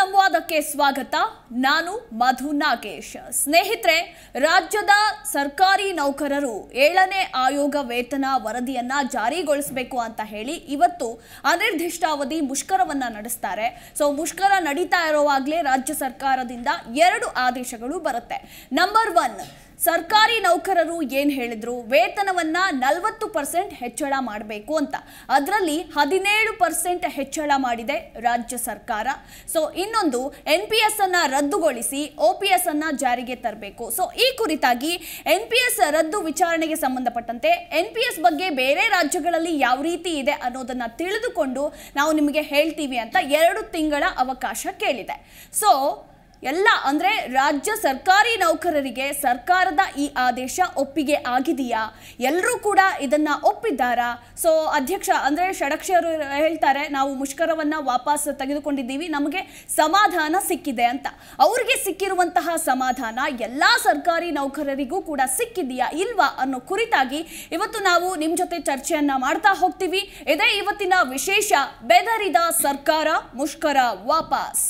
ಸಂವಾದಕ್ಕೆ ಸ್ವಾಗತ ನಾನು ಮಧು ನಾಗೇಶ್ ಸ್ನೇಹಿತರೆ ರಾಜ್ಯದ ಸರ್ಕಾರಿ ನೌಕರರು ಏಳನೇ ಆಯೋಗ ವೇತನ ವರದಿಯನ್ನ ಜಾರಿಗೊಳಿಸಬೇಕು ಅಂತ ಹೇಳಿ ಇವತ್ತು ಅನಿರ್ದಿಷ್ಟಾವಧಿ ಮುಷ್ಕರವನ್ನ ನಡೆಸ್ತಾರೆ ಸೊ ಮುಷ್ಕರ ನಡೀತಾ ಇರುವಾಗಲೇ ರಾಜ್ಯ ಸರ್ಕಾರದಿಂದ ಎರಡು ಆದೇಶಗಳು ಬರುತ್ತೆ ನಂಬರ್ ಒನ್ ಸರ್ಕಾರಿ ನೌಕರರು ಏನ್ ಹೇಳಿದ್ರು ವೇತನವನ್ನ ನಲವತ್ತು ಪರ್ಸೆಂಟ್ ಹೆಚ್ಚಳ ಮಾಡಬೇಕು ಅಂತ ಅದರಲ್ಲಿ ಹದಿನೇಳು ಪರ್ಸೆಂಟ್ ಹೆಚ್ಚಳ ಮಾಡಿದೆ ರಾಜ್ಯ ಸರ್ಕಾರ ಸೊ ಇನ್ನೊಂದು ಎನ್ ಪಿ ಎಸ್ ಅನ್ನ ರದ್ದುಗೊಳಿಸಿ ಒ ಪಿ ಎಸ್ ಅನ್ನ ಜಾರಿಗೆ ತರಬೇಕು ಸೊ ಈ ಕುರಿತಾಗಿ ಎನ್ ಪಿ ಎಸ್ ರದ್ದು ವಿಚಾರಣೆಗೆ ಸಂಬಂಧಪಟ್ಟಂತೆ ಎನ್ ಪಿ ಎಸ್ ಬಗ್ಗೆ ಬೇರೆ ರಾಜ್ಯಗಳಲ್ಲಿ ಯಾವ ರೀತಿ ಇದೆ ಅನ್ನೋದನ್ನ ತಿಳಿದುಕೊಂಡು ನಾವು ನಿಮಗೆ ಹೇಳ್ತೀವಿ ಅಂತ ಎರಡು ತಿಂಗಳ ಅವಕಾಶ ಕೇಳಿದೆ ಸೊ ಎಲ್ಲ ಅಂದ್ರೆ ರಾಜ್ಯ ಸರ್ಕಾರಿ ನೌಕರರಿಗೆ ಸರ್ಕಾರದ ಈ ಆದೇಶ ಒಪ್ಪಿಗೆ ಆಗಿದೆಯಾ ಎಲ್ಲರೂ ಕೂಡ ಇದನ್ನ ಒಪ್ಪಿದ್ದಾರಾ ಸೊ ಅಧ್ಯಕ್ಷ ಅಂದ್ರೆ ಷಡಕ್ಷರು ಹೇಳ್ತಾರೆ ನಾವು ಮುಷ್ಕರವನ್ನ ವಾಪಸ್ ತೆಗೆದುಕೊಂಡಿದ್ದೀವಿ ನಮಗೆ ಸಮಾಧಾನ ಸಿಕ್ಕಿದೆ ಅಂತ ಅವ್ರಿಗೆ ಸಿಕ್ಕಿರುವಂತಹ ಸಮಾಧಾನ ಎಲ್ಲಾ ಸರ್ಕಾರಿ ನೌಕರರಿಗೂ ಕೂಡ ಸಿಕ್ಕಿದೆಯಾ ಇಲ್ವಾ ಅನ್ನೋ ಕುರಿತಾಗಿ ಇವತ್ತು ನಾವು ನಿಮ್ ಜೊತೆ ಚರ್ಚೆಯನ್ನ ಮಾಡ್ತಾ ಹೋಗ್ತೀವಿ ಇದೇ ಇವತ್ತಿನ ವಿಶೇಷ ಬೆದರಿದ ಸರ್ಕಾರ ಮುಷ್ಕರ ವಾಪಸ್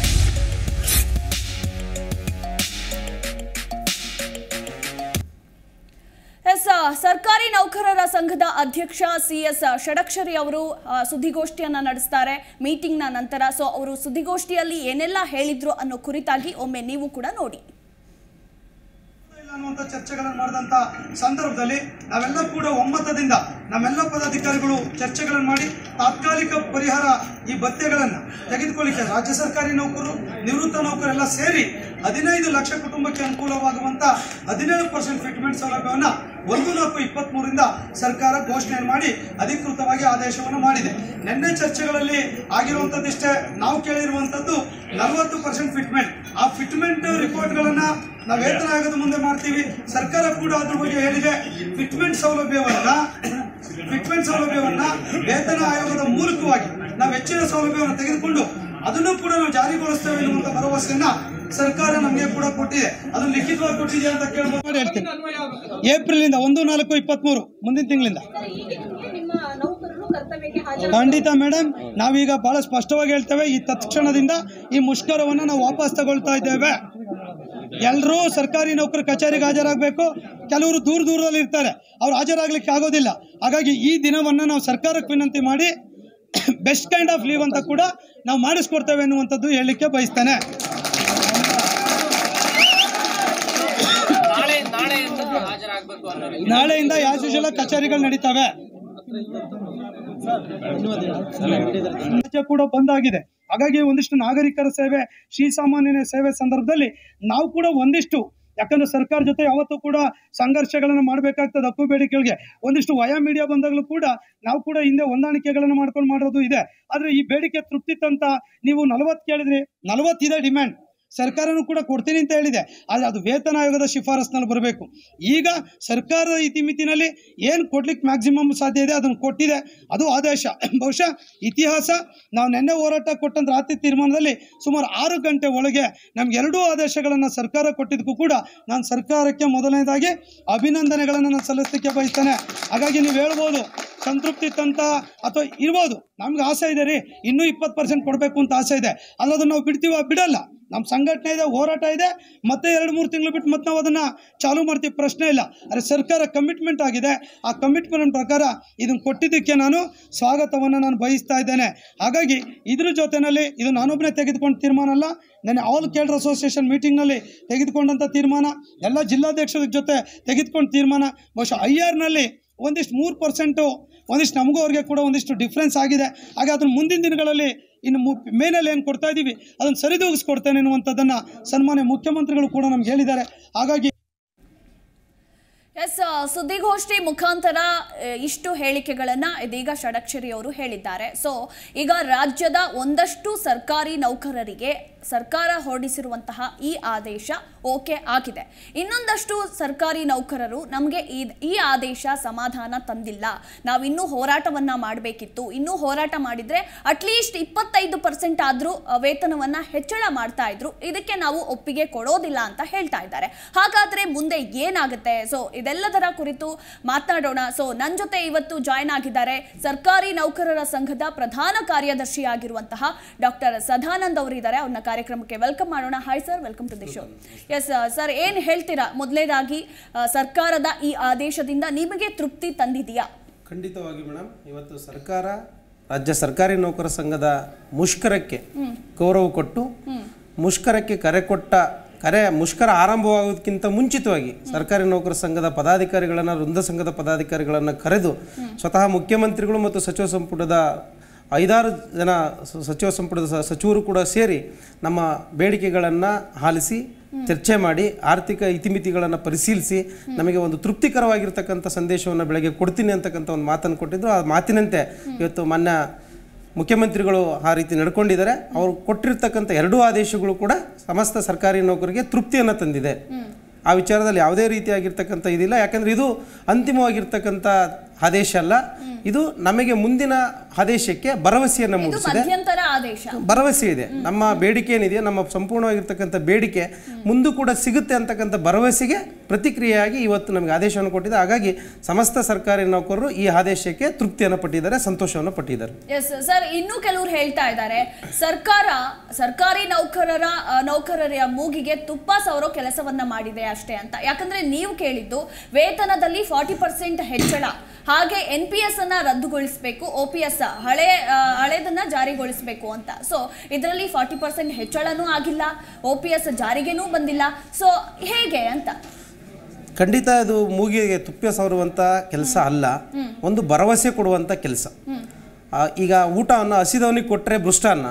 ಎಸ್ ಸರ್ಕಾರಿ ನೌಕರರ ಸಂಘದ ಅಧ್ಯಕ್ಷ ಸಿ ಎಸ್ ಷಡಕ್ಷರಿ ಅವರು ಆ, ಸುದ್ದಿಗೋಷ್ಠಿಯನ್ನ ನಡೆಸ್ತಾರೆ ಮೀಟಿಂಗ್ನ ನಂತರ ಸೊ ಅವರು ಸುದ್ದಿಗೋಷ್ಠಿಯಲ್ಲಿ ಏನೆಲ್ಲ ಹೇಳಿದ್ರು ಅನ್ನೋ ಕುರಿತಾಗಿ ಒಮ್ಮೆ ನೀವು ಕೂಡ ನೋಡಿ ಇಲ್ಲ ಅನ್ನುವಂಥ ಚರ್ಚೆಗಳನ್ನು ಮಾಡಿದಂತ ಸಂದರ್ಭದಲ್ಲಿ ನಾವೆಲ್ಲ ಕೂಡ ಒಮ್ಮತದಿಂದ ನಮ್ಮೆಲ್ಲ ಪದಾಧಿಕಾರಿಗಳು ಚರ್ಚೆಗಳನ್ನು ಮಾಡಿ ತಾತ್ಕಾಲಿಕ ಪರಿಹಾರ ಈ ಭತ್ಯೆಗಳನ್ನು ತೆಗೆದುಕೊಳ್ಳಿಕ್ಕೆ ರಾಜ್ಯ ಸರ್ಕಾರಿ ನೌಕರರು ನಿವೃತ್ತ ನೌಕರೆಲ್ಲ ಸೇರಿ ಹದಿನೈದು ಲಕ್ಷ ಕುಟುಂಬಕ್ಕೆ ಅನುಕೂಲವಾಗುವಂತ ಹದಿನೇಳು ಪರ್ಸೆಂಟ್ ಫಿಟ್ಮೆಂಟ್ ಸೌಲಭ್ಯವನ್ನು ಒಂದು ನಾಲ್ಕು ಇಪ್ಪತ್ಮೂರಿಂದ ಸರ್ಕಾರ ಘೋಷಣೆ ಮಾಡಿ ಅಧಿಕೃತವಾಗಿ ಆದೇಶವನ್ನು ಮಾಡಿದೆ ನಿನ್ನೆ ಚರ್ಚೆಗಳಲ್ಲಿ ಆಗಿರುವಂತದ್ದಿಷ್ಟೇ ನಾವು ಕೇಳಿರುವಂತದ್ದು ನಲವತ್ತು ಪರ್ಸೆಂಟ್ ಫಿಟ್ಮೆಂಟ್ ಆ ಫಿಟ್ಮೆಂಟ್ ರಿಪೋರ್ಟ್ಗಳನ್ನ ನಾವು ವೇತನ ಆಯೋಗದ ಮುಂದೆ ಮಾಡ್ತೀವಿ ಸರ್ಕಾರ ಕೂಡ ಅದ್ರ ಬಗ್ಗೆ ಹೇಳಿದೆ ಫಿಟ್ಮೆಂಟ್ ಸೌಲಭ್ಯವನ್ನ ಫಿಟ್ಮೆಂಟ್ ಸೌಲಭ್ಯವನ್ನ ವೇತನ ಆಯೋಗದ ಮೂಲಕವಾಗಿ ನಾವು ಹೆಚ್ಚಿನ ಸೌಲಭ್ಯವನ್ನು ತೆಗೆದುಕೊಂಡು ಅದನ್ನು ಕೂಡ ನಾವು ಜಾರಿಗೊಳಿಸ್ತೇವೆ ಎನ್ನುವಂತ ಭರವಸೆಯನ್ನ ಸರ್ಕಾರ ನಮಗೆ ಕೂಡ ಕೊಟ್ಟಿದೆ ಅದನ್ನು ಲಿಖಿತವಾಗಿ ಕೊಟ್ಟಿದೆ ಅಂತ ಕೇಳ್ಬೋದು ಮಾಡಿ ಹೇಳ್ತೀನಿ ಏಪ್ರಿಲ್ ಇಂದ ಒಂದು ನಾಲ್ಕು ಇಪ್ಪತ್ಮೂರು ಮುಂದಿನ ತಿಂಗಳಿಂದ ನಿಮ್ಮ ನೌಕರರು ಕರ್ತವ್ಯಕ್ಕೆ ಹಾಜರು ಖಂಡಿತ ಮೇಡಮ್ ನಾವೀಗ ಬಹಳ ಸ್ಪಷ್ಟವಾಗಿ ಹೇಳ್ತೇವೆ ಈ ತತ್ಕ್ಷಣದಿಂದ ಈ ಮುಷ್ಕರವನ್ನು ನಾವು ವಾಪಸ್ ತಗೊಳ್ತಾ ಇದ್ದೇವೆ ಎಲ್ಲರೂ ಸರ್ಕಾರಿ ನೌಕರ ಕಚೇರಿಗೆ ಹಾಜರಾಗಬೇಕು ಕೆಲವರು ದೂರ ದೂರದಲ್ಲಿ ಇರ್ತಾರೆ ಅವ್ರು ಹಾಜರಾಗ್ಲಿಕ್ಕೆ ಆಗೋದಿಲ್ಲ ಹಾಗಾಗಿ ಈ ದಿನವನ್ನು ನಾವು ಸರ್ಕಾರಕ್ಕೆ ವಿನಂತಿ ಮಾಡಿ ಬೆಸ್ಟ್ ಕೈಂಡ್ ಆಫ್ ಲೀವ್ ಅಂತ ಕೂಡ ನಾವು ಮಾಡಿಸ್ಕೊಡ್ತೇವೆ ಅನ್ನುವಂಥದ್ದು ಹೇಳಲಿಕ್ಕೆ ಬಯಸ್ತೇನೆ ನಾಳೆ ನಾಳೆಯಿಂದ ಹಾಜರಾಗಬೇಕು ಅನ್ನೋ ರೀತಿ ನಾಳೆಯಿಂದ ಯಾಸ್ ಯೂಶುವಲ್ ಕಚೇರಿಗಳು ನಡೀತವೆ ರಾಜ್ಯ ಕೂಡ ಬಂದಾಗಿದೆ ಹಾಗಾಗಿ ಒಂದಿಷ್ಟು ನಾಗರಿಕರ ಸೇವೆ ಶ್ರೀಸಾಮಾನ್ಯನ ಸೇವೆ ಸಂದರ್ಭದಲ್ಲಿ ನಾವು ಕೂಡ ಒಂದಿಷ್ಟು ಯಾಕಂದ್ರೆ ಸರ್ಕಾರ ಜೊತೆ ಯಾವತ್ತೂ ಕೂಡ ಸಂಘರ್ಷಗಳನ್ನು ಮಾಡಬೇಕಾಗ್ತದೆ ಹಕ್ಕು ಬೇಡಿಕೆಗಳಿಗೆ ಒಂದಿಷ್ಟು ವಯಾ ಮೀಡಿಯಾ ಬಂದಾಗಲೂ ಕೂಡ ನಾವು ಕೂಡ ಹಿಂದೆ ಹೊಂದಾಣಿಕೆಗಳನ್ನು ಮಾಡ್ಕೊಂಡು ಮಾಡೋದು ಇದೆ ಆದ್ರೆ ಈ ಬೇಡಿಕೆ ತೃಪ್ತಿ ತಂತ ನೀವು ನಲವತ್ತು ಕೇಳಿದ್ರಿ ನಲವತ್ತಿದೆ ಡಿಮ್ಯಾಂಡ್ ಸರ್ಕಾರನೂ ಕೂಡ ಕೊಡ್ತೀನಿ ಅಂತ ಹೇಳಿದೆ ಆದರೆ ಅದು ವೇತನ ಆಯೋಗದ ಶಿಫಾರಸ್ನಲ್ಲಿ ಬರಬೇಕು ಈಗ ಸರ್ಕಾರದ ಇತಿಮಿತಿನಲ್ಲಿ ಏನು ಕೊಡ್ಲಿಕ್ಕೆ ಮ್ಯಾಕ್ಸಿಮಮ್ ಸಾಧ್ಯ ಇದೆ ಅದನ್ನು ಕೊಟ್ಟಿದೆ ಅದು ಆದೇಶ ಬಹುಶಃ ಇತಿಹಾಸ ನಾವು ನಿನ್ನೆ ಹೋರಾಟ ಕೊಟ್ಟಂತ ರಾತ್ರಿ ತೀರ್ಮಾನದಲ್ಲಿ ಸುಮಾರು ಆರು ಗಂಟೆ ಒಳಗೆ ನಮ್ಗೆ ಎರಡೂ ಆದೇಶಗಳನ್ನು ಸರ್ಕಾರ ಕೊಟ್ಟಿದ್ದಕ್ಕೂ ಕೂಡ ನಾನು ಸರ್ಕಾರಕ್ಕೆ ಮೊದಲನೇದಾಗಿ ಅಭಿನಂದನೆಗಳನ್ನು ನಾನು ಸಲ್ಲಿಸಲಿಕ್ಕೆ ಬಯಸ್ತೇನೆ ಹಾಗಾಗಿ ನೀವು ಹೇಳ್ಬೋದು ಸಂತೃಪ್ತಿ ತಂತ ಅಥವಾ ಇರ್ಬೋದು ನಮ್ಗೆ ಆಸೆ ಇದೆ ರೀ ಇನ್ನೂ ಇಪ್ಪತ್ತು ಪರ್ಸೆಂಟ್ ಕೊಡಬೇಕು ಅಂತ ಆಸೆ ಇದೆ ಅಲ್ಲದನ್ನು ನಾವು ಬಿಡ್ತೀವ ಬಿಡಲ್ಲ ನಮ್ಮ ಸಂಘಟನೆ ಇದೆ ಹೋರಾಟ ಇದೆ ಮತ್ತೆ ಎರಡು ಮೂರು ತಿಂಗಳು ಬಿಟ್ಟು ಮತ್ತೆ ನಾವು ಅದನ್ನು ಚಾಲೂ ಮಾಡ್ತೀವಿ ಪ್ರಶ್ನೆ ಇಲ್ಲ ಆದರೆ ಸರ್ಕಾರ ಕಮಿಟ್ಮೆಂಟ್ ಆಗಿದೆ ಆ ಕಮಿಟ್ಮೆಂಟ್ ಪ್ರಕಾರ ಇದನ್ನು ಕೊಟ್ಟಿದ್ದಕ್ಕೆ ನಾನು ಸ್ವಾಗತವನ್ನು ನಾನು ಬಯಸ್ತಾ ಇದ್ದೇನೆ ಹಾಗಾಗಿ ಇದ್ರ ಜೊತೆಯಲ್ಲಿ ಇದು ನಾನೊಬ್ಬನೇ ತೆಗೆದುಕೊಂಡ ತೀರ್ಮಾನ ಅಲ್ಲ ನನ್ನ ಆಲ್ ಕೇಡರ್ ಅಸೋಸಿಯೇಷನ್ ಮೀಟಿಂಗ್ನಲ್ಲಿ ತೆಗೆದುಕೊಂಡಂಥ ತೀರ್ಮಾನ ಎಲ್ಲ ಜಿಲ್ಲಾಧ್ಯಕ್ಷರ ಜೊತೆ ತೆಗೆದುಕೊಂಡ ತೀರ್ಮಾನ ಬಹುಶಃ ಐ ಆರ್ನಲ್ಲಿ ಒಂದಿಷ್ಟು ಮೂರು ಪರ್ಸೆಂಟು ಒಂದಿಷ್ಟು ನಮಗೂ ಅವ್ರಿಗೆ ಕೂಡ ಒಂದಿಷ್ಟು ಡಿಫ್ರೆನ್ಸ್ ಆಗಿದೆ ಹಾಗೆ ಅದನ್ನು ಮುಂದಿನ ದಿನಗಳಲ್ಲಿ ಇನ್ನು ಮು ಮೇನಲ್ಲಿ ಏನು ಕೊಡ್ತಾ ಇದ್ದೀವಿ ಅದನ್ನು ಸರಿದೂಗಿಸ್ಕೊಡ್ತೇನೆ ಎನ್ನುವಂಥದ್ದನ್ನು ಸನ್ಮಾನ್ಯ ಮುಖ್ಯಮಂತ್ರಿಗಳು ಕೂಡ ನಮ್ಗೆ ಹೇಳಿದ್ದಾರೆ ಹಾಗಾಗಿ ಎಸ್ ಸುದ್ದಿಗೋಷ್ಠಿ ಮುಖಾಂತರ ಆ, ಇಷ್ಟು ಹೇಳಿಕೆಗಳನ್ನ ಇದೀಗ ಷಡಕ್ಷರಿ ಅವರು ಹೇಳಿದ್ದಾರೆ ಸೊ ಈಗ ರಾಜ್ಯದ ಒಂದಷ್ಟು ಸರ್ಕಾರಿ ನೌಕರರಿಗೆ ಸರ್ಕಾರ ಹೊರಡಿಸಿರುವಂತಹ ಈ ಆದೇಶ ಓಕೆ ಆಗಿದೆ ಇನ್ನೊಂದಷ್ಟು ಸರ್ಕಾರಿ ನೌಕರರು ನಮಗೆ ಈ ಈ ಆದೇಶ ಸಮಾಧಾನ ತಂದಿಲ್ಲ ನಾವಿನ್ನೂ ಹೋರಾಟವನ್ನ ಮಾಡಬೇಕಿತ್ತು ಇನ್ನೂ ಹೋರಾಟ ಮಾಡಿದ್ರೆ ಅಟ್ಲೀಸ್ಟ್ ಇಪ್ಪತ್ತೈದು ಪರ್ಸೆಂಟ್ ಆದರೂ ವೇತನವನ್ನ ಹೆಚ್ಚಳ ಮಾಡ್ತಾ ಇದ್ರು ಇದಕ್ಕೆ ನಾವು ಒಪ್ಪಿಗೆ ಕೊಡೋದಿಲ್ಲ ಅಂತ ಹೇಳ್ತಾ ಇದ್ದಾರೆ ಹಾಗಾದ್ರೆ ಮುಂದೆ ಏನಾಗುತ್ತೆ ಸೊ ಇದೆಲ್ಲದರ ಕುರಿತು ಮಾತನಾಡೋಣ ಸೊ ನನ್ನ ಜೊತೆ ಇವತ್ತು ಜಾಯ್ನ್ ಆಗಿದ್ದಾರೆ ಸರ್ಕಾರಿ ನೌಕರರ ಸಂಘದ ಪ್ರಧಾನ ಕಾರ್ಯದರ್ಶಿ ಆಗಿರುವಂತಹ ಡಾಕ್ಟರ್ ಸದಾನಂದ್ ಅವರಿದ್ದಾರೆ ಅವ್ರನ್ನ ಕಾರ್ಯಕ್ರಮಕ್ಕೆ ವೆಲ್ಕಮ್ ಮಾಡೋಣ hi sir welcome to the show yes sir ಏನ್ ಹೇಳ್ತೀರಾ ಮೊದಲನೇದಾಗಿ ಸರ್ಕಾರದ ಈ ಆದೇಶದಿಂದ ನಿಮಗೆ ತೃಪ್ತಿ ತಂದಿದೆಯಾ ಖಂಡಿತವಾಗಿ ಮೇಡಮ್ ಇವತ್ತು ಸರ್ಕಾರ ರಾಜ್ಯ ಸರ್ಕಾರಿ ನೌಕರ ಸಂಘದ ಮುಷ್ಕರಕ್ಕೆ ಗೌರವ ಕೊಟ್ಟು ಮುಷ್ಕರಕ್ಕೆ ಕರೆ ಕೊಟ್ಟ ಕರೆ ಮುಷ್ಕರ ಆರಂಭವಾಗೋದಕ್ಕಿಂತ ಮುಂಚಿತವಾಗಿ ಸರ್ಕಾರಿ ನೌಕರ ಸಂಘದ ಪದಾಧಿಕಾರಿಗಳನ್ನು ವೃಂದ ಸಂಘದ ಪದಾಧಿಕಾರಿಗಳನ್ನು ಕರೆದು ಸ್ವತಃ ಮುಖ್ಯಮಂತ್ರಿಗಳು ಮತ್ತು ಸಚಿವ ಸಂಪುಟದ ಐದಾರು ಜನ ಸ- ಸಚಿವ ಸಂಪುಟದ ಸ- ಸಚಿವರು ಕೂಡ ಸೇರಿ ನಮ್ಮ ಬೇಡಿಕೆಗಳನ್ನು ಆಲಿಸಿ ಚರ್ಚೆ ಮಾಡಿ ಆರ್ಥಿಕ ಇತಿಮಿತಿಗಳನ್ನು ಪರಿಶೀಲಿಸಿ ನಮಗೆ ಒಂದು ತೃಪ್ತಿಕರವಾಗಿರ್ತಕ್ಕಂಥ ಸಂದೇಶವನ್ನು ಬೆಳಗ್ಗೆ ಕೊಡ್ತೀನಿ ಅಂತಕ್ಕಂಥ ಒಂದು ಮಾತನ್ನು ಕೊಟ್ಟಿದ್ರು ಆ ಮಾತಿನಂತೆ ಇವತ್ತು ಮಾನ್ಯ ಮುಖ್ಯಮಂತ್ರಿಗಳು ಆ ರೀತಿ ನಡ್ಕೊಂಡಿದ್ದಾರೆ ಅವರು ಕೊಟ್ಟಿರ್ತಕ್ಕಂಥ ಎರಡೂ ಆದೇಶಗಳು ಕೂಡ ಸಮಸ್ತ ಸರ್ಕಾರಿ ನೌಕರಿಗೆ ತೃಪ್ತಿಯನ್ನು ತಂದಿದೆ ಆ ವಿಚಾರದಲ್ಲಿ ಯಾವುದೇ ರೀತಿಯಾಗಿರ್ತಕ್ಕಂಥ ಇದಿಲ್ಲ ಯಾಕಂದ್ರೆ ಇದು ಅಂತಿಮವಾಗಿರ್ತಕ್ಕಂಥ ಆದೇಶ ಅಲ್ಲ ಇದು ನಮಗೆ ಮುಂದಿನ ಆದೇಶಕ್ಕೆ ಭರವಸೆಯನ್ನು ಇದು ಮೂಡಿಸಿದೆ ಮಧ್ಯಂತರ ಆದೇಶ ಭರವಸೆ ಇದೆ ನಮ್ಮ ಬೇಡಿಕೆ ಏನಿದೆ ನಮ್ಮ ಸಂಪೂರ್ಣವಾಗಿರ್ತಕ್ಕಂಥ ಬೇಡಿಕೆ ಮುಂದೂ ಕೂಡ ಸಿಗುತ್ತೆ ಅಂತಕ್ಕಂಥ ಭರವಸೆಗೆ ಪ್ರತಿಕ್ರಿಯೆಯಾಗಿ ಇವತ್ತು ನಮಗೆ ಆದೇಶವನ್ನು ಕೊಟ್ಟಿದೆ ಹಾಗಾಗಿ ಸಮಸ್ತ ಸರ್ಕಾರಿ ನೌಕರರು ಈ ಆದೇಶಕ್ಕೆ ತೃಪ್ತಿಯನ್ನು ಪಟ್ಟಿದ್ದಾರೆ ಸಂತೋಷವನ್ನು ಪಟ್ಟಿದ್ದಾರೆ ಎಸ್ ಸರ್ ಇನ್ನೂ ಕೆಲವರು ಹೇಳ್ತಾ ಇದ್ದಾರೆ ಸರ್ಕಾರ ಸರ್ಕಾರಿ ನೌಕರರ ಆ, ನೌಕರರ ಮೂಗಿಗೆ ತುಪ್ಪ ಸವರೋ ಕೆಲಸವನ್ನ ಮಾಡಿದೆ ಅಷ್ಟೇ ಅಂತ ಯಾಕಂದ್ರೆ ನೀವು ಕೇಳಿದ್ದು ವೇತನದಲ್ಲಿ ಫಾರ್ಟಿ ಪರ್ಸೆಂಟ್ ಹೆಚ್ಚಳ ಹಾಗೆ ಎನ್ ಪಿ ಎಸ್ ಅನ್ನ ರದ್ದುಗೊಳಿಸಬೇಕು ಒ ಪಿ ಎಸ್ ಹಳೆ ಆ, ಹಳೇದನ್ನ ಜಾರಿಗೊಳಿಸಬೇಕು ಅಂತ ಸೊ ಇದರಲ್ಲಿ ಫಾರ್ಟಿ ಪರ್ಸೆಂಟ್ ಹೆಚ್ಚಳನೂ ಆಗಿಲ್ಲ ಒ ಪಿ ಎಸ್ ಜಾರಿಗೆನೂ ಬಂದಿಲ್ಲ ಸೊ ಹೇಗೆ ಅಂತ ಖಂಡಿತ ಇದು ಮೂಗಿಗೆ ತುಪ್ಪ ಸವರುವಂಥ ಕೆಲಸ ಅಲ್ಲ ಒಂದು ಭರವಸೆ ಕೊಡುವಂಥ ಕೆಲಸ ಈಗ ಊಟವನ್ನು ಹಸಿದವನಿಗೆ ಕೊಟ್ಟರೆ ಭೃಷ್ಟಾನ್ನ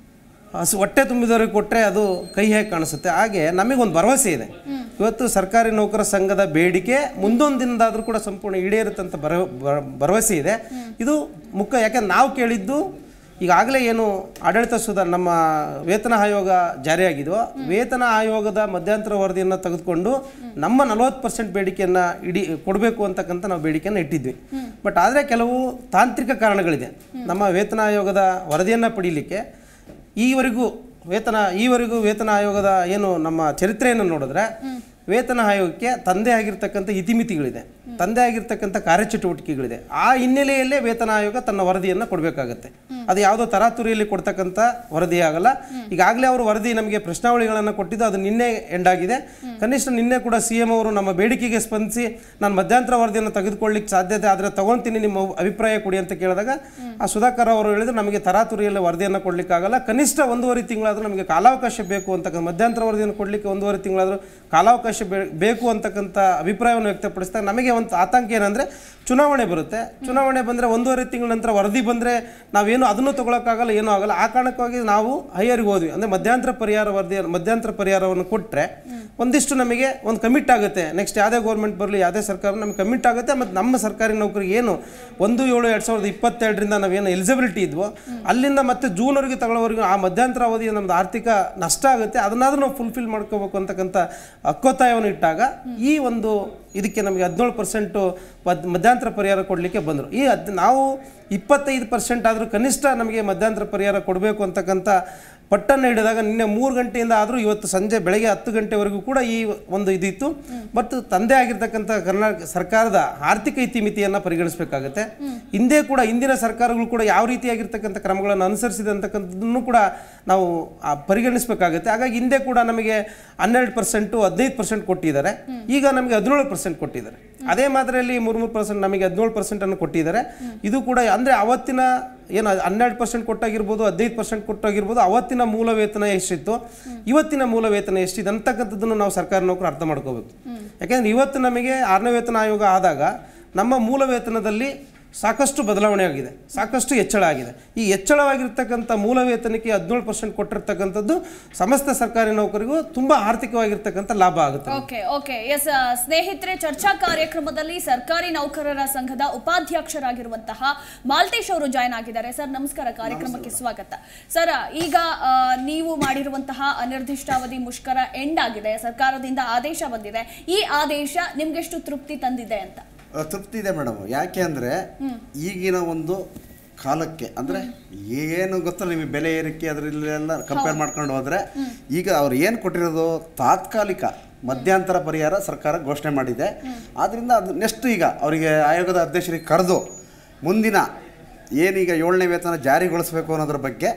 ಹಸು ಹೊಟ್ಟೆ ತುಂಬಿದವರಿಗೆ ಕೊಟ್ಟರೆ ಅದು ಕೈ ಹೇಗೆ ಕಾಣಿಸುತ್ತೆ ಹಾಗೆ ನಮಗೊಂದು ಭರವಸೆ ಇದೆ ಇವತ್ತು ಸರ್ಕಾರಿ ನೌಕರ ಸಂಘದ ಬೇಡಿಕೆ ಮುಂದೊಂದು ದಿನದಾದರೂ ಕೂಡ ಸಂಪೂರ್ಣ ಈಡೇರುತ್ತಂತ ಭರ ಭರ- ಭರವಸೆ ಇದೆ ಇದು ಮುಖ್ಯ ಯಾಕಂದ್ರೆ ನಾವು ಕೇಳಿದ್ದು ಈಗಾಗಲೇ ಏನು ಆಡಳಿತ ಸುಧಾರ ನಮ್ಮ ವೇತನ ಆಯೋಗ ಜಾರಿಯಾಗಿದೋ ವೇತನ ಆಯೋಗದ ಮಧ್ಯಂತರ ವರದಿಯನ್ನು ತೆಗೆದುಕೊಂಡು ನಮ್ಮ ನಲವತ್ತು ಪರ್ಸೆಂಟ್ ಬೇಡಿಕೆಯನ್ನು ಇಡೀ ಕೊಡಬೇಕು ಅಂತಕ್ಕಂಥ ನಾವು ಬೇಡಿಕೆಯನ್ನು ಇಟ್ಟಿದ್ವಿ ಬಟ್ ಆದರೆ ಕೆಲವು ತಾಂತ್ರಿಕ ಕಾರಣಗಳಿದೆ ನಮ್ಮ ವೇತನ ಆಯೋಗದ ವರದಿಯನ್ನು ಪಡೀಲಿಕ್ಕೆ ಈವರೆಗೂ ವೇತನ ಈವರೆಗೂ ವೇತನ ಆಯೋಗದ ಏನು ನಮ್ಮ ಚರಿತ್ರೆಯನ್ನು ನೋಡಿದ್ರೆ ವೇತನ ಆಯೋಗಕ್ಕೆ ತಂದೆ ಆಗಿರ್ತಕ್ಕಂಥ ಇತಿಮಿತಿಗಳಿದೆ ತಂದೆ ಆಗಿರ್ತಕ್ಕಂಥ ಕಾರ್ಯಚಟುವಟಿಕೆಗಳಿದೆ ಆ ಹಿನ್ನೆಲೆಯಲ್ಲೇ ವೇತನ ಆಯೋಗ ತನ್ನ ವರದಿಯನ್ನು ಕೊಡಬೇಕಾಗತ್ತೆ ಅದು ಯಾವುದೋ ತರಾತುರಿಯಲ್ಲಿ ಕೊಡ್ತಕ್ಕಂಥ ವರದಿ ಆಗಲ್ಲ ಈಗಾಗಲೇ ಅವರು ವರದಿ ನಮಗೆ ಪ್ರಶ್ನಾವಳಿಗಳನ್ನು ಕೊಟ್ಟಿದ್ದು ಅದು ನಿನ್ನೆ ಎಂಡ್ ಆಗಿದೆ ಕನಿಷ್ಠ ನಿನ್ನೆ ಕೂಡ ಸಿ ಎಂ ಅವರು ನಮ್ಮ ಬೇಡಿಕೆಗೆ ಸ್ಪಂದಿಸಿ ನಾನು ಮಧ್ಯಂತರ ವರದಿಯನ್ನು ತೆಗೆದುಕೊಳ್ಳಿಕ್ಕೆ ಸಾಧ್ಯತೆ ಆದರೆ ತಗೊಳ್ತೀನಿ ನಿಮ್ಮ ಅಭಿಪ್ರಾಯ ಕೊಡಿ ಅಂತ ಕೇಳಿದಾಗ ಆ ಸುಧಾಕರ್ ಅವರು ಹೇಳಿದ್ರು ನಮಗೆ ತರಾತುರಿಯಲ್ಲಿ ವರದಿಯನ್ನು ಕೊಡ್ಲಿಕ್ಕಾಗಲ್ಲ ಕನಿಷ್ಠ ಒಂದೂವರೆ ತಿಂಗಳಾದರೂ ನಮಗೆ ಕಾಲಾವಕಾಶ ಬೇಕು ಅಂತಕ್ಕಂಥ ಮಧ್ಯಂತರ ವರದಿಯನ್ನು ಕೊಡಲಿಕ್ಕೆ ಒಂದೂವರೆ ತಿಂಗಳಾದರೂ ಕಾಲಾವಕಾಶ ಬೇ- ಬೇಕು ಅಂತಕ್ಕಂಥ ಅಭಿಪ್ರಾಯವನ್ನು ವ್ಯಕ್ತಪಡಿಸಿದಾಗ ನಮಗೆ ಒಂದು ಆತಂಕ ಏನಂದರೆ ಚುನಾವಣೆ ಬರುತ್ತೆ ಚುನಾವಣೆ ಬಂದರೆ ಒಂದೂವರೆ ತಿಂಗಳ ನಂತರ ವರದಿ ಬಂದರೆ ನಾವೇನು ಅದನ್ನು ತಗೊಳಕ್ಕಾಗಲ್ಲ ಏನೂ ಆಗಲ್ಲ ಆ ಕಾರಣಕ್ಕಾಗಿ ನಾವು ಹೈಯರ್ಗೆ ಹೋದ್ವಿ ಅಂದರೆ ಮಧ್ಯಂತರ ಪರಿಹಾರ ವರದಿ ಮಧ್ಯಂತರ ಪರಿಹಾರವನ್ನು ಕೊಟ್ಟರೆ ಒಂದಿಷ್ಟು ನಮಗೆ ಒಂದು ಕಮಿಟ್ ಆಗುತ್ತೆ ನೆಕ್ಸ್ಟ್ ಯಾವುದೇ ಗೌರ್ಮೆಂಟ್ ಬರಲಿ ಯಾವುದೇ ಸರ್ಕಾರ ನಮಗೆ ಕಮಿಟ್ ಆಗುತ್ತೆ ಮತ್ತು ನಮ್ಮ ಸರ್ಕಾರಿ ನೌಕರಿಗೆ ಏನು ಒಂದು ಏಳು ಎರಡು ಸಾವಿರದ ಇಪ್ಪತ್ತೆರಡರಿಂದ ನಾವೇನು ಎಲಿಜಿಬಿಲಿಟಿ ಇದ್ವೋ ಅಲ್ಲಿಂದ ಮತ್ತೆ ಜೂನ್ವರೆಗೆ ತಗೊಳ್ಳೋವರೆಗೂ ಆ ಮಧ್ಯಂತರ ಅವಧಿ ನಮ್ಮದು ಆರ್ಥಿಕ ನಷ್ಟ ಆಗುತ್ತೆ ಅದನ್ನಾದ್ರೂ ನಾವು ಫುಲ್ಫಿಲ್ ಮಾಡ್ಕೋಬೇಕು ಅಂತಕ್ಕಂಥ ಹಕ್ಕೊತ್ತಾಯವನ್ನು ಇಟ್ಟಾಗ ಈ ಒಂದು ಇದಕ್ಕೆ ನಮಗೆ ಹದಿನೇಳು ಪರ್ಸೆಂಟು ಮಧ್ಯಂತರ ಪರಿಹಾರ ಕೊಡಲಿಕ್ಕೆ ಬಂದರು ಈ ಹದ್ ನಾವು ಇಪ್ಪತ್ತೈದು ಪರ್ಸೆಂಟ್ ಆದರೂ ಕನಿಷ್ಠ ನಮಗೆ ಮಧ್ಯಂತರ ಪರಿಹಾರ ಕೊಡಬೇಕು ಅಂತಕ್ಕಂಥ ಪಟ್ಟನ್ನು ಹಿಡಿದಾಗ ನಿನ್ನೆ ಮೂರು ಗಂಟೆಯಿಂದ ಆದರೂ ಇವತ್ತು ಸಂಜೆ ಬೆಳಗ್ಗೆ ಹತ್ತು ಗಂಟೆವರೆಗೂ ಕೂಡ ಈ ಒಂದು ಇದಿತ್ತು ಮತ್ತು ತಂದೆ ಆಗಿರ್ತಕ್ಕಂಥ ಕರ್ನಾಟಕ ಸರ್ಕಾರದ ಆರ್ಥಿಕ ಇತಿಮಿತಿಯನ್ನು ಪರಿಗಣಿಸಬೇಕಾಗತ್ತೆ ಹಿಂದೆ ಕೂಡ ಹಿಂದಿನ ಸರ್ಕಾರಗಳು ಕೂಡ ಯಾವ ರೀತಿಯಾಗಿರ್ತಕ್ಕಂಥ ಕ್ರಮಗಳನ್ನು ಅನುಸರಿಸಿದೆ ಅಂತಕ್ಕಂಥದ್ದನ್ನು ಕೂಡ ನಾವು ಆ, ಪರಿಗಣಿಸಬೇಕಾಗತ್ತೆ ಹಾಗಾಗಿ ಹಿಂದೆ ಕೂಡ ನಮಗೆ ಹನ್ನೆರಡು ಪರ್ಸೆಂಟು ಹದಿನೈದು ಪರ್ಸೆಂಟ್ ಕೊಟ್ಟಿದ್ದಾರೆ ಈಗ ನಮಗೆ ಹದಿನೇಳು ಪರ್ಸೆಂಟ್ ಕೊಟ್ಟಿದ್ದಾರೆ ಅದೇ ಮಾದರಿಯಲ್ಲಿ ಮೂರು ಮೂರು ಪರ್ಸೆಂಟ್ ನಮಗೆ ಹದಿನೇಳು ಪರ್ಸೆಂಟನ್ನು ಕೊಟ್ಟಿದ್ದಾರೆ ಇದು ಕೂಡ ಅಂದರೆ ಅವತ್ತಿನ ಏನು ಹನ್ನೆರಡು ಪರ್ಸೆಂಟ್ ಕೊಟ್ಟಾಗಿರ್ಬೋದು ಹದಿನೈದು ಪರ್ಸೆಂಟ್ ಕೊಟ್ಟಾಗಿರ್ಬೋದು ಅವತ್ತಿನ ಮೂಲ ವೇತನ ಎಷ್ಟಿತ್ತು ಇವತ್ತಿನ ಮೂಲ ವೇತನ ಎಷ್ಟಿದೆ ಅಂತಕ್ಕಂಥದ್ದನ್ನು ನಾವು ಸರ್ಕಾರಿ ನೌಕರು ಅರ್ಥ ಮಾಡ್ಕೋಬೇಕು ಯಾಕೆಂದರೆ ಇವತ್ತು ನಮಗೆ ಆರನೇ ವೇತನ ಆಯೋಗ ಆದಾಗ ನಮ್ಮ ಮೂಲ ವೇತನದಲ್ಲಿ ಸಾಕಷ್ಟು ಬದಲಾವಣೆ ಆಗಿದೆ ಸಾಕಷ್ಟು ಹೆಚ್ಚಳ ಆಗಿದೆ ಈ ಹೆಚ್ಚಳವಾಗಿರ್ತಕ್ಕಂಥ ಮೂಲ ವೇತನಕ್ಕೆ ಹದಿನೇಳು ಪರ್ಸೆಂಟ್ ಕೊಟ್ಟಿರ್ತಕ್ಕಂಥದ್ದು ಸಮಸ್ತ ಸರ್ಕಾರಿ ನೌಕರಿಗೂ ತುಂಬ ಆರ್ಥಿಕವಾಗಿರ್ತಕ್ಕಂಥ ಲಾಭ ಆಗುತ್ತೆ ಓಕೆ ಓಕೆ ಎಸ್ ಸ್ನೇಹಿತರೆ ಚರ್ಚಾ ಕಾರ್ಯಕ್ರಮದಲ್ಲಿ ಸರ್ಕಾರಿ ನೌಕರರ ಸಂಘದ ಉಪಾಧ್ಯಕ್ಷರಾಗಿರುವಂತಹ ಮಾಲ್ತೇಶ್ ಅವರು ಜಾಯ್ನ್ ಆಗಿದ್ದಾರೆ ಸರ್ ನಮಸ್ಕಾರ ಕಾರ್ಯಕ್ರಮಕ್ಕೆ ಸ್ವಾಗತ ಸರ್ ಈಗ ಆ, ನೀವು ಮಾಡಿರುವಂತಹ ಅನಿರ್ದಿಷ್ಟಾವಧಿ ಮುಷ್ಕರ ಎಂಡ್ ಆಗಿದೆ ಸರ್ಕಾರದಿಂದ ಆದೇಶ ಬಂದಿದೆ ಈ ಆದೇಶ ನಿಮ್ಗೆಷ್ಟು ತೃಪ್ತಿ ತಂದಿದೆ ಅಂತ ಆ, ತೃಪ್ತಿ ಇದೆ ಮೇಡಮ್ ಯಾಕೆ ಅಂದರೆ ಈಗಿನ ಒಂದು ಕಾಲಕ್ಕೆ ಅಂದರೆ ಏನು ಗೊತ್ತಲ್ಲ ನಿಮಗೆ ಬೆಲೆ ಏರಿಕೆ ಅದರಲ್ಲೆಲ್ಲ ಕಂಪೇರ್ ಮಾಡ್ಕೊಂಡು ಹೋದರೆ ಈಗ ಅವ್ರು ಏನು ಕೊಟ್ಟಿರೋದು ತಾತ್ಕಾಲಿಕ ಮಧ್ಯಂತರ ಪರಿಹಾರ ಸರ್ಕಾರ ಘೋಷಣೆ ಮಾಡಿದೆ ಆದ್ದರಿಂದ ಅದು ನೆಕ್ಸ್ಟ್ ಈಗ ಅವರಿಗೆ ಆಯೋಗದ ಅಧ್ಯಕ್ಷರಿಗೆ ಕರೆದು ಮುಂದಿನ ಏನೀಗ ಏಳನೇ ವೇತನ ಜಾರಿಗೊಳಿಸಬೇಕು ಅನ್ನೋದ್ರ ಬಗ್ಗೆ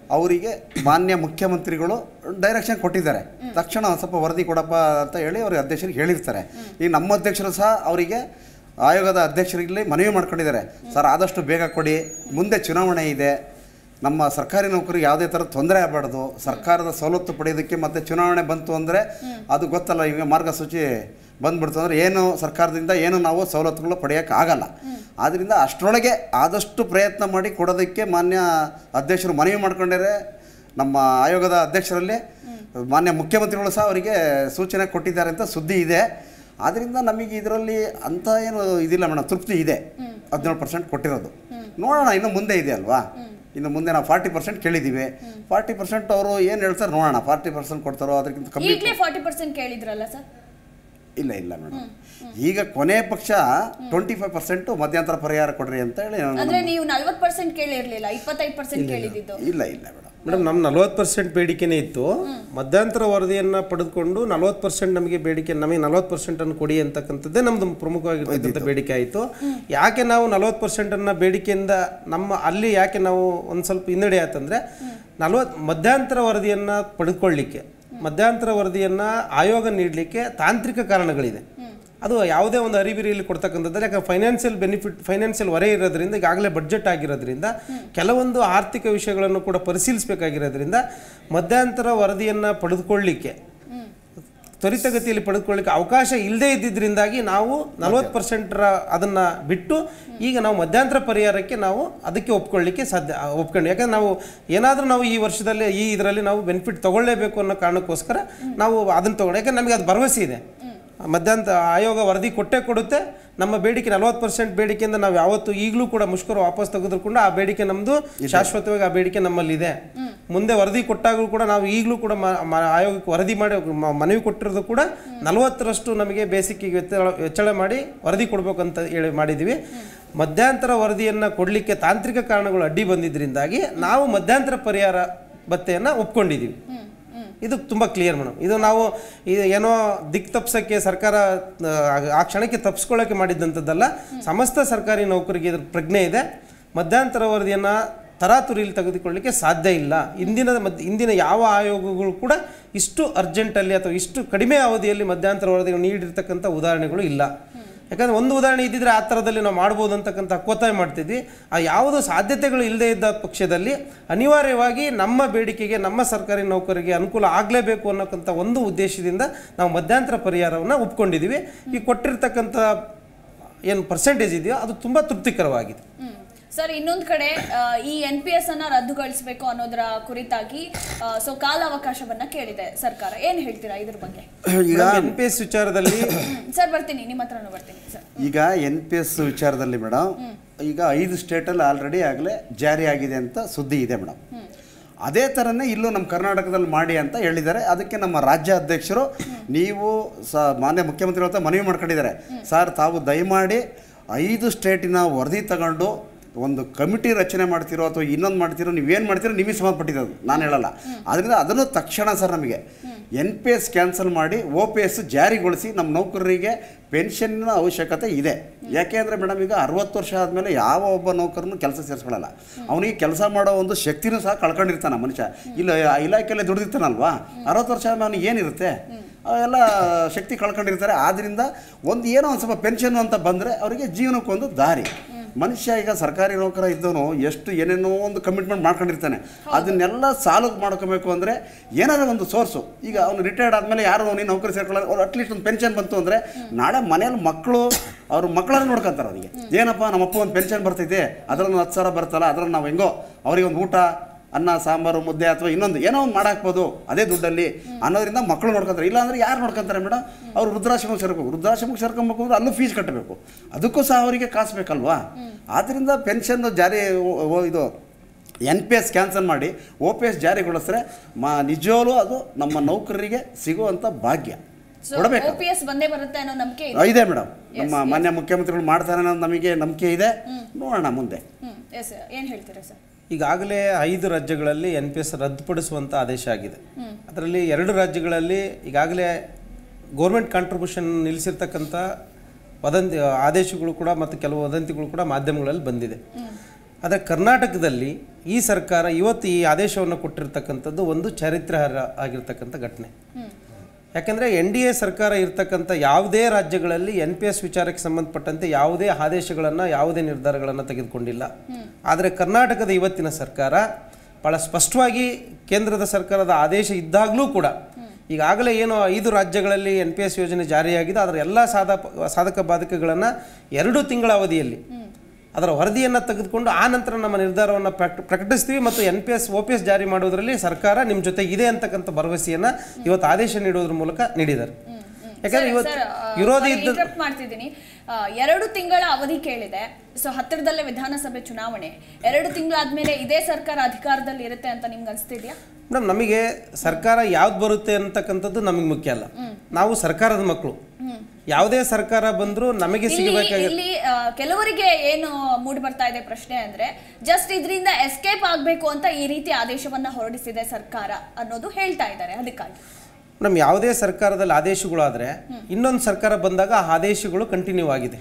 ಅವರಿಗೆ ಮಾನ್ಯ ಮುಖ್ಯಮಂತ್ರಿಗಳು ಡೈರೆಕ್ಷನ್ ಕೊಟ್ಟಿದ್ದಾರೆ ತಕ್ಷಣ ಒಂದು ಸ್ವಲ್ಪ ವರದಿ ಕೊಡಪ್ಪ ಅಂತ ಹೇಳಿ ಅವ್ರಿಗೆ ಅಧ್ಯಕ್ಷರಿಗೆ ಹೇಳಿರ್ತಾರೆ ಈಗ ನಮ್ಮ ಅಧ್ಯಕ್ಷರು ಸಹ ಅವರಿಗೆ ಆಯೋಗದ ಅಧ್ಯಕ್ಷರಿಗೆ ಮನವಿ ಮಾಡ್ಕೊಂಡಿದ್ದಾರೆ ಸರ್ ಆದಷ್ಟು ಬೇಗ ಕೊಡಿ ಮುಂದೆ ಚುನಾವಣೆ ಇದೆ ನಮ್ಮ ಸರ್ಕಾರಿ ನೌಕರಿಗೆ ಯಾವುದೇ ಥರ ತೊಂದರೆ ಆಗಬಾರ್ದು ಸರ್ಕಾರದ ಸವಲತ್ತು ಪಡೆಯೋದಕ್ಕೆ ಮತ್ತು ಚುನಾವಣೆ ಬಂತು ಅಂದರೆ ಅದು ಗೊತ್ತಲ್ಲ ಈಗ ಮಾರ್ಗಸೂಚಿ ಬಂದ್ಬಿಡ್ತು ಅಂದರೆ ಏನು ಸರ್ಕಾರದಿಂದ ಏನು ನಾವು ಸವಲತ್ತುಗಳು ಪಡೆಯೋಕ್ಕೆ ಆಗಲ್ಲ ಆದ್ದರಿಂದ ಅಷ್ಟರೊಳಗೆ ಆದಷ್ಟು ಪ್ರಯತ್ನ ಮಾಡಿ ಕೊಡೋದಕ್ಕೆ ಮಾನ್ಯ ಅಧ್ಯಕ್ಷರು ಮನವಿ ಮಾಡ್ಕೊಂಡಿದ್ದಾರೆ ನಮ್ಮ ಆಯೋಗದ ಅಧ್ಯಕ್ಷರಲ್ಲಿ ಮಾನ್ಯ ಮುಖ್ಯಮಂತ್ರಿಗಳು ಸಹ ಅವರಿಗೆ ಸೂಚನೆ ಕೊಟ್ಟಿದ್ದಾರೆ ಅಂತ ಸುದ್ದಿ ಇದೆ ಆದ್ದರಿಂದ ನಮಗೆ ಇದರಲ್ಲಿ ಅಂಥ ಏನು ಇದಿಲ್ಲ ಮೇಡಮ್ ತೃಪ್ತಿ ಇದೆ ಹದಿನೇಳು ಪರ್ಸೆಂಟ್ ಕೊಟ್ಟಿರೋದು ನೋಡೋಣ ಇನ್ನು ಮುಂದೆ ಇದೆ ಅಲ್ವಾ ಇನ್ನು ಮುಂದೆ ನಾವು ಫಾರ್ಟಿ ಪರ್ಸೆಂಟ್ ಕೇಳಿದ್ದೀವಿ ಫಾರ್ಟಿ ಪರ್ಸೆಂಟ್ ಅವರು ಏನು ಹೇಳ್ತಾರೆ ನೋಡೋಣ ಫಾರ್ಟಿ ಪರ್ಸೆಂಟ್ ಕೊಡ್ತಾರೋ ಅದಕ್ಕಿಂತ ಕಮ್ಮಿ ಈಗಲೇ ಫಾರ್ಟಿ ಪರ್ಸೆಂಟ್ ಕೇಳಿದ್ರಲ್ಲ ಸರ್ ಇಲ್ಲ ಇಲ್ಲ ಮೇಡಮ್ ಈಗ ಕೊನೆ ಪಕ್ಷ ಟ್ವೆಂಟಿ ಫೈವ್ ಪರ್ಸೆಂಟು ಮಧ್ಯಂತರ ಪರಿಹಾರ ಕೊಡ್ರಿ ಅಂತ ಹೇಳಿ ಅಂದ್ರೆ ನೀವು ನಲ್ವತ್ ಪರ್ಸೆಂಟ್ ಕೇಳಿರ್ಲಿಲ್ಲ ಇಪ್ಪತ್ತೈದು ಪರ್ಸೆಂಟ್ ಕೇಳಿದ್ದು ಇಲ್ಲ ಇಲ್ಲ ಮೇಡಮ್ ಮೇಡಮ್ ನಮ್ಮ ನಲ್ವತ್ತು ಪರ್ಸೆಂಟ್ ಬೇಡಿಕೆನೇ ಇತ್ತು ಮಧ್ಯಂತರ ವರದಿಯನ್ನು ಪಡೆದುಕೊಂಡು ನಲ್ವತ್ತು ಪರ್ಸೆಂಟ್ ನಮಗೆ ಬೇಡಿಕೆ ನಮಗೆ ನಲ್ವತ್ತು ಪರ್ಸೆಂಟನ್ನು ಕೊಡಿ ಅಂತಕ್ಕಂಥದ್ದೇ ನಮ್ಮದು ಪ್ರಮುಖವಾಗಿರ್ತಕ್ಕಂಥ ಬೇಡಿಕೆ ಆಯಿತು ಯಾಕೆ ನಾವು ನಲ್ವತ್ತು ಪರ್ಸೆಂಟನ್ನು ಬೇಡಿಕೆಯಿಂದ ನಮ್ಮ ಅಲ್ಲಿ ಯಾಕೆ ನಾವು ಒಂದು ಸ್ವಲ್ಪ ಹಿನ್ನಡೆ ಆಯ್ತಂದರೆ ನಲ್ವತ್ತು ಮಧ್ಯಂತರ ವರದಿಯನ್ನು ಪಡೆದುಕೊಳ್ಳಿಕ್ಕೆ ಮಧ್ಯಂತರ ವರದಿಯನ್ನು ಆಯೋಗ ನೀಡಲಿಕ್ಕೆ ತಾಂತ್ರಿಕ ಕಾರಣಗಳಿದೆ ಅದು ಯಾವುದೇ ಒಂದು ಅರಿಬಿರಿಯಲ್ಲಿ ಕೊಡ್ತಕ್ಕಂಥದ್ದು ಯಾಕಂದ್ರೆ ಫೈನಾನ್ಷಿಯಲ್ ಬೆನಿಫಿಟ್ ಫೈನಾನ್ಷಿಯಲ್ ಹೊರೆ ಇರೋದ್ರಿಂದ ಈಗಾಗಲೇ ಬಡ್ಜೆಟ್ ಆಗಿರೋದ್ರಿಂದ ಕೆಲವೊಂದು ಆರ್ಥಿಕ ವಿಷಯಗಳನ್ನು ಕೂಡ ಪರಿಶೀಲಿಸಬೇಕಾಗಿರೋದ್ರಿಂದ ಮಧ್ಯಂತರ ವರದಿಯನ್ನು ಪಡೆದುಕೊಳ್ಳಿಕ್ಕೆ ತ್ವರಿತಗತಿಯಲ್ಲಿ ಪಡೆದುಕೊಳ್ಳಿಕ್ಕೆ ಅವಕಾಶ ಇಲ್ಲದೇ ಇದ್ದಿದ್ದರಿಂದಾಗಿ ನಾವು ನಲವತ್ತು ಪರ್ಸೆಂಟ್ರ ಅದನ್ನು ಬಿಟ್ಟು ಈಗ ನಾವು ಮಧ್ಯಂತರ ಪರಿಹಾರಕ್ಕೆ ನಾವು ಅದಕ್ಕೆ ಒಪ್ಕೊಳ್ಳಿಕ್ಕೆ ಸಾಧ್ಯ ಒಪ್ಕೊಂಡು ಯಾಕಂದ್ರೆ ನಾವು ಏನಾದರೂ ನಾವು ಈ ವರ್ಷದಲ್ಲಿ ಈ ಇದರಲ್ಲಿ ನಾವು ಬೆನಿಫಿಟ್ ತಗೊಳ್ಳೇಬೇಕು ಅನ್ನೋ ಕಾರಣಕ್ಕೋಸ್ಕರ ನಾವು ಅದನ್ನು ತಗೊಂಡು ಯಾಕಂದ್ರೆ ನಮಗೆ ಅದು ಭರವಸೆ ಇದೆ ಮಧ್ಯಂತರ ಆಯೋಗ ವರದಿ ಕೊಟ್ಟೇ ಕೊಡುತ್ತೆ ನಮ್ಮ ಬೇಡಿಕೆ ನಲವತ್ತು ಪರ್ಸೆಂಟ್ ಬೇಡಿಕೆಯಿಂದ ನಾವು ಯಾವತ್ತು ಈಗಲೂ ಕೂಡ ಮುಷ್ಕರ ವಾಪಸ್ ತೆಗೆದ್ರು ಕೂಡ ಆ ಬೇಡಿಕೆ ನಮ್ಮದು ಶಾಶ್ವತವಾಗಿ ಆ ಬೇಡಿಕೆ ನಮ್ಮಲ್ಲಿದೆ ಮುಂದೆ ವರದಿ ಕೊಟ್ಟಾಗಲೂ ಕೂಡ ನಾವು ಈಗಲೂ ಕೂಡ ಮ- ಮ- ಆಯೋಗಕ್ಕೆ ವರದಿ ಮಾಡಿ ಮ- ಮನವಿ ಕೊಟ್ಟಿರೋದು ಕೂಡ ನಲವತ್ತರಷ್ಟು ನಮಗೆ ಬೇಸಿಕ್ಕಿಗೆ ವೆಚ್ಚ ವೆಚ್ಚಳ ಮಾಡಿ ವರದಿ ಕೊಡಬೇಕಂತ ಹೇಳಿ ಮಾಡಿದ್ದೀವಿ ಮಧ್ಯಂತರ ವರದಿಯನ್ನು ಕೊಡಲಿಕ್ಕೆ ತಾಂತ್ರಿಕ ಕಾರಣಗಳು ಅಡ್ಡಿ ಬಂದಿದ್ದರಿಂದಾಗಿ ನಾವು ಮಧ್ಯಂತರ ಪರಿಹಾರ ಭತ್ತೆಯನ್ನು ಒಪ್ಕೊಂಡಿದ್ದೀವಿ ಇದು ತುಂಬ ಕ್ಲಿಯರ್ ಮೇಡಮ್ ಇದು ನಾವು ಇದು ಏನೋ ದಿಕ್ ತಪ್ಸೋಕ್ಕೆ ಸರ್ಕಾರ ಆ, ಆ ಕ್ಷಣಕ್ಕೆ ತಪ್ಪಿಸ್ಕೊಳ್ಳೋಕ್ಕೆ ಮಾಡಿದ್ದಂಥದ್ದಲ್ಲ ಸಮಸ್ತ ಸರ್ಕಾರಿ ನೌಕರಿಗೆ ಇದ್ರ ಪ್ರಜ್ಞೆ ಇದೆ ಮಧ್ಯಂತರ ವರದಿಯನ್ನು ತರಾತುರಿಯಲ್ಲಿ ತೆಗೆದುಕೊಳ್ಳಿಕ್ಕೆ ಸಾಧ್ಯ ಇಲ್ಲ ಇಂದಿನ ಮದ್ ಇಂದಿನ ಯಾವ ಆಯೋಗಗಳು ಕೂಡ ಇಷ್ಟು ಅರ್ಜೆಂಟಲ್ಲಿ ಅಥವಾ ಇಷ್ಟು ಕಡಿಮೆ ಅವಧಿಯಲ್ಲಿ ಮಧ್ಯಂತರ ವರದಿಗಳು ನೀಡಿರ್ತಕ್ಕಂಥ ಉದಾಹರಣೆಗಳು ಇಲ್ಲ ಯಾಕಂದ್ರೆ ಒಂದು ಉದಾಹರಣೆ ಇದ್ದಿದ್ರೆ ಆ ಥರದಲ್ಲಿ ನಾವು ಮಾಡ್ಬೋದು ಅಂತಕ್ಕಂಥ ಒತ್ತಾಯ ಮಾಡ್ತಿದ್ವಿ ಆ ಯಾವುದೋ ಸಾಧ್ಯತೆಗಳು ಇಲ್ಲದೇ ಇದ್ದ ಪಕ್ಷದಲ್ಲಿ ಅನಿವಾರ್ಯವಾಗಿ ನಮ್ಮ ಬೇಡಿಕೆಗೆ ನಮ್ಮ ಸರ್ಕಾರಿ ನೌಕರಿಗೆ ಅನುಕೂಲ ಆಗಲೇಬೇಕು ಅನ್ನೋಕ್ಕಂಥ ಒಂದು ಉದ್ದೇಶದಿಂದ ನಾವು ಮಧ್ಯಂತರ ಪರಿಹಾರವನ್ನು ಒಪ್ಕೊಂಡಿದ್ದೀವಿ ಈ ಕೊಟ್ಟಿರ್ತಕ್ಕಂಥ ಏನು ಪರ್ಸೆಂಟೇಜ್ ಇದೆಯೋ ಅದು ತುಂಬ ತೃಪ್ತಿಕರವಾಗಿದೆ ಸರ್ ಇನ್ನೊಂದು ಕಡೆ ಆ, ಈ ಎನ್ ಪಿ ಎಸ್ ಅನ್ನ ರದ್ದುಗೊಳಿಸಬೇಕು ಅನ್ನೋದರ ಕುರಿತಾಗಿ ಸೊ ಕಾಲಾವಕಾಶವನ್ನ ಕೇಳಿದೆ ಸರ್ಕಾರ ಏನ್ ಹೇಳ್ತೀರಾ ಇದ್ರ ಬಗ್ಗೆ ಈಗ ಎನ್ ಪಿ ಎಸ್ ವಿಚಾರದಲ್ಲಿ ಸರ್ ಬರ್ತೀನಿ ನಿಮ್ಮ ಹತ್ರನೂ ಬರ್ತೀನಿ ಸರ್ ಈಗ ಎನ್ ಪಿ ಎಸ್ ವಿಚಾರದಲ್ಲಿ ಮೇಡಮ್ ಈಗ ಐದು ಸ್ಟೇಟಲ್ಲಿ ಆಲ್ರೆಡಿ ಆಗಲೇ ಜಾರಿ ಆಗಿದೆ ಅಂತ ಸುದ್ದಿ ಇದೆ ಮೇಡಮ್ ಅದೇ ಥರನೇ ಇಲ್ಲೂ ನಮ್ಮ ಕರ್ನಾಟಕದಲ್ಲಿ ಮಾಡಿ ಅಂತ ಹೇಳಿದ್ದಾರೆ ಅದಕ್ಕೆ ನಮ್ಮ ರಾಜ್ಯ ಅಧ್ಯಕ್ಷರು ನೀವು ಸ ಮಾನ್ಯ ಮುಖ್ಯಮಂತ್ರಿ ಹತ್ರ ಮನವಿ ಮಾಡ್ಕೊಂಡಿದ್ದಾರೆ ಸರ್ ತಾವು ದಯಮಾಡಿ ಐದು ಸ್ಟೇಟಿನ ವರದಿ ತಗೊಂಡು ಒಂದು ಕಮಿಟಿ ರಚನೆ ಮಾಡ್ತಿರೋ ಅಥವಾ ಇನ್ನೊಂದು ಮಾಡ್ತಿರೋ ನೀವೇನು ಮಾಡ್ತಿರೋ ನಿಮಗೆ ಸಂಬಂಧಪಟ್ಟಿದ್ದು ನಾನು ಹೇಳಲ್ಲ ಆದ್ದರಿಂದ ಅದನ್ನು ತಕ್ಷಣ ಸರ್ ನಮಗೆ ಎನ್ ಪಿ ಎಸ್ ಕ್ಯಾನ್ಸಲ್ ಮಾಡಿ ಒ ಪಿ ಎಸ್ ಜಾರಿಗೊಳಿಸಿ ನಮ್ಮ ನೌಕರರಿಗೆ ಪೆನ್ಷನ್ನ ಅವಶ್ಯಕತೆ ಇದೆ ಯಾಕೆ ಅಂದರೆ ಮೇಡಮ್ ಈಗ ಅರವತ್ತು ವರ್ಷ ಆದಮೇಲೆ ಯಾವ ಒಬ್ಬ ನೌಕರನು ಕೆಲಸ ಸೇರಿಸ್ಕೊಳ್ಳಲ್ಲ ಅವನಿಗೆ ಕೆಲಸ ಮಾಡೋ ಒಂದು ಶಕ್ತಿನೂ ಸಹ ಕಳ್ಕೊಂಡಿರ್ತಾನೆ ಮನುಷ್ಯ ಇಲ್ಲ ಆ ಇಲಾಖೆಯಲ್ಲೇ ದುಡಿದಿರ್ತಾನಲ್ವಾ ಅರವತ್ತು ವರ್ಷ ಆದ್ಮೇಲೆ ಅವನಿಗೆ ಏನಿರುತ್ತೆ ಅವೆಲ್ಲ ಶಕ್ತಿ ಕಳ್ಕೊಂಡಿರ್ತಾರೆ ಆದ್ದರಿಂದ ಒಂದು ಏನೋ ಒಂದು ಸ್ವಲ್ಪ ಪೆನ್ಷನ್ ಅಂತ ಬಂದರೆ ಅವರಿಗೆ ಜೀವನಕ್ಕೊಂದು ದಾರಿ ಮನುಷ್ಯ ಈಗ ಸರ್ಕಾರಿ ನೌಕರ ಇದ್ದವನು ಎಷ್ಟು ಏನೇನೋ ಒಂದು ಕಮಿಟ್ಮೆಂಟ್ ಮಾಡ್ಕೊಂಡಿರ್ತಾನೆ ಅದನ್ನೆಲ್ಲ ಸಾಲು ಮಾಡ್ಕೋಬೇಕು ಅಂದರೆ ಏನಾದ್ರು ಒಂದು ಸೋರ್ಸು ಈಗ ಅವನು ರಿಟೈರ್ಡ್ ಆದಮೇಲೆ ಯಾರು ಅವನಿಗೆ ನೌಕರಿ ಸೇರ್ಕೊಳ್ಳೋ ಅವ್ರು ಅಟ್ಲೀಸ್ಟ್ ಒಂದು ಪೆನ್ಷನ್ ಬಂತು ಅಂದರೆ ನಾಳೆ ಮನೇಲಿ ಮಕ್ಕಳು ಅವ್ರ ಮಕ್ಕಳನ್ನ ನೋಡ್ಕೊಂತಾರೆ ಅವರಿಗೆ ಏನಪ್ಪ ನಮ್ಮಪ್ಪ ಒಂದು ಪೆನ್ಷನ್ ಬರ್ತೈತೆ ಅದರನ್ನು ಹತ್ತು ಸಾವಿರ ಬರ್ತಲ್ಲ ಅದರಲ್ಲಿ ನಾವು ಹೆಂಗೋ ಅವರಿಗೆ ಒಂದು ಊಟ ಅನ್ನ ಸಾಂಬಾರು ಮುದ್ದೆ ಅಥವಾ ಇನ್ನೊಂದು ಏನೋ ಒಂದು ಮಾಡಾಕ್ಬೋದು ಅದೇ ದುಡ್ಡಲ್ಲಿ ಅನ್ನೋದ್ರಿಂದ ಮಕ್ಕಳು ನೋಡ್ಕೊಂತಾರೆ ಇಲ್ಲಾಂದ್ರೆ ಯಾರು ನೋಡ್ಕೊಂತಾರೆ ಮೇಡಮ್ ಅವ್ರು ವೃದ್ಧಾಶ್ರಮಕ್ಕೆ ಸೇರ್ಬೇಕು ವೃದ್ಧಾಶ್ರಮಕ್ಕೆ ಸೇರ್ಕೊಬೇಕು ಅಂದ್ರೆ ಅಲ್ಲೂ ಫೀಸ್ ಕಟ್ಟಬೇಕು ಅದಕ್ಕೂ ಸಹ ಅವರಿಗೆ ಕಾಸು ಬೇಕಲ್ವಾ ಆದ್ದರಿಂದ ಪೆನ್ಷನ್ ಜಾರಿ ಓ- ಓ- ಇದು ಎನ್ ಪಿ ಎಸ್ ಕ್ಯಾನ್ಸಲ್ ಮಾಡಿ ಒ ಪಿ ಎಸ್ ಜಾರಿಗೊಳಿಸಿದ್ರೆ ಮಾ ನಿಜವಾಗ್ಲೂ ಅದು ನಮ್ಮ ನೌಕರರಿಗೆ ಸಿಗುವಂಥ ಭಾಗ್ಯ ಸೊ ಕೊಡಬೇಕು ಒ ಪಿ ಎಸ್ ಬಂದೇ ಬರುತ್ತೆ ಅನ್ನೋ ನಂಬಿಕೆ ಇದೆ ಇದೆ ಮೇಡಮ್ ನಮ್ಮ ಮಾನ್ಯ ಮುಖ್ಯಮಂತ್ರಿಗಳು ಮಾಡ್ತಾರೆ ಅನ್ನೋದು ನಮಗೆ ನಂಬಿಕೆ ಇದೆ ನೋಡೋಣ ಮುಂದೆ ಹ್ಮ್ ಎಸ್ ಏನ್ ಹೇಳ್ತೀರಾ ಸರ್ ಈಗಾಗಲೇ ಐದು ರಾಜ್ಯಗಳಲ್ಲಿ ಎನ್ ಪಿ ಎಸ್ ರದ್ದುಪಡಿಸುವಂಥ ಆದೇಶ ಆಗಿದೆ ಅದರಲ್ಲಿ ಎರಡು ರಾಜ್ಯಗಳಲ್ಲಿ ಈಗಾಗಲೇ ಗೌರ್ಮೆಂಟ್ ಕಾಂಟ್ರಿಬ್ಯೂಷನ್ ನಿಲ್ಲಿಸಿರ್ತಕ್ಕಂಥ ವದಂತಿ ಆದೇಶಗಳು ಕೂಡ ಮತ್ತು ಕೆಲವು ವದಂತಿಗಳು ಕೂಡ ಮಾಧ್ಯಮಗಳಲ್ಲಿ ಬಂದಿದೆ ಆದರೆ ಕರ್ನಾಟಕದಲ್ಲಿ ಈ ಸರ್ಕಾರ ಇವತ್ತು ಈ ಆದೇಶವನ್ನು ಕೊಟ್ಟಿರ್ತಕ್ಕಂಥದ್ದು ಒಂದು ಚಾರಿತ್ರ್ಯಾರ್ಹ ಆಗಿರ್ತಕ್ಕಂಥ ಘಟನೆ ಯಾಕೆಂದರೆ ಎನ್ ಡಿ ಎ ಸರ್ಕಾರ ಇರ್ತಕ್ಕಂಥ ಯಾವುದೇ ರಾಜ್ಯಗಳಲ್ಲಿ ಎನ್ ಪಿ ಎಸ್ ವಿಚಾರಕ್ಕೆ ಸಂಬಂಧಪಟ್ಟಂತೆ ಯಾವುದೇ ಆದೇಶಗಳನ್ನು ಯಾವುದೇ ನಿರ್ಧಾರಗಳನ್ನು ತೆಗೆದುಕೊಂಡಿಲ್ಲ ಆದರೆ ಕರ್ನಾಟಕದ ಇವತ್ತಿನ ಸರ್ಕಾರ ಭಾಳ ಸ್ಪಷ್ಟವಾಗಿ ಕೇಂದ್ರದ ಸರ್ಕಾರದ ಆದೇಶ ಇದ್ದಾಗಲೂ ಕೂಡ ಈಗಾಗಲೇ ಏನು ಐದು ರಾಜ್ಯಗಳಲ್ಲಿ ಎನ್ ಪಿ ಎಸ್ ಯೋಜನೆ ಜಾರಿಯಾಗಿದೆ ಅದರ ಎಲ್ಲ ಸಾಧ ಸಾಧಕ ಬಾಧಕಗಳನ್ನು ಎರಡು ತಿಂಗಳ ಅವಧಿಯಲ್ಲಿ ಅದರ ವರದಿಯನ್ನು ತೆಗೆದುಕೊಂಡು ಆ ನಂತರ ನಮ್ಮ ನಿರ್ಧಾರವನ್ನು ಪ್ರಕ ಪ್ರಕಟಿಸ್ತೀವಿ ಮತ್ತು N P S O P S ಜಾರಿ ಮಾಡೋದರಲ್ಲಿ ಸರ್ಕಾರ ನಿಮ್ಮ ಜೊತೆ ಇದೆ ಅಂತಕ್ಕಂಥ ಭರವಸೆಯನ್ನು ಇವತ್ತು ಆದೇಶ ನೀಡೋದ್ರ ಮೂಲಕ ನೀಡಿದ್ದಾರೆ ಯಾಕಂದ್ರೆ ಇವತ್ತು ಸರ್, ಆ, ವಿರೋಧಿ sorry, ಇದ್ದ interrupt ಮಾಡ್ತಿದ್ದೀನಿ ಆ, ಎರಡು ತಿಂಗಳ ಅವಧಿ ಕೇಳಿದೆ ಸೊ ಹತ್ತಿರದಲ್ಲೇ ವಿಧಾನಸಭೆ ಚುನಾವಣೆ ಎರಡು ತಿಂಗಳಾದ್ಮೇಲೆ ಇದೇ ಸರ್ಕಾರ ಅಧಿಕಾರದಲ್ಲಿ ಇರುತ್ತೆ ಅಂತ ನಿಮ್ಗೆ ಅನಿಸ್ತಿದ್ಯಾ ಮೇಡಮ್ ನಮಗೆ ಸರ್ಕಾರ ಯಾವ್ದು ಬರುತ್ತೆ ಅಂತಕ್ಕಂಥದ್ದು ನಮಗೆ ಮುಖ್ಯ ಅಲ್ಲ ನಾವು ಸರ್ಕಾರದ ಮಕ್ಕಳು ಯಾವುದೇ ಸರ್ಕಾರ ಬಂದರೂ ನಮಗೆ ಇಲ್ಲಿ ಸಿಗಬೇಕಾಗಿ ಇಲ್ಲಿ ಆ, ಕೆಲವರಿಗೆ ಏನು ಮೂಡ್ ಬರ್ತಾ ಇದೆ ಪ್ರಶ್ನೆ ಅಂದ್ರೆ ಜಸ್ಟ್ ಇದರಿಂದ ಎಸ್ಕೇಪ್ ಆಗ್ಬೇಕು ಅಂತ ಈ ರೀತಿ ಆದೇಶವನ್ನ ಹೊರಡಿಸಿದೆ ಸರ್ಕಾರ ಅನ್ನೋದು ಹೇಳ್ತಾ ಇದ್ದಾರೆ ಅದಕ್ಕಾಗಿ ನಮ್ಮ ಯಾವುದೇ ಸರ್ಕಾರದಲ್ಲಿ ಆದೇಶಗಳಾದರೆ ಇನ್ನೊಂದು ಸರ್ಕಾರ ಬಂದಾಗ ಆ ಆದೇಶಗಳು ಕಂಟಿನ್ಯೂ ಆಗಿದೆ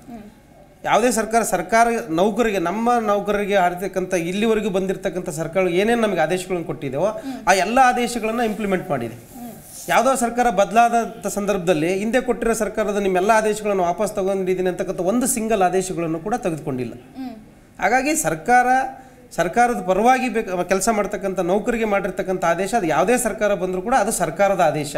ಯಾವುದೇ ಸರ್ಕಾರ ಸರ್ಕಾರ ನೌಕರಿಗೆ ನಮ್ಮ ನೌಕರರಿಗೆ ಆಡ್ತಕ್ಕಂಥ ಇಲ್ಲಿವರೆಗೂ ಬಂದಿರತಕ್ಕಂಥ ಸರ್ಕಾರ ಏನೇನು ನಮಗೆ ಆದೇಶಗಳನ್ನು ಕೊಟ್ಟಿದೆಯೋ ಆ ಎಲ್ಲ ಆದೇಶಗಳನ್ನು ಇಂಪ್ಲಿಮೆಂಟ್ ಮಾಡಿದೆ ಯಾವುದೋ ಸರ್ಕಾರ ಬದಲಾದಂಥ ಸಂದರ್ಭದಲ್ಲಿ ಹಿಂದೆ ಕೊಟ್ಟಿರೋ ಸರ್ಕಾರದ ನಿಮ್ಮೆಲ್ಲ ಆದೇಶಗಳನ್ನು ವಾಪಸ್ ತಗೊಂಡಿದ್ದೀನಿ ಅಂತಕ್ಕಂಥ ಒಂದು ಸಿಂಗಲ್ ಆದೇಶಗಳನ್ನು ಕೂಡ ತೆಗೆದುಕೊಂಡಿಲ್ಲ ಹಾಗಾಗಿ ಸರ್ಕಾರ ಸರ್ಕಾರದ ಪರವಾಗಿ ಬೇಕು ಕೆಲಸ ಮಾಡ್ತಕ್ಕಂಥ ನೌಕರಿಗೆ ಮಾಡಿರ್ತಕ್ಕಂಥ ಆದೇಶ ಅದು ಯಾವುದೇ ಸರ್ಕಾರ ಬಂದರೂ ಕೂಡ ಅದು ಸರ್ಕಾರದ ಆದೇಶ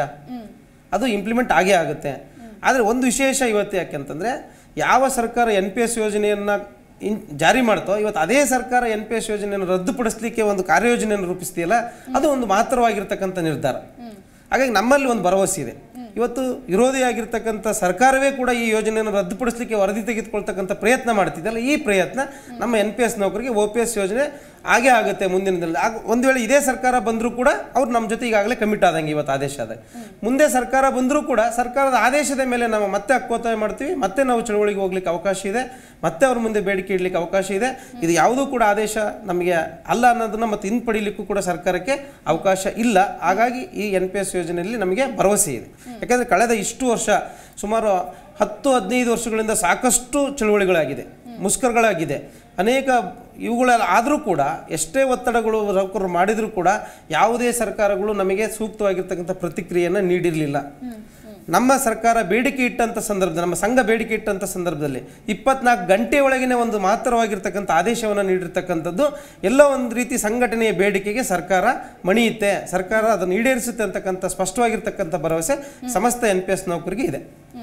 ಅದು ಇಂಪ್ಲಿಮೆಂಟ್ ಆಗೇ ಆಗುತ್ತೆ ಆದರೆ ಒಂದು ವಿಶೇಷ ಇವತ್ತು ಯಾಕೆಂತಂದರೆ ಯಾವ ಸರ್ಕಾರ ಎನ್ ಪಿ ಎಸ್ ಯೋಜನೆಯನ್ನು ಇನ್ ಜಾರಿ ಮಾಡ್ತೋ ಇವತ್ತು ಅದೇ ಸರ್ಕಾರ ಎನ್ ಪಿ ಎಸ್ ಯೋಜನೆಯನ್ನು ರದ್ದುಪಡಿಸಲಿಕ್ಕೆ ಒಂದು ಕಾರ್ಯಯೋಜನೆಯನ್ನು ರೂಪಿಸ್ತೀಯಲ್ಲ ಅದು ಒಂದು ಮಾತ್ರವಾಗಿರ್ತಕ್ಕಂಥ ನಿರ್ಧಾರ ಹಾಗಾಗಿ ನಮ್ಮಲ್ಲಿ ಒಂದು ಭರವಸೆ ಇದೆ ಇವತ್ತು ವಿರೋಧಿಯಾಗಿರ್ತಕ್ಕಂಥ ಸರ್ಕಾರವೇ ಕೂಡ ಈ ಯೋಜನೆಯನ್ನು ರದ್ದುಪಡಿಸಲಿಕ್ಕೆ ವರದಿ ತೆಗೆದುಕೊಳ್ತಕ್ಕಂಥ ಪ್ರಯತ್ನ ಮಾಡ್ತಿದ್ದಲ್ಲ ಈ ಪ್ರಯತ್ನ ನಮ್ಮ ಎನ್ ಪಿ ಎಸ್ ನೌಕರಿಗೆ ಒ ಪಿ ಎಸ್ ಯೋಜನೆ ಆಗೇ ಆಗುತ್ತೆ ಮುಂದಿನ ದಿನದಲ್ಲಿ ಆಗ ಒಂದು ವೇಳೆ ಇದೇ ಸರ್ಕಾರ ಬಂದರೂ ಕೂಡ ಅವ್ರು ನಮ್ಮ ಜೊತೆ ಈಗಾಗಲೇ ಕಮಿಟ್ ಆದಂಗೆ ಇವತ್ತು ಆದೇಶ ಆದಾಗ ಮುಂದೆ ಸರ್ಕಾರ ಬಂದರೂ ಕೂಡ ಸರ್ಕಾರದ ಆದೇಶದ ಮೇಲೆ ನಾವು ಮತ್ತೆ ಹಕ್ಕೋತ್ತಾಯ ಮಾಡ್ತೀವಿ ಮತ್ತೆ ನಾವು ಚಳವಳಿಗೆ ಹೋಗ್ಲಿಕ್ಕೆ ಅವಕಾಶ ಇದೆ ಮತ್ತೆ ಅವ್ರ ಮುಂದೆ ಬೇಡಿಕೆ ಇಡಲಿಕ್ಕೆ ಅವಕಾಶ ಇದೆ ಇದು ಯಾವುದೂ ಕೂಡ ಆದೇಶ ನಮಗೆ ಅಲ್ಲ ಅನ್ನೋದನ್ನ ಮತ್ತೆ ಹಿಂಪಡಿಲಿಕ್ಕೂ ಕೂಡ ಸರ್ಕಾರಕ್ಕೆ ಅವಕಾಶ ಇಲ್ಲ ಹಾಗಾಗಿ ಈ ಎನ್ ಪಿ ಎಸ್ ಯೋಜನೆಯಲ್ಲಿ ನಮಗೆ ಭರವಸೆ ಇದೆ ಯಾಕಂದರೆ ಕಳೆದ ಇಷ್ಟು ವರ್ಷ ಸುಮಾರು ಹತ್ತು ಹದಿನೈದು ವರ್ಷಗಳಿಂದ ಸಾಕಷ್ಟು ಚಳುವಳಿಗಳಾಗಿದೆ ಮುಷ್ಕರಗಳಾಗಿದೆ ಅನೇಕ ಇವುಗಳೆಲ್ಲ ಆದರೂ ಕೂಡ ಎಷ್ಟೇ ಒತ್ತಡಗಳು ನೌಕರರು ಮಾಡಿದರೂ ಕೂಡ ಯಾವುದೇ ಸರ್ಕಾರಗಳು ನಮಗೆ ಸೂಕ್ತವಾಗಿರ್ತಕ್ಕಂಥ ಪ್ರತಿಕ್ರಿಯೆಯನ್ನು ನೀಡಿರಲಿಲ್ಲ ನಮ್ಮ ಸರ್ಕಾರ ಬೇಡಿಕೆ ಇಟ್ಟಂಥ ಸಂದರ್ಭದಲ್ಲಿ ನಮ್ಮ ಸಂಘ ಬೇಡಿಕೆ ಇಟ್ಟಂಥ ಸಂದರ್ಭದಲ್ಲಿ ಇಪ್ಪತ್ನಾಲ್ಕು ಗಂಟೆ ಒಳಗಿನ ಒಂದು ಮಾತ್ರವಾಗಿರ್ತಕ್ಕಂಥ ಆದೇಶವನ್ನು ನೀಡಿರ್ತಕ್ಕಂಥದ್ದು ಎಲ್ಲೋ ಒಂದು ರೀತಿ ಸಂಘಟನೆಯ ಬೇಡಿಕೆಗೆ ಸರ್ಕಾರ ಮಣಿಯುತ್ತೆ ಸರ್ಕಾರ ಅದನ್ನು ಈಡೇರಿಸುತ್ತೆ ಅಂತಕ್ಕಂಥ ಸ್ಪಷ್ಟವಾಗಿರ್ತಕ್ಕಂಥ ಭರವಸೆ ಸಮಸ್ತ ಎನ್ ಪಿ ಎಸ್ ನೌಕರಿಗೆ ಇದೆ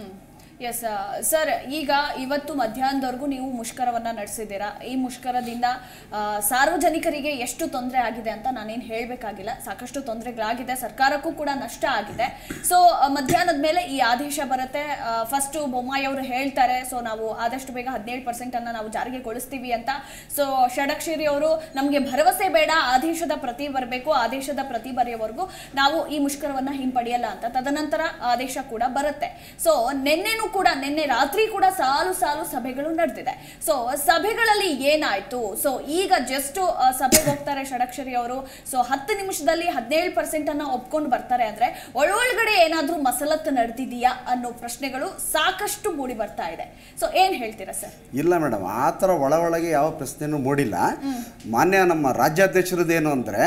ಎಸ್ ಸರ್ ಈಗ ಇವತ್ತು ಮಧ್ಯಾಹ್ನದವರೆಗೂ ನೀವು ಮುಷ್ಕರವನ್ನ ನಡೆಸಿದ್ದೀರಾ ಈ ಮುಷ್ಕರದಿಂದ ಆ, ಸಾರ್ವಜನಿಕರಿಗೆ ಎಷ್ಟು ತೊಂದರೆ ಆಗಿದೆ ಅಂತ ನಾನೇನು ಹೇಳಬೇಕಾಗಿಲ್ಲ ಸಾಕಷ್ಟು ತೊಂದರೆಗಳಾಗಿದೆ ಸರ್ಕಾರಕ್ಕೂ ಕೂಡ ನಷ್ಟ ಆಗಿದೆ ಸೊ ಮಧ್ಯಾಹ್ನದ ಮೇಲೆ ಈ ಆದೇಶ ಬರುತ್ತೆ ಫಸ್ಟು ಬೊಮ್ಮಾಯಿ ಅವರು ಹೇಳ್ತಾರೆ ಸೊ ನಾವು ಆದಷ್ಟು ಬೇಗ ಹದಿನೇಳು ಪರ್ಸೆಂಟ್ ಅನ್ನ ನಾವು ಜಾರಿಗೆಗೊಳಿಸ್ತೀವಿ ಅಂತ ಸೊ ಷಡಕ್ಷರಿ ಅವರು ನಮಗೆ ಭರವಸೆ ಬೇಡ ಆದೇಶದ ಪ್ರತಿ ಬರಬೇಕು ಆದೇಶದ ಪ್ರತಿ ಬರೆಯೋವರೆಗೂ ನಾವು ಈ ಮುಷ್ಕರವನ್ನ ಹಿಂಪಡೆಯಲ್ಲ ಅಂತ ತದನಂತರ ಆದೇಶ ಕೂಡ ಬರುತ್ತೆ ಸೊ ನಿನ್ನೆನೂ ಕೂಡ ನಿನ್ನೆ ರಾತ್ರಿ ಕೂಡ ಸಾಲು ಸಾಲು ಸಭೆಗಳು ನಡೆದಿದೆ ಸೊ ಸಭೆಗಳಲ್ಲಿ ಏನಾಯ್ತು ಸೊ ಈಗ ಜಸ್ಟ್ ಸಭೆಗೆ ಹೋಗ್ತಾರೆ ಷಡಕ್ಷರಿ ಅವರು ಸೊ ಹತ್ತು ನಿಮಿಷದಲ್ಲಿ ಹದಿನೇಳು ಪರ್ಸೆಂಟ್ ಅನ್ನ ಒಪ್ಕೊಂಡು ಬರ್ತಾರೆ ಅಂದ್ರೆ ಒಳೊಳಗಡೆ ಏನಾದ್ರೂ ಮಸಲತ್ತು ನಡೆದಿದೆಯಾ ಅನ್ನೋ ಪ್ರಶ್ನೆಗಳು ಸಾಕಷ್ಟು ಮೂಡಿ ಬರ್ತಾ ಇದೆ ಸೊ ಏನ್ ಹೇಳ್ತೀರಾ ಸರ್ ಇಲ್ಲ ಮೇಡಮ್ ಆ ಥರ ಒಳ ಒಳಗೆ ಯಾವ ಪ್ರಶ್ನೆನೂ ಮೂಡಿಲ್ಲ ಮಾನ್ಯ ನಮ್ಮ ರಾಜ್ಯಾಧ್ಯಕ್ಷರದ್ದೇನು ಅಂದರೆ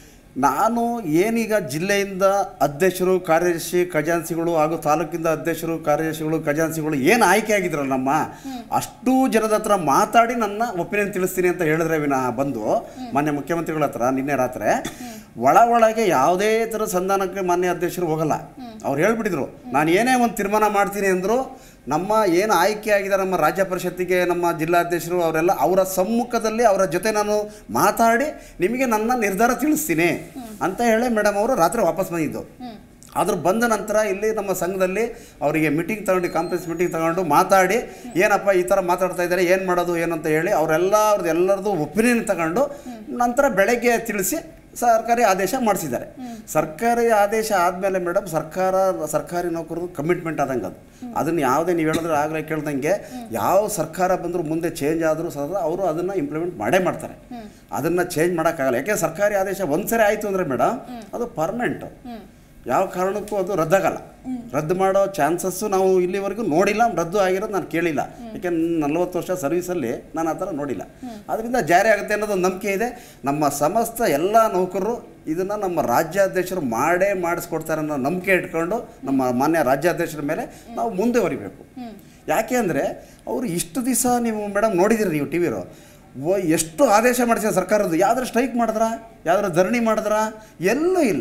ನಾನು ಏನೀಗ ಜಿಲ್ಲೆಯಿಂದ ಅಧ್ಯಕ್ಷರು ಕಾರ್ಯದರ್ಶಿ ಖಜಾನ್ಸಿಗಳು ಹಾಗೂ ತಾಲೂಕಿಂದ ಅಧ್ಯಕ್ಷರು ಕಾರ್ಯದರ್ಶಿಗಳು ಖಜಾನ್ಸಿಗಳು ಏನು ಆಯ್ಕೆ ಆಗಿದ್ರಲ್ಲ ನಮ್ಮ ಅಷ್ಟೂ ಜನದ ಹತ್ರ ಮಾತಾಡಿ ನನ್ನ ಒಪಿನಿಯನ್ ತಿಳಿಸ್ತೀನಿ ಅಂತ ಹೇಳಿದ್ರೆ ವಿನಃ ಬಂದು ಮಾನ್ಯ ಮುಖ್ಯಮಂತ್ರಿಗಳ ಹತ್ರ ನಿನ್ನೆ ರಾತ್ರಿ ಒಳ ಒಳಗೆ ಯಾವುದೇ ಥರ ಸಂಧಾನಕ್ಕೆ ಮಾನ್ಯ ಅಧ್ಯಕ್ಷರು ಹೋಗಲ್ಲ ಅವ್ರು ಹೇಳ್ಬಿಟ್ಟಿದ್ರು ನಾನು ಏನೇ ಒಂದು ತೀರ್ಮಾನ ಮಾಡ್ತೀನಿ ಅಂದರು ನಮ್ಮ ಏನು ಆಯ್ಕೆ ಆಗಿದೆ ನಮ್ಮ ರಾಜ್ಯ ಪರಿಷತ್ತಿಗೆ ನಮ್ಮ ಜಿಲ್ಲಾಧ್ಯಕ್ಷರು ಅವರೆಲ್ಲ ಅವರ ಸಮ್ಮುಖದಲ್ಲಿ ಅವರ ಜೊತೆ ನಾನು ಮಾತಾಡಿ ನಿಮಗೆ ನನ್ನ ನಿರ್ಧಾರ ತಿಳಿಸ್ತೀನಿ ಅಂತ ಹೇಳಿ ಮೇಡಮ್ ಅವರು ರಾತ್ರಿ ವಾಪಸ್ ಬಂದಿದ್ದು ಆದರೂ ಬಂದ ನಂತರ ಇಲ್ಲಿ ನಮ್ಮ ಸಂಘದಲ್ಲಿ ಅವರಿಗೆ ಮೀಟಿಂಗ್ ತಗೊಂಡು ಕಾನ್ಫರೆನ್ಸ್ ಮೀಟಿಂಗ್ ತಗೊಂಡು ಮಾತಾಡಿ ಏನಪ್ಪ ಈ ಥರ ಮಾತಾಡ್ತಾ ಇದ್ದಾರೆ ಏನು ಮಾಡೋದು ಏನು ಅಂತ ಹೇಳಿ ಅವರೆಲ್ಲ ಅವ್ರದ್ದು ಎಲ್ಲರದ್ದು ಒಪಿನಿಯನ್ ತಗೊಂಡು ನಂತರ ಬೆಳಗ್ಗೆ ತಿಳಿಸಿ ಸರ್ಕಾರಿ ಆದೇಶ ಮಾಡಿಸಿದ್ದಾರೆ ಸರ್ಕಾರಿ ಆದೇಶ ಆದಮೇಲೆ ಮೇಡಮ್ ಸರ್ಕಾರ ಸರ್ಕಾರಿ ನೌಕರರು ಕಮಿಟ್ಮೆಂಟ್ ಆದಂಗೆ ಅದು ಅದನ್ನು ಯಾವುದೇ ನೀವು ಹೇಳಿದ್ರೆ ಆಗಲೇ ಕೇಳ್ದಂಗೆ ಯಾವ ಸರ್ಕಾರ ಬಂದರೂ ಮುಂದೆ ಚೇಂಜ್ ಆದರೂ ಸಹ ಅವರು ಅದನ್ನು ಇಂಪ್ಲಿಮೆಂಟ್ ಮಾಡೇ ಮಾಡ್ತಾರೆ ಅದನ್ನು ಚೇಂಜ್ ಮಾಡೋಕ್ಕಾಗಲ್ಲ ಯಾಕೆ ಸರ್ಕಾರಿ ಆದೇಶ ಒಂದು ಸರಿ ಆಯಿತು ಅಂದರೆ ಮೇಡಮ್ ಅದು ಪರ್ಮನೆಂಟು ಯಾವ ಕಾರಣಕ್ಕೂ ಅದು ರದ್ದಾಗಲ್ಲ ರದ್ದು ಮಾಡೋ ಚಾನ್ಸಸ್ಸು ನಾವು ಇಲ್ಲಿವರೆಗೂ ನೋಡಿಲ್ಲ ರದ್ದು ಆಗಿರೋದು ನಾನು ಕೇಳಿಲ್ಲ ಯಾಕೆಂದ್ರೆ ನಲ್ವತ್ತು ವರ್ಷ ಸರ್ವಿಸಲ್ಲಿ ನಾನು ಆ ಥರ ನೋಡಿಲ್ಲ ಅದರಿಂದ ಜಾರಿ ಆಗುತ್ತೆ ಅನ್ನೋದು ಒಂದು ನಂಬಿಕೆ ಇದೆ ನಮ್ಮ ಸಮಸ್ತ ಎಲ್ಲ ನೌಕರರು ಇದನ್ನು ನಮ್ಮ ರಾಜ್ಯಾಧ್ಯಕ್ಷರು ಮಾಡೇ ಮಾಡಿಸ್ಕೊಡ್ತಾರೆ ಅನ್ನೋ ನಂಬಿಕೆ ಇಟ್ಕೊಂಡು ನಮ್ಮ ಮಾನ್ಯ ರಾಜ್ಯಾಧ್ಯಕ್ಷರ ಮೇಲೆ ನಾವು ಮುಂದುವರಿಬೇಕು ಯಾಕೆ ಅಂದರೆ ಅವರು ಇಷ್ಟು ದಿವಸ ನೀವು ಮೇಡಮ್ ನೋಡಿದಿರಿ ನೀವು ಟಿ ವಿರು ಓ ಎಷ್ಟು ಆದೇಶ ಮಾಡಿಸಿದ ಸರ್ಕಾರದ್ದು ಯಾವ್ದಾರು ಸ್ಟ್ರೈಕ್ ಮಾಡಿದ್ರ ಯಾವ್ದಾರು ಧರಣಿ ಮಾಡಿದ್ರ ಎಲ್ಲೂ ಇಲ್ಲ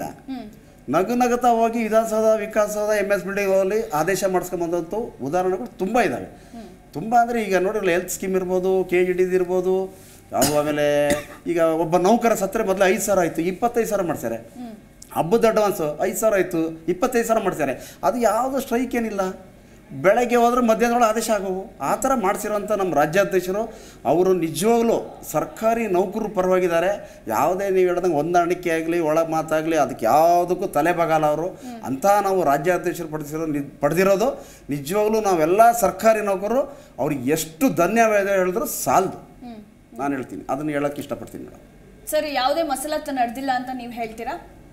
ನಗು ನಗುತ್ತಾ ಹೋಗಿ Vidhana Soudha Vikasa Soudha M S building ಹೋಗಲಿ ಆದೇಶ ಮಾಡಿಸ್ಕೊಂಬಂದಂಥವು ಉದಾಹರಣೆಗಳು ತುಂಬ ಇದ್ದಾವೆ ತುಂಬ ಅಂದರೆ ಈಗ ನೋಡಿರಲ್ಲ ಹೆಲ್ತ್ ಸ್ಕೀಮ್ ಇರ್ಬೋದು ಕೆ ಜಿ ಡಿದು ಇರ್ಬೋದು ಯಾವ ಆಮೇಲೆ ಈಗ ಒಬ್ಬ ನೌಕರ ಸತ್ತರೆ ಮೊದಲು ಐದು ಸಾವಿರ ಆಯಿತು ಇಪ್ಪತ್ತೈದು ಸಾವಿರ ಮಾಡ್ತಾರೆ ಹಬ್ಬದ ಅಡ್ವಾನ್ಸು ಐದು ಸಾವಿರ ಆಯಿತು ಇಪ್ಪತ್ತೈದು ಸಾವಿರ ಮಾಡ್ತಾರೆ ಅದು ಯಾವುದು ಸ್ಟ್ರೈಕ್ ಏನಿಲ್ಲ ಬೆಳಗ್ಗೆ ಹೋದ್ರೆ ಮಧ್ಯಾಹ್ನದೊಳಗೆ ಆದೇಶ ಆಗೋವು ಆ ಥರ ಮಾಡಿಸಿರೋಂಥ ನಮ್ಮ ರಾಜ್ಯಾಧ್ಯಕ್ಷರು ಅವರು ನಿಜವಾಗ್ಲೂ ಸರ್ಕಾರಿ ನೌಕರರು ಪರವಾಗಿದ್ದಾರೆ ಯಾವುದೇ ನೀವು ಹೇಳ್ದಂಗೆ ಹೊಂದಾಣಿಕೆ ಆಗಲಿ ಒಳ ಮಾತಾಗಲಿ ಅದಕ್ಕೆ ಯಾವುದಕ್ಕೂ ತಲೆ ಬಗಲ್ಲ ಅವರು ಅಂಥ ನಾವು ರಾಜ್ಯಾಧ್ಯಕ್ಷರು ಪಡೆದಿರೋ ನಿ ಪಡೆದಿರೋದು ನಿಜವಾಗ್ಲೂ ನಾವೆಲ್ಲ ಸರ್ಕಾರಿ ನೌಕರರು ಅವ್ರಿಗೆ ಎಷ್ಟು ಧನ್ಯವಾದ ಹೇಳಿದ್ರು ಸಾಲದು ನಾನು ಹೇಳ್ತೀನಿ ಅದನ್ನು ಹೇಳೋಕ್ಕೆ ಇಷ್ಟಪಡ್ತೀನಿ ಮೇಡಮ್ ಸರ್ ಯಾವುದೇ ಮಸಲತ್ತು ನಡೆದಿಲ್ಲ ಅಂತ ನೀವು ಹೇಳ್ತೀರಾ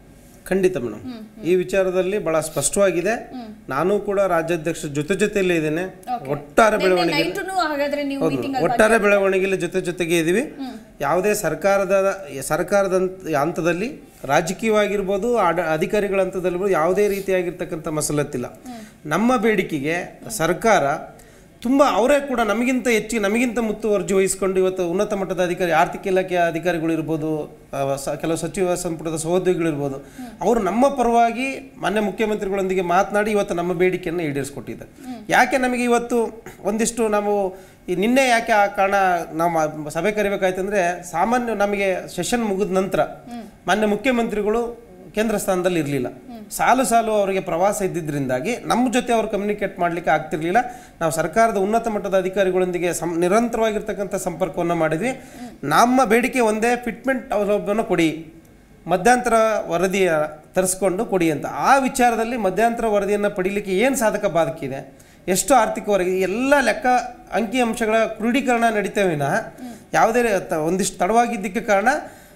ಖಂಡಿತ ಮೇಡಮ್ ಈ ವಿಚಾರದಲ್ಲಿ ಬಹಳ ಸ್ಪಷ್ಟವಾಗಿದೆ ನಾನು ಕೂಡ ರಾಜ್ಯಾಧ್ಯಕ್ಷರ ಜೊತೆ ಜೊತೆಯಲ್ಲೇ ಇದ್ದೇನೆ ಒಟ್ಟಾರೆ ಬೆಳವಣಿಗೆ ನೈಟು ಹಾಗಾದ್ರೆ ನೀವು ಹೌದು ಮೀಟಿಂಗ್ ಒಟ್ಟಾರೆ ಬೆಳವಣಿಗೆಯಲ್ಲಿ ಜೊತೆ ಜೊತೆಗೆ ಇದ್ದೀವಿ ಯಾವುದೇ ಸರ್ಕಾರದ ಸರ್ಕಾರದ ಹಂತ- ಹಂತದಲ್ಲಿ ರಾಜಕೀಯವಾಗಿರ್ಬೋದು ಆಡ ಅಧಿಕಾರಿಗಳ ಹಂತದಲ್ಲಿರ್ಬೋದು ಯಾವುದೇ ರೀತಿಯಾಗಿರ್ತಕ್ಕಂಥ ಮಸಲತ್ತಿಲ್ಲ ನಮ್ಮ ಬೇಡಿಕೆಗೆ ಸರ್ಕಾರ ತುಂಬ ಅವರೇ ಕೂಡ ನಮಗಿಂತ ಹೆಚ್ಚು ನಮಗಿಂತ ಮುತುವರ್ಜಿ ವಹಿಸ್ಕೊಂಡು ಇವತ್ತು ಉನ್ನತ ಮಟ್ಟದ ಅಧಿಕಾರಿ ಆರ್ಥಿಕ ಇಲಾಖೆಯ ಅಧಿಕಾರಿಗಳು ಇರ್ಬೋದು ಆ, ಸ- ಕೆಲವು ಸಚಿವ ಸಂಪುಟದ ಸಹೋದ್ಯೋಗಿಗಳಿರ್ಬೋದು ಅವರು ನಮ್ಮ ಪರವಾಗಿ ಮಾನ್ಯ ಮುಖ್ಯಮಂತ್ರಿಗಳೊಂದಿಗೆ ಮಾತನಾಡಿ ಇವತ್ತು ನಮ್ಮ ಬೇಡಿಕೆಯನ್ನು ಈಡೇರಿಸ್ಕೊಟ್ಟಿದ್ದಾರೆ ಯಾಕೆ ನಮಗೆ ಇವತ್ತು ಒಂದಿಷ್ಟು ನಾವು ಈ ನಿನ್ನೆ ಯಾಕೆ ಆ ಕಾರಣ ನಾವು ಮಾ- ಸಭೆ ಕರಿಬೇಕಾಯ್ತು ಅಂದರೆ ಸಾಮಾನ್ಯ ನಮಗೆ ಸೆಷನ್ ಮುಗಿದ ನಂತರ ಮಾನ್ಯ ಮುಖ್ಯಮಂತ್ರಿಗಳು ಕೇಂದ್ರ ಸ್ಥಾನದಲ್ಲಿ ಇರಲಿಲ್ಲ ಸಾಲು ಸಾಲು ಅವರಿಗೆ ಪ್ರವಾಸ ಇದ್ದಿದ್ದರಿಂದಾಗಿ ನಮ್ಮ ಜೊತೆ ಅವರು ಕಮ್ಯುನಿಕೇಟ್ ಮಾಡಲಿಕ್ಕೆ ಆಗ್ತಿರ್ಲಿಲ್ಲ ನಾವು ಸರ್ಕಾರದ ಉನ್ನತ ಮಟ್ಟದ ಅಧಿಕಾರಿಗಳೊಂದಿಗೆ ಸಂ ನಿರಂತರವಾಗಿರ್ತಕ್ಕಂಥ ಸಂಪರ್ಕವನ್ನು ಮಾಡಿದ್ವಿ ನಮ್ಮ ಬೇಡಿಕೆ ಒಂದೇ ಫಿಟ್ಮೆಂಟ್ ಸೌಲಭ್ಯವನ್ನು ಕೊಡಿ ಮಧ್ಯಂತರ ವರದಿಯ ತರಿಸ್ಕೊಂಡು ಕೊಡಿ ಅಂತ ಆ ವಿಚಾರದಲ್ಲಿ ಮಧ್ಯಂತರ ವರದಿಯನ್ನು ಪಡೀಲಿಕ್ಕೆ ಏನು ಸಾಧಕ ಬಾಧಕಿದೆ ಎಷ್ಟು ಆರ್ಥಿಕ ಹೊರಗೆ ಎಲ್ಲ ಲೆಕ್ಕ ಅಂಕಿ ಅಂಶಗಳ ಕ್ರೋಢೀಕರಣ ನಡೀತೇವೆ ವಿನಃ ಯಾವುದೇ ತ- ಒಂದಿಷ್ಟು ತಡವಾಗಿದ್ದಕ್ಕೆ ಕಾರಣ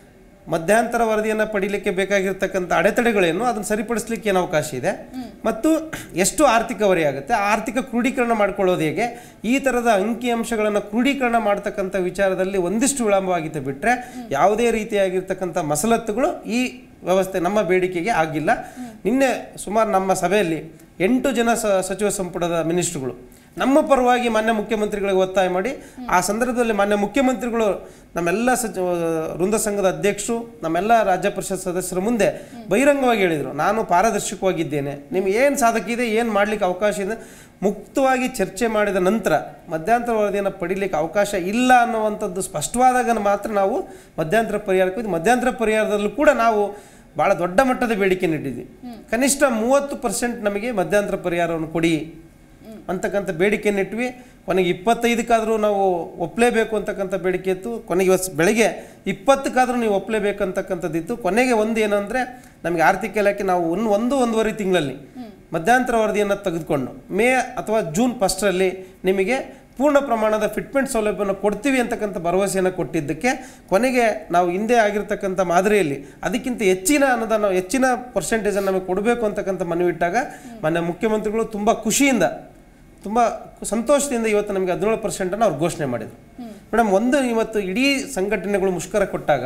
ಮಧ್ಯಂತರ ವರದಿಯನ್ನು ಪಡೀಲಿಕ್ಕೆ ಬೇಕಾಗಿರ್ತಕ್ಕಂಥ ಅಡೆತಡೆಗಳೇನು ಅದನ್ನು ಸರಿಪಡಿಸ್ಲಿಕ್ಕೆ ಏನು ಅವಕಾಶ ಇದೆ ಮತ್ತು ಎಷ್ಟು ಆರ್ಥಿಕ ಹೊರೆ ಆಗುತ್ತೆ ಆ ಆರ್ಥಿಕ ಕ್ರೋಢೀಕರಣ ಮಾಡ್ಕೊಳ್ಳೋದು ಹೇಗೆ ಈ ಥರದ ಅಂಕಿ ಅಂಶಗಳನ್ನು ಕ್ರೋಢೀಕರಣ ಮಾಡ್ತಕ್ಕಂಥ ವಿಚಾರದಲ್ಲಿ ಒಂದಿಷ್ಟು ವಿಳಂಬವಾಗಿತ್ತು ಬಿಟ್ಟರೆ ಯಾವುದೇ ರೀತಿಯಾಗಿರ್ತಕ್ಕಂಥ ಮಸಲತ್ತುಗಳು ಈ ವ್ಯವಸ್ಥೆ ನಮ್ಮ ಬೇಡಿಕೆಗೆ ಆಗಿಲ್ಲ ನಿನ್ನೆ ಸುಮಾರು ನಮ್ಮ ಸಭೆಯಲ್ಲಿ ಎಂಟು ಜನ ಸ- ಸಚಿವ ಸಂಪುಟದ ಮಿನಿಸ್ಟ್ರುಗಳು ನಮ್ಮ ಪರವಾಗಿ ಮಾನ್ಯ ಮುಖ್ಯಮಂತ್ರಿಗಳಿಗೆ ಒತ್ತಾಯ ಮಾಡಿ ಆ ಸಂದರ್ಭದಲ್ಲಿ ಮಾನ್ಯ ಮುಖ್ಯಮಂತ್ರಿಗಳು ನಮ್ಮೆಲ್ಲ ಸಚಿವ ವೃಂದ ಸಂಘದ ಅಧ್ಯಕ್ಷರು ನಮ್ಮೆಲ್ಲ ರಾಜ್ಯ ಪರಿಷತ್ ಸದಸ್ಯರ ಮುಂದೆ ಬಹಿರಂಗವಾಗಿ ಹೇಳಿದರು ನಾನು ಪಾರದರ್ಶಕವಾಗಿದ್ದೇನೆ ನಿಮ್ಗೆ ಏನು ಸಾಧಕ ಇದೆ ಏನು ಮಾಡಲಿಕ್ಕೆ ಅವಕಾಶ ಇದೆ ಮುಕ್ತವಾಗಿ ಚರ್ಚೆ ಮಾಡಿದ ನಂತರ ಮಧ್ಯಂತರ ವರದಿಯನ್ನು ಪಡೀಲಿಕ್ಕೆ ಅವಕಾಶ ಇಲ್ಲ ಅನ್ನುವಂಥದ್ದು ಸ್ಪಷ್ಟವಾದಾಗ ಮಾತ್ರ ನಾವು ಮಧ್ಯಂತರ ಪರಿಹಾರಕ್ಕೆ ಹೋದ್ವಿ. ಮಧ್ಯಂತರ ಪರಿಹಾರದಲ್ಲೂ ಕೂಡ ನಾವು ಭಾಳ ದೊಡ್ಡ ಮಟ್ಟದ ಬೇಡಿಕೆ ನೀಡಿದ್ವಿ ಕನಿಷ್ಠ ಮೂವತ್ತು ಪರ್ಸೆಂಟ್ ನಮಗೆ ಮಧ್ಯಂತರ ಪರಿಹಾರವನ್ನು ಕೊಡಿ ಅಂತಕ್ಕಂಥ ಬೇಡಿಕೆಯನ್ನು ಇಟ್ವಿ ಕೊನೆಗೆ ಇಪ್ಪತ್ತೈದಕ್ಕಾದರೂ ನಾವು ಒಪ್ಪಲೇಬೇಕು ಅಂತಕ್ಕಂಥ ಬೇಡಿಕೆ ಇತ್ತು ಕೊನೆಗೆ ಇವತ್ತು ಬೆಳಗ್ಗೆ ಇಪ್ಪತ್ತಕ್ಕಾದರೂ ನೀವು ಒಪ್ಪಲೇಬೇಕು ಅಂತಕ್ಕಂಥದ್ದಿತ್ತು ಕೊನೆಗೆ ಒಂದು ಏನಂದರೆ ನಮಗೆ ಆರ್ಥಿಕ ಇಲಾಖೆ ನಾವು ಒಂದು ಒಂದು ಒಂದೂವರೆ ತಿಂಗಳಲ್ಲಿ ಮಧ್ಯಂತರ ವರದಿಯನ್ನು ತೆಗೆದುಕೊಂಡು ಮೇ ಅಥವಾ ಜೂನ್ ಫಸ್ಟರಲ್ಲಿ ನಿಮಗೆ ಪೂರ್ಣ ಪ್ರಮಾಣದ ಫಿಟ್ಮೆಂಟ್ ಸೌಲಭ್ಯವನ್ನು ಕೊಡ್ತೀವಿ ಅಂತಕ್ಕಂಥ ಭರವಸೆಯನ್ನು ಕೊಟ್ಟಿದ್ದಕ್ಕೆ ಕೊನೆಗೆ ನಾವು ಹಿಂದೆ ಆಗಿರ್ತಕ್ಕಂಥ ಮಾದರಿಯಲ್ಲಿ ಅದಕ್ಕಿಂತ ಹೆಚ್ಚಿನ ಅನುದಾನ ಹೆಚ್ಚಿನ ಪರ್ಸೆಂಟೇಜನ್ನು ನಮಗೆ ಕೊಡಬೇಕು ಅಂತಕ್ಕಂಥ ಮನವಿಟ್ಟಾಗ ಮಾನ್ಯ ಮುಖ್ಯಮಂತ್ರಿಗಳು ತುಂಬ ಖುಷಿಯಿಂದ ತುಂಬ ಸಂತೋಷದಿಂದ ಇವತ್ತು ನಮಗೆ ಹದಿನೇಳು ಪರ್ಸೆಂಟನ್ನು ಅವ್ರು ಘೋಷಣೆ ಮಾಡಿದರು ಮೇಡಮ್ ಒಂದು ಇವತ್ತು ಇಡೀ ಸಂಘಟನೆಗಳು ಮುಷ್ಕರ ಕೊಟ್ಟಾಗ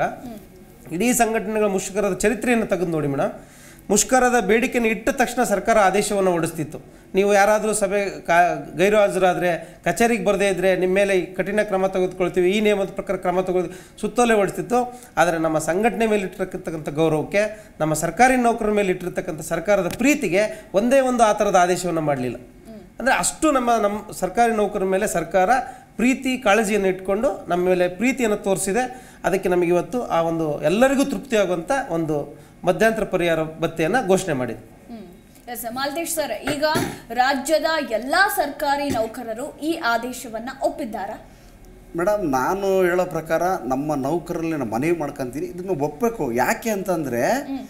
ಇಡೀ ಸಂಘಟನೆಗಳ ಮುಷ್ಕರದ ಚರಿತ್ರೆಯನ್ನು ತೆಗೆದು ನೋಡಿ ಮೇಡಮ್ ಮುಷ್ಕರದ ಬೇಡಿಕೆಯನ್ನು ಇಟ್ಟ ತಕ್ಷಣ ಸರ್ಕಾರ ಆದೇಶವನ್ನು ಹೊರಡಿಸ್ತಿತ್ತು ನೀವು ಯಾರಾದರೂ ಸಭೆ ಕಾ ಗೈರು ಹಾಜರಾದರೆ ಕಚೇರಿಗೆ ಬರದೇ ಇದ್ದರೆ ನಿಮ್ಮ ಮೇಲೆ ಈ ಕಠಿಣ ಕ್ರಮ ತೆಗೆದುಕೊಳ್ತೀವಿ ಈ ನಿಯಮದ ಪ್ರಕಾರ ಕ್ರಮ ತೆಗೆದು ಸುತ್ತೋಲೆ ಹೊಡಿಸ್ತಿತ್ತು ಆದರೆ ನಮ್ಮ ಸಂಘಟನೆ ಮೇಲೆ ಇಟ್ಟಿರ್ತಕ್ಕಂಥ ಗೌರವಕ್ಕೆ ನಮ್ಮ ಸರ್ಕಾರಿ ನೌಕರರ ಮೇಲೆ ಇಟ್ಟಿರ್ತಕ್ಕಂಥ ಸರ್ಕಾರದ ಪ್ರೀತಿಗೆ ಒಂದೇ ಒಂದು ಆ ಥರದ ಆದೇಶವನ್ನು ಮಾಡಲಿಲ್ಲ ಅಂದರೆ ಅಷ್ಟು ನಮ್ಮ ನಮ್ಮ ಸರ್ಕಾರಿ ನೌಕರರ ಮೇಲೆ ಸರ್ಕಾರ ಪ್ರೀತಿ ಕಾಳಜಿಯನ್ನು ಇಟ್ಕೊಂಡು ನಮ್ಮ ಮೇಲೆ ಪ್ರೀತಿಯನ್ನು ತೋರಿಸಿದೆ ಅದಕ್ಕೆ ನಮಗೆ ಇವತ್ತು ಆ ಒಂದು ಎಲ್ಲರಿಗೂ ತೃಪ್ತಿಯಾಗುವಂಥ ಒಂದು ಮಧ್ಯಂತರ ಪರಿಹಾರ ಭತ್ಯೆಯನ್ನು ಘೋಷಣೆ ಮಾಡಿದೆ ಎಸ್ ಮಾಲ್ತೇಶ್ ಸರ್ ಈಗ ರಾಜ್ಯದ ಎಲ್ಲಾ ಸರ್ಕಾರಿ ನೌಕರರು ಈ ಆದೇಶವನ್ನ ಒಪ್ಪಿದ್ದಾರಾ ಮೇಡಮ್ ನಾನು ಹೇಳೋ ಪ್ರಕಾರ ನಮ್ಮ ನೌಕರಲ್ಲಿ ನಾನು ಮನವಿ ಮಾಡ್ಕೊಂತೀನಿ ಇದನ್ನು ಒಪ್ಪಬೇಕು ಯಾಕೆ ಅಂತಂದರೆ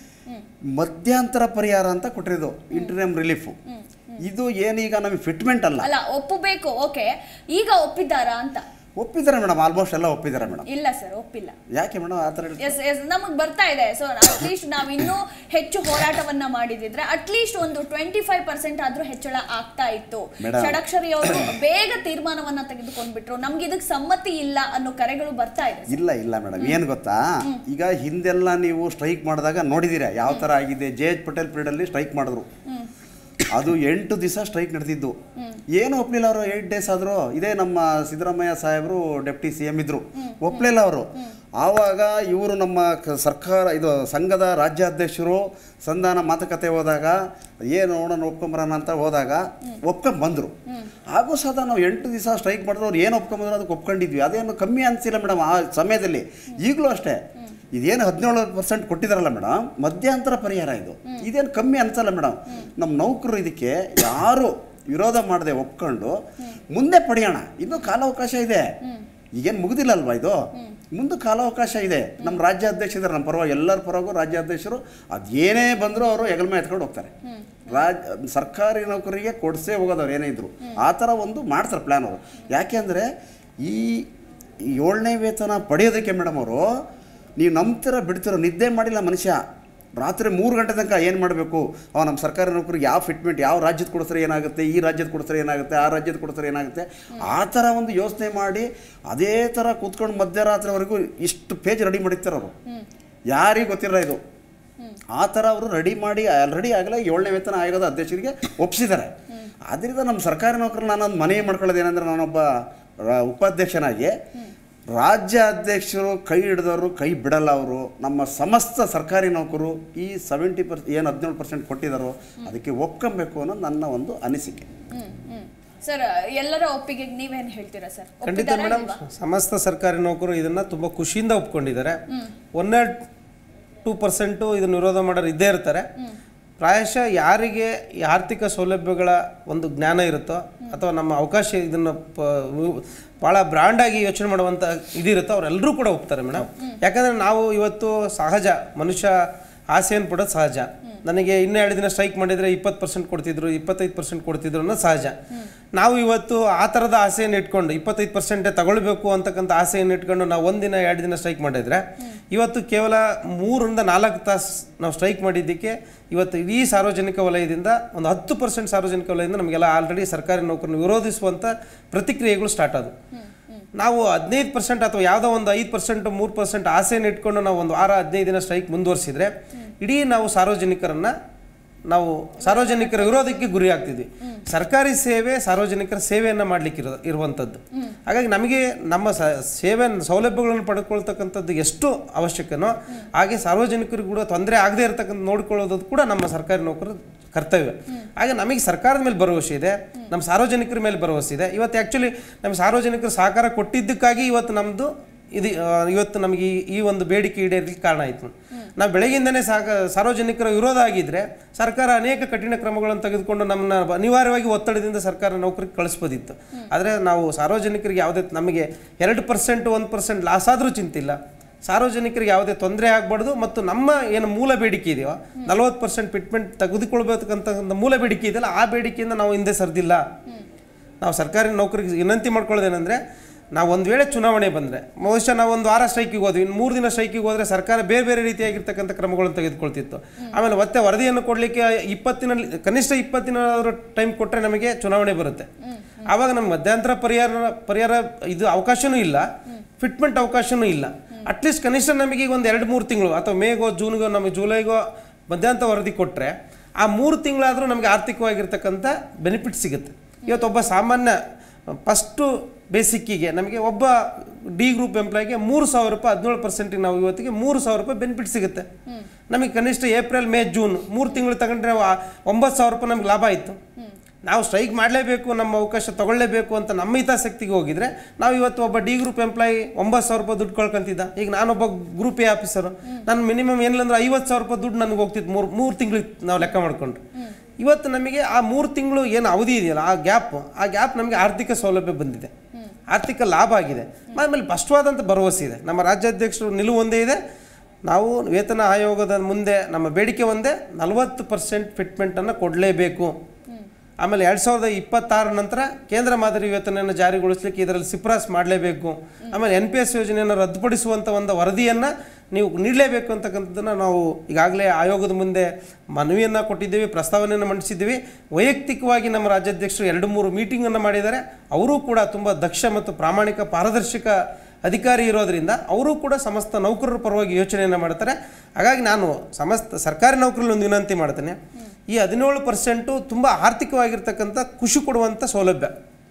ಮಧ್ಯಂತರ ಪರಿಹಾರ ಅಂತ ಕೊಟ್ಟಿರೋದು ಇಂಟರ್ನೇಮ್ ರಿಲೀಫು ಇದು ಏನೀಗ ನಮಗೆ ಫಿಟ್ಮೆಂಟ್ ಅಲ್ಲ ಅಲ್ಲ ಒಪ್ಪಬೇಕು ಓಕೆ ಈಗ ಒಪ್ಪಿದ್ದಾರಾ ಅಂತ ಒಪ್ಪಿದ್ದಾರೆ ಮೇಡಮ್ ಆಲ್ಮೋಸ್ಟ್ ಎಲ್ಲ ಒಪ್ಪಿದ್ದಾರೆ ಮೇಡಮ್ ಇಲ್ಲ ಸರ್ ಒಪ್ಪಿಲ್ಲ ಯಾಕೆ ಮೇಡಮ್ ಆ ಥರ ಹೇಳ್ತೀರಾ? ಎಸ್ ಎಸ್ ನಮಗೆ ಬರ್ತಾ ಇದೆ ಸೊ ಅಟ್ಲೀಸ್ಟ್ ನಾವು ಇನ್ನೂ ಹೆಚ್ಚು ಹೋರಾಟವನ್ನ ಮಾಡಿದಿದ್ರೆ ಅಟ್ಲೀಸ್ಟ್ ಒಂದು ಟ್ವೆಂಟಿ ಫೈವ್ ಪರ್ಸೆಂಟ್ ಆದ್ರೂ ಹೆಚ್ಚಳ ಆಗ್ತಾ ಇತ್ತು Madam. ಷಡಕ್ಷರಿ ಅವರು ಬೇಗ ತೀರ್ಮಾನವನ್ನ ತೆಗೆದುಕೊಂಡ್ಬಿಟ್ರು ನಮ್ಗೆ ಇದಕ್ಕೆ ಸಮ್ಮತಿ ಇಲ್ಲ ಅನ್ನೋ ಕರೆಗಳು ಬರ್ತಾ ಇದೆ ಇಲ್ಲ ಇಲ್ಲ ಮೇಡಮ್ ಏನು ಗೊತ್ತಾ ಈಗ ಹಿಂದೆಲ್ಲ ನೀವು ಸ್ಟ್ರೈಕ್ ಮಾಡಿದಾಗ ನೋಡಿದ್ದೀರಾ ಯಾವ ಥರ ಆಗಿದೆ ಜೆ ಎಚ್ ಪಟೇಲ್ ಪೀರಿಯಡಲ್ಲಿ ಸ್ಟ್ರೈಕ್ ಮಾಡಿದ್ರು ಅದು ಎಂಟು ದಿವಸ ಸ್ಟ್ರೈಕ್ ನಡೆದಿದ್ದು ಏನು ಒಪ್ಪಲಿಲ್ಲ ಅವರು ಏಟ್ ಡೇಸ್ ಆದರೂ ಇದೇ ನಮ್ಮ ಸಿದ್ದರಾಮಯ್ಯ ಸಾಹೇಬರು ಡೆಪ್ಟಿ ಸಿ ಎಮ್ ಇದ್ರು ಒಪ್ಪಲಿಲ್ಲ ಅವರು ಆವಾಗ ಇವರು ನಮ್ಮ ಕ- ಸರ್ಕಾರ ಇದು ಸಂಘದ ರಾಜ್ಯಾಧ್ಯಕ್ಷರು ಸಂಧಾನ ಮಾತುಕತೆ ಹೋದಾಗ ಏನು ನೋಡೋಣ ಒಪ್ಕೊಂಬರೋಣ ಅಂತ ಹೋದಾಗ ಒಪ್ಕೊಂಬಂದರು ಹಾಗೂ ಸಹ ನಾವು ಎಂಟು ದಿವಸ ಸ್ಟ್ರೈಕ್ ಮಾಡಿದ್ರು ಅವ್ರು ಏನು ಒಪ್ಕೊಂಬಂದ್ರು ಅದಕ್ಕೆ ಒಪ್ಕೊಂಡಿದ್ವಿ ಅದೇನು ಕಮ್ಮಿ ಅನಿಸಿಲ್ಲ ಮೇಡಮ್ ಆ ಸಮಯದಲ್ಲಿ ಈಗಲೂ ಅಷ್ಟೇ ಇದೇನು ಹದಿನೇಳು ಪರ್ಸೆಂಟ್ ಕೊಟ್ಟಿದ್ದಾರಲ್ಲ ಮೇಡಮ್ ಮಧ್ಯಂತರ ಪರಿಹಾರ ಇದು ಇದೇನು ಕಮ್ಮಿ ಅನ್ಸಲ್ಲ ಮೇಡಮ್ ನಮ್ಮ ನೌಕರರು ಇದಕ್ಕೆ ಯಾರು ವಿರೋಧ ಮಾಡದೆ ಒಪ್ಕೊಂಡು ಮುಂದೆ ಪಡೆಯೋಣ ಇನ್ನೂ ಕಾಲಾವಕಾಶ ಇದೆ ಈಗೇನು ಮುಗಿದಿಲ್ಲ ಅಲ್ವಾ ಇದು ಮುಂದೆ ಕಾಲಾವಕಾಶ ಇದೆ ನಮ್ಮ ರಾಜ್ಯಾಧ್ಯಕ್ಷ ಇದ್ದಾರೆ ನಮ್ಮ ಪರವಾಗಿ ಎಲ್ಲರ ಪರವಾಗೂ ರಾಜ್ಯಾಧ್ಯಕ್ಷರು ಅದೇನೇ ಬಂದರೂ ಅವರು ಹೆಗಲ್ಮೆ ಎತ್ಕೊಂಡು ಹೋಗ್ತಾರೆ ರಾಜ್ ಸರ್ಕಾರಿ ನೌಕರಿಗೆ ಕೊಡಿಸೇ ಹೋಗೋದು ಅವ್ರು ಏನೇ ಇದ್ರು ಆ ಥರ ಒಂದು ಮಾಡ್ತಾರೆ ಪ್ಲ್ಯಾನ್ ಅವರು ಯಾಕೆ ಅಂದರೆ ಈ ಏಳನೇ ವೇತನ ಪಡೆಯೋದಕ್ಕೆ ಮೇಡಮ್ ಅವರು ನೀವು ನಂಬ್ತಿರ ಬಿಡ್ತಿರೋ ನಿದ್ದೆ ಮಾಡಿಲ್ಲ ಮನುಷ್ಯ ರಾತ್ರಿ ಮೂರು ಗಂಟೆ ತನಕ ಏನು ಮಾಡಬೇಕು ಅವ ನಮ್ಮ ಸರ್ಕಾರಿ ನೌಕರಿಗೆ ಯಾವ ಫಿಟ್ಮೆಂಟ್ ಯಾವ ರಾಜ್ಯದ ಕೊಡಿಸ್ರೆ ಏನಾಗುತ್ತೆ ಈ ರಾಜ್ಯದ ಕೊಡಿಸ್ರೆ ಏನಾಗುತ್ತೆ ಆ ರಾಜ್ಯದ ಕೊಡಿಸ್ರೆ ಏನಾಗುತ್ತೆ ಆ ಥರ ಒಂದು ಯೋಚನೆ ಮಾಡಿ ಅದೇ ಥರ ಕೂತ್ಕೊಂಡು ಮಧ್ಯರಾತ್ರಿವರೆಗೂ ಇಷ್ಟು ಪೇಜ್ ರೆಡಿ ಮಾಡಿರ್ತಾರೆ ಅವರು ಯಾರಿಗೂ ಗೊತ್ತಿಲ್ಲ ಇದು ಆ ಥರ ಅವರು ರೆಡಿ ಮಾಡಿ ಆಲ್ರೆಡಿ ಆಗಲೇ ಏಳನೇ ವೇತನ ಆಯೋಗದ ಅಧ್ಯಕ್ಷರಿಗೆ ಒಪ್ಪಿಸಿದ್ದಾರೆ ಆದ್ದರಿಂದ ನಮ್ಮ ಸರ್ಕಾರಿ ನೌಕರರು ನಾನೊಂದು ಮನವಿ ಮಾಡ್ಕೊಳ್ಳೋದು ಏನಂದ್ರೆ ನಾನೊಬ್ಬ ರ- ಉಪಾಧ್ಯಕ್ಷನಾಗಿ ರಾಜ್ಯ ಅಧ್ಯಕ್ಷರು ಕೈ ಹಿಡಿದವರು ಕೈ ಬಿಡಲ್ಲ ಅವರು ನಮ್ಮ ಸಮಸ್ತ ಸರ್ಕಾರಿ ನೌಕರು ಈ ಸೆವೆಂಟಿ ಪರ್ಸ್ ಏನು ಹದಿನೇಳು ಪರ್ಸೆಂಟ್ ಕೊಟ್ಟಿದ್ದಾರೋ ಅದಕ್ಕೆ ಒಪ್ಕೊಬೇಕು ಅನ್ನೋದು ನನ್ನ ಒಂದು ಅನಿಸಿಕೆ ಸರ್ ಎಲ್ಲರ ಒಪ್ಪಿಗೆಗೆ ನೀವೇನ್ ಹೇಳ್ತೀರಾ ಸರ್ ಖಂಡಿತ ಒಪ್ಪಿದ್ದಾರಾ ಮೇಡಮ್ ಇಲ್ವಾ? ಸಮಸ್ತ ಸರ್ಕಾರಿ ನೌಕರು ಇದನ್ನ ತುಂಬಾ ಖುಷಿಯಿಂದ ಒಪ್ಕೊಂಡಿದ್ದಾರೆ ಒನ್ನೇ ಟೂ ಪರ್ಸೆಂಟು ಇದನ್ನು ವಿರೋಧ ಮಾಡೋರು ಇದ್ದೇ ಇರ್ತಾರೆ ಪ್ರಾಯಶಃ ಯಾರಿಗೆ ಈ ಆರ್ಥಿಕ ಸೌಲಭ್ಯಗಳ ಒಂದು ಜ್ಞಾನ ಇರುತ್ತೋ ಅಥವಾ ನಮ್ಮ ಅವಕಾಶ ಇದನ್ನು ಭಾಳ ಬ್ರಾಂಡಾಗಿ ಯೋಚನೆ ಮಾಡುವಂಥ ಇದಿರುತ್ತೋ ಅವರೆಲ್ಲರೂ ಕೂಡ ಒಪ್ತಾರೆ ಮೇಡಮ್ ಯಾಕಂದರೆ ನಾವು ಇವತ್ತು ಸಹಜ ಮನುಷ್ಯ ಆಸೆಯನ್ನು ಪಡೋದು ಸಹಜ ನನಗೆ ಇನ್ನೂ ಎರಡು ದಿನ ಸ್ಟ್ರೈಕ್ ಮಾಡಿದರೆ ಇಪ್ಪತ್ತು ಪರ್ಸೆಂಟ್ ಕೊಡ್ತಿದ್ರು ಇಪ್ಪತ್ತೈದು ಪರ್ಸೆಂಟ್ ಕೊಡ್ತಿದ್ರು ಅನ್ನೋದು ಸಹಜ ನಾವು ಇವತ್ತು ಆ ಥರದ ಆಸೆಯನ್ನು ಇಟ್ಕೊಂಡು ಇಪ್ಪತ್ತೈದು ಪರ್ಸೆಂಟೇ ತಗೊಳ್ಬೇಕು ಅಂತಕ್ಕಂಥ ಆಸೆಯನ್ನು ಇಟ್ಕೊಂಡು ನಾವು ಒಂದಿನ ಎರಡು ದಿನ ಸ್ಟ್ರೈಕ್ ಮಾಡಿದರೆ ಇವತ್ತು ಕೇವಲ ಮೂರರಿಂದ ನಾಲ್ಕು ತಾಸು ನಾವು ಸ್ಟ್ರೈಕ್ ಮಾಡಿದ್ದಕ್ಕೆ ಇವತ್ತು ಇಡೀ ಸಾರ್ವಜನಿಕ ವಲಯದಿಂದ ಒಂದು ಹತ್ತು ಪರ್ಸೆಂಟ್ ಸಾರ್ವಜನಿಕ ವಲಯದಿಂದ ನಮಗೆಲ್ಲ ಆಲ್ರೆಡಿ ಸರ್ಕಾರಿ ನೌಕರನ್ನು ವಿರೋಧಿಸುವಂಥ ಪ್ರತಿಕ್ರಿಯೆಗಳು ಸ್ಟಾರ್ಟ್ ಆದವು ನಾವು ಹದಿನೈದು ಪರ್ಸೆಂಟ್ ಅಥವಾ ಯಾವುದೋ ಒಂದು ಐದು ಪರ್ಸೆಂಟ್ ಮೂರು ಪರ್ಸೆಂಟ್ ಆಸೆಯನ್ನು ಇಟ್ಕೊಂಡು ನಾವು ಒಂದು ವಾರ ಹದಿನೈದು ದಿನ ಸ್ಟ್ರೈಕ್ ಮುಂದುವರಿಸಿದ್ರೆ ಇಡೀ ನಾವು ಸಾರ್ವಜನಿಕರನ್ನ ನಾವು ಸಾರ್ವಜನಿಕರ ವಿರೋಧಕ್ಕೆ ಗುರಿ ಆಗ್ತಿದ್ವಿ ಸರ್ಕಾರಿ ಸೇವೆ ಸಾರ್ವಜನಿಕರ ಸೇವೆಯನ್ನು ಮಾಡ್ಲಿಕ್ಕೆ ಇರೋ ಇರುವಂಥದ್ದು ಹಾಗಾಗಿ ನಮಗೆ ನಮ್ಮ ಸ ಸೇವೆ ಸೌಲಭ್ಯಗಳನ್ನು ಪಡ್ಕೊಳ್ತಕ್ಕಂಥದ್ದು ಎಷ್ಟು ಅವಶ್ಯಕನೋ ಹಾಗೆ ಸಾರ್ವಜನಿಕರಿಗೂ ಕೂಡ ತೊಂದರೆ ಆಗದೇ ಇರತಕ್ಕಂಥ ನೋಡ್ಕೊಳ್ಳೋದು ಕೂಡ ನಮ್ಮ ಸರ್ಕಾರಿ ನೌಕರರ ಕರ್ತವ್ಯ ಹಾಗೆ ನಮಗೆ ಸರ್ಕಾರದ ಮೇಲೆ ಭರವಸೆ ಇದೆ ನಮ್ಮ ಸಾರ್ವಜನಿಕರ ಮೇಲೆ ಭರವಸೆ ಇದೆ ಇವತ್ತು ಆ್ಯಕ್ಚುಲಿ ನಮ್ಮ ಸಾರ್ವಜನಿಕರು ಸಹಕಾರ ಕೊಟ್ಟಿದ್ದಕ್ಕಾಗಿ ಇವತ್ತು ನಮ್ಮದು ಇದು ಆ, ಇವತ್ತು ನಮಗೆ ಈ- ಈ ಒಂದು ಬೇಡಿಕೆ ಈಡೇರಲಿಕ್ಕೆ ಕಾರಣ ಆಯಿತು ನಾವು ಬೆಳಗ್ಗಿಂದನೇ ಸಾಕ ಸಾರ್ವಜನಿಕರ ವಿರೋಧ ಆಗಿದ್ದರೆ ಸರ್ಕಾರ ಅನೇಕ ಕಠಿಣ ಕ್ರಮಗಳನ್ನು ತೆಗೆದುಕೊಂಡು ನಮ್ಮನ್ನ ಅನಿವಾರ್ಯವಾಗಿ ಒತ್ತಡದಿಂದ ಸರ್ಕಾರ ನೌಕರಿಗೆ ಕಳಿಸ್ಬೋದಿತ್ತು ಆದರೆ ನಾವು ಸಾರ್ವಜನಿಕರಿಗೆ ಯಾವುದೇ ನಮಗೆ ಎರಡು ಪರ್ಸೆಂಟ್ ಒಂದು ಪರ್ಸೆಂಟ್ ಲಾಸ್ ಆದರೂ ಚಿಂತಿಲ್ಲ ಸಾರ್ವಜನಿಕರಿಗೆ ಯಾವುದೇ ತೊಂದರೆ ಆಗಬಾರ್ದು ಮತ್ತು ನಮ್ಮ ಏನು ಮೂಲ ಬೇಡಿಕೆ ಇದೆಯೋ ನಲವತ್ತು ಪರ್ಸೆಂಟ್ ಫಿಟ್ಮೆಂಟ್ ತೆಗೆದುಕೊಳ್ಬೇಕಂತ ಮೂಲ ಬೇಡಿಕೆ ಇದೆಯಲ್ಲ ಆ ಬೇಡಿಕೆಯಿಂದ ನಾವು ಹಿಂದೆ ಸರಿದಿಲ್ಲ ನಾವು ಸರ್ಕಾರಿ ನೌಕರಿಗೆ ವಿನಂತಿ ಮಾಡ್ಕೊಳ್ಳೋದೇನೆಂದರೆ ನಾವು ಒಂದು ವೇಳೆ ಚುನಾವಣೆ ಬಂದರೆ ಬಹುಶಃ ನಾವು ಒಂದು ವಾರ ಸ್ಟ್ರೈಕಿಗೆ ಹೋದ್ವಿ ಇನ್ನು ಮೂರು ದಿನ ಸ್ಟ್ರೈಕಿಗೆ ಹೋದರೆ ಸರ್ಕಾರ ಬೇರೆ ಬೇರೆ ರೀತಿಯಾಗಿರ್ತಕ್ಕಂಥ ಕ್ರಮಗಳನ್ನು ತೆಗೆದುಕೊಳ್ತಿತ್ತು ಆಮೇಲೆ ಮತ್ತೆ ವರದಿಯನ್ನು ಕೊಡಲಿಕ್ಕೆ ಇಪ್ಪತ್ತಿನ ಕನಿಷ್ಠ ಇಪ್ಪತ್ತಿನಾದರೂ ಟೈಮ್ ಕೊಟ್ಟರೆ ನಮಗೆ ಚುನಾವಣೆ ಬರುತ್ತೆ ಆವಾಗ ನಮ್ಗೆ ಮಧ್ಯಂತರ ಪರಿಹಾರ ಪರಿಹಾರ ಇದು ಅವಕಾಶನೂ ಇಲ್ಲ ಫಿಟ್ಮೆಂಟ್ ಅವಕಾಶನೂ ಇಲ್ಲ ಅಟ್ಲೀಸ್ಟ್ ಕನಿಷ್ಠ ನಮಗೆ ಈಗ ಒಂದು ಎರಡು ಮೂರು ತಿಂಗಳು ಅಥವಾ ಮೇಗೋ ಜೂನ್ಗೋ ನಮಗೆ ಜುಲೈಗೋ ಮಧ್ಯಂತರ ವರದಿ ಕೊಟ್ಟರೆ ಆ ಮೂರು ತಿಂಗಳಾದರೂ ನಮಗೆ ಆರ್ಥಿಕವಾಗಿರ್ತಕ್ಕಂಥ ಬೆನಿಫಿಟ್ ಸಿಗುತ್ತೆ ಇವತ್ತು ಒಬ್ಬ ಸಾಮಾನ್ಯ ಫಸ್ಟು ಬೇಸಿಕ್ಕಿಗೆ ನಮಗೆ ಒಬ್ಬ ಡಿ ಗ್ರೂಪ್ ಎಂಪ್ಲಾಯ್ಗೆ ಮೂರು ಸಾವಿರ ರೂಪಾಯಿ ಹದಿನೇಳು ಪರ್ಸೆಂಟಿಗೆ ನಾವು ಇವತ್ತಿಗೆ ಮೂರು ಸಾವಿರ ರೂಪಾಯಿ ಬೆನಿಫಿಟ್ ಸಿಗುತ್ತೆ ನಮಗೆ ಕನಿಷ್ಠ ಏಪ್ರಿಲ್ ಮೇ ಜೂನ್ ಮೂರು ತಿಂಗಳು ತಗೊಂಡ್ರೆ ಆ ಒಂಬತ್ತು ಸಾವಿರ ರೂಪಾಯಿ ನಮ್ಗೆ ಲಾಭ ಆಯಿತು ನಾವು ಸ್ಟ್ರೈಕ್ ಮಾಡಲೇಬೇಕು ನಮ್ಮ ಅವಕಾಶ ತಗೊಳ್ಳೇಬೇಕು ಅಂತ ನಮ್ಮ ಹಿತಾಸಕ್ತಿಗೆ ಹೋಗಿದ್ರೆ ನಾವು ಇವತ್ತು ಒಬ್ಬ ಡಿ ಗ್ರೂಪ್ ಎಂಪ್ಲಾಯಿ ಒಂಬತ್ತು ಸಾವಿರ ರೂಪಾಯಿ ದುಡ್ಡು ಕಳ್ಕೊಂತಿದ್ದ ಈಗ ನಾನೊಬ್ಬ ಗ್ರೂಪ್ ಎ ಆಫೀಸರು ನಾನು ಮಿನಿಮಮ್ ಏನಿಲ್ಲ ಅಂದ್ರೆ ಐವತ್ತು ಸಾವಿರ ರೂಪಾಯಿ ದುಡ್ಡು ನನಗೆ ಹೋಗ್ತಿತ್ತು ಮೂರು ಮೂರು ತಿಂಗಳಿಗೆ ನಾವು ಲೆಕ್ಕ ಮಾಡಿಕೊಂಡ್ರು ಇವತ್ತು ನಮಗೆ ಆ ಮೂರು ತಿಂಗಳು ಏನು ಅವಧಿ ಇದೆಯಲ್ಲ ಆ ಗ್ಯಾಪ್ ಆ ಗ್ಯಾಪ್ ನಮಗೆ ಆರ್ಥಿಕ ಸೌಲಭ್ಯ ಬಂದಿದೆ ಆರ್ಥಿಕ ಲಾಭ ಆಗಿದೆ ಆಮೇಲೆ ಸ್ಪಷ್ಟವಾದಂಥ ಭರವಸೆ ಇದೆ ನಮ್ಮ ರಾಜ್ಯಾಧ್ಯಕ್ಷರು ನಿಲುವು ಒಂದೇ ಇದೆ ನಾವು ವೇತನ ಆಯೋಗದ ಮುಂದೆ ನಮ್ಮ ಬೇಡಿಕೆ ಒಂದೇ ನಲವತ್ತು ಪರ್ಸೆಂಟ್ ಫಿಟ್ಮೆಂಟನ್ನು ಕೊಡಲೇಬೇಕು ಆಮೇಲೆ ಎರಡು ಸಾವಿರದ ಇಪ್ಪತ್ತಾರ ನಂತರ ಕೇಂದ್ರ ಮಾದರಿ ವೇತನವನ್ನು ಜಾರಿಗೊಳಿಸಲಿಕ್ಕೆ ಇದರಲ್ಲಿ ಶಿಫಾರಸ್ ಮಾಡಲೇಬೇಕು ಆಮೇಲೆ ಎನ್ ಪಿ ಎಸ್ ಯೋಜನೆಯನ್ನು ರದ್ದುಪಡಿಸುವಂಥ ಒಂದು ವರದಿಯನ್ನು ನೀವು ನೀಡಲೇಬೇಕು ಅಂತಕ್ಕಂಥದ್ದನ್ನು ನಾವು ಈಗಾಗಲೇ ಆಯೋಗದ ಮುಂದೆ ಮನವಿಯನ್ನು ಕೊಟ್ಟಿದ್ದೀವಿ ಪ್ರಸ್ತಾವನೆಯನ್ನು ಮಂಡಿಸಿದ್ದೀವಿ ವೈಯಕ್ತಿಕವಾಗಿ ನಮ್ಮ ರಾಜ್ಯಾಧ್ಯಕ್ಷರು ಎರಡು ಮೂರು ಮೀಟಿಂಗನ್ನು ಮಾಡಿದ್ದಾರೆ ಅವರೂ ಕೂಡ ತುಂಬ ದಕ್ಷ ಮತ್ತು ಪ್ರಾಮಾಣಿಕ ಪಾರದರ್ಶಕ ಅಧಿಕಾರಿ ಇರೋದ್ರಿಂದ ಅವರು ಕೂಡ ಸಮಸ್ತ ನೌಕರರ ಪರವಾಗಿ ಯೋಚನೆಯನ್ನು ಮಾಡ್ತಾರೆ ಹಾಗಾಗಿ ನಾನು ಸಮಸ್ತ ಸರ್ಕಾರಿ ನೌಕರಲ್ಲಿ ಒಂದು ವಿನಂತಿ ಮಾಡ್ತೇನೆ ಈ ಹದಿನೇಳು ಪರ್ಸೆಂಟು ತುಂಬ ಆರ್ಥಿಕವಾಗಿರ್ತಕ್ಕಂಥ ಖುಷಿ ಕೊಡುವಂಥ ಸೌಲಭ್ಯ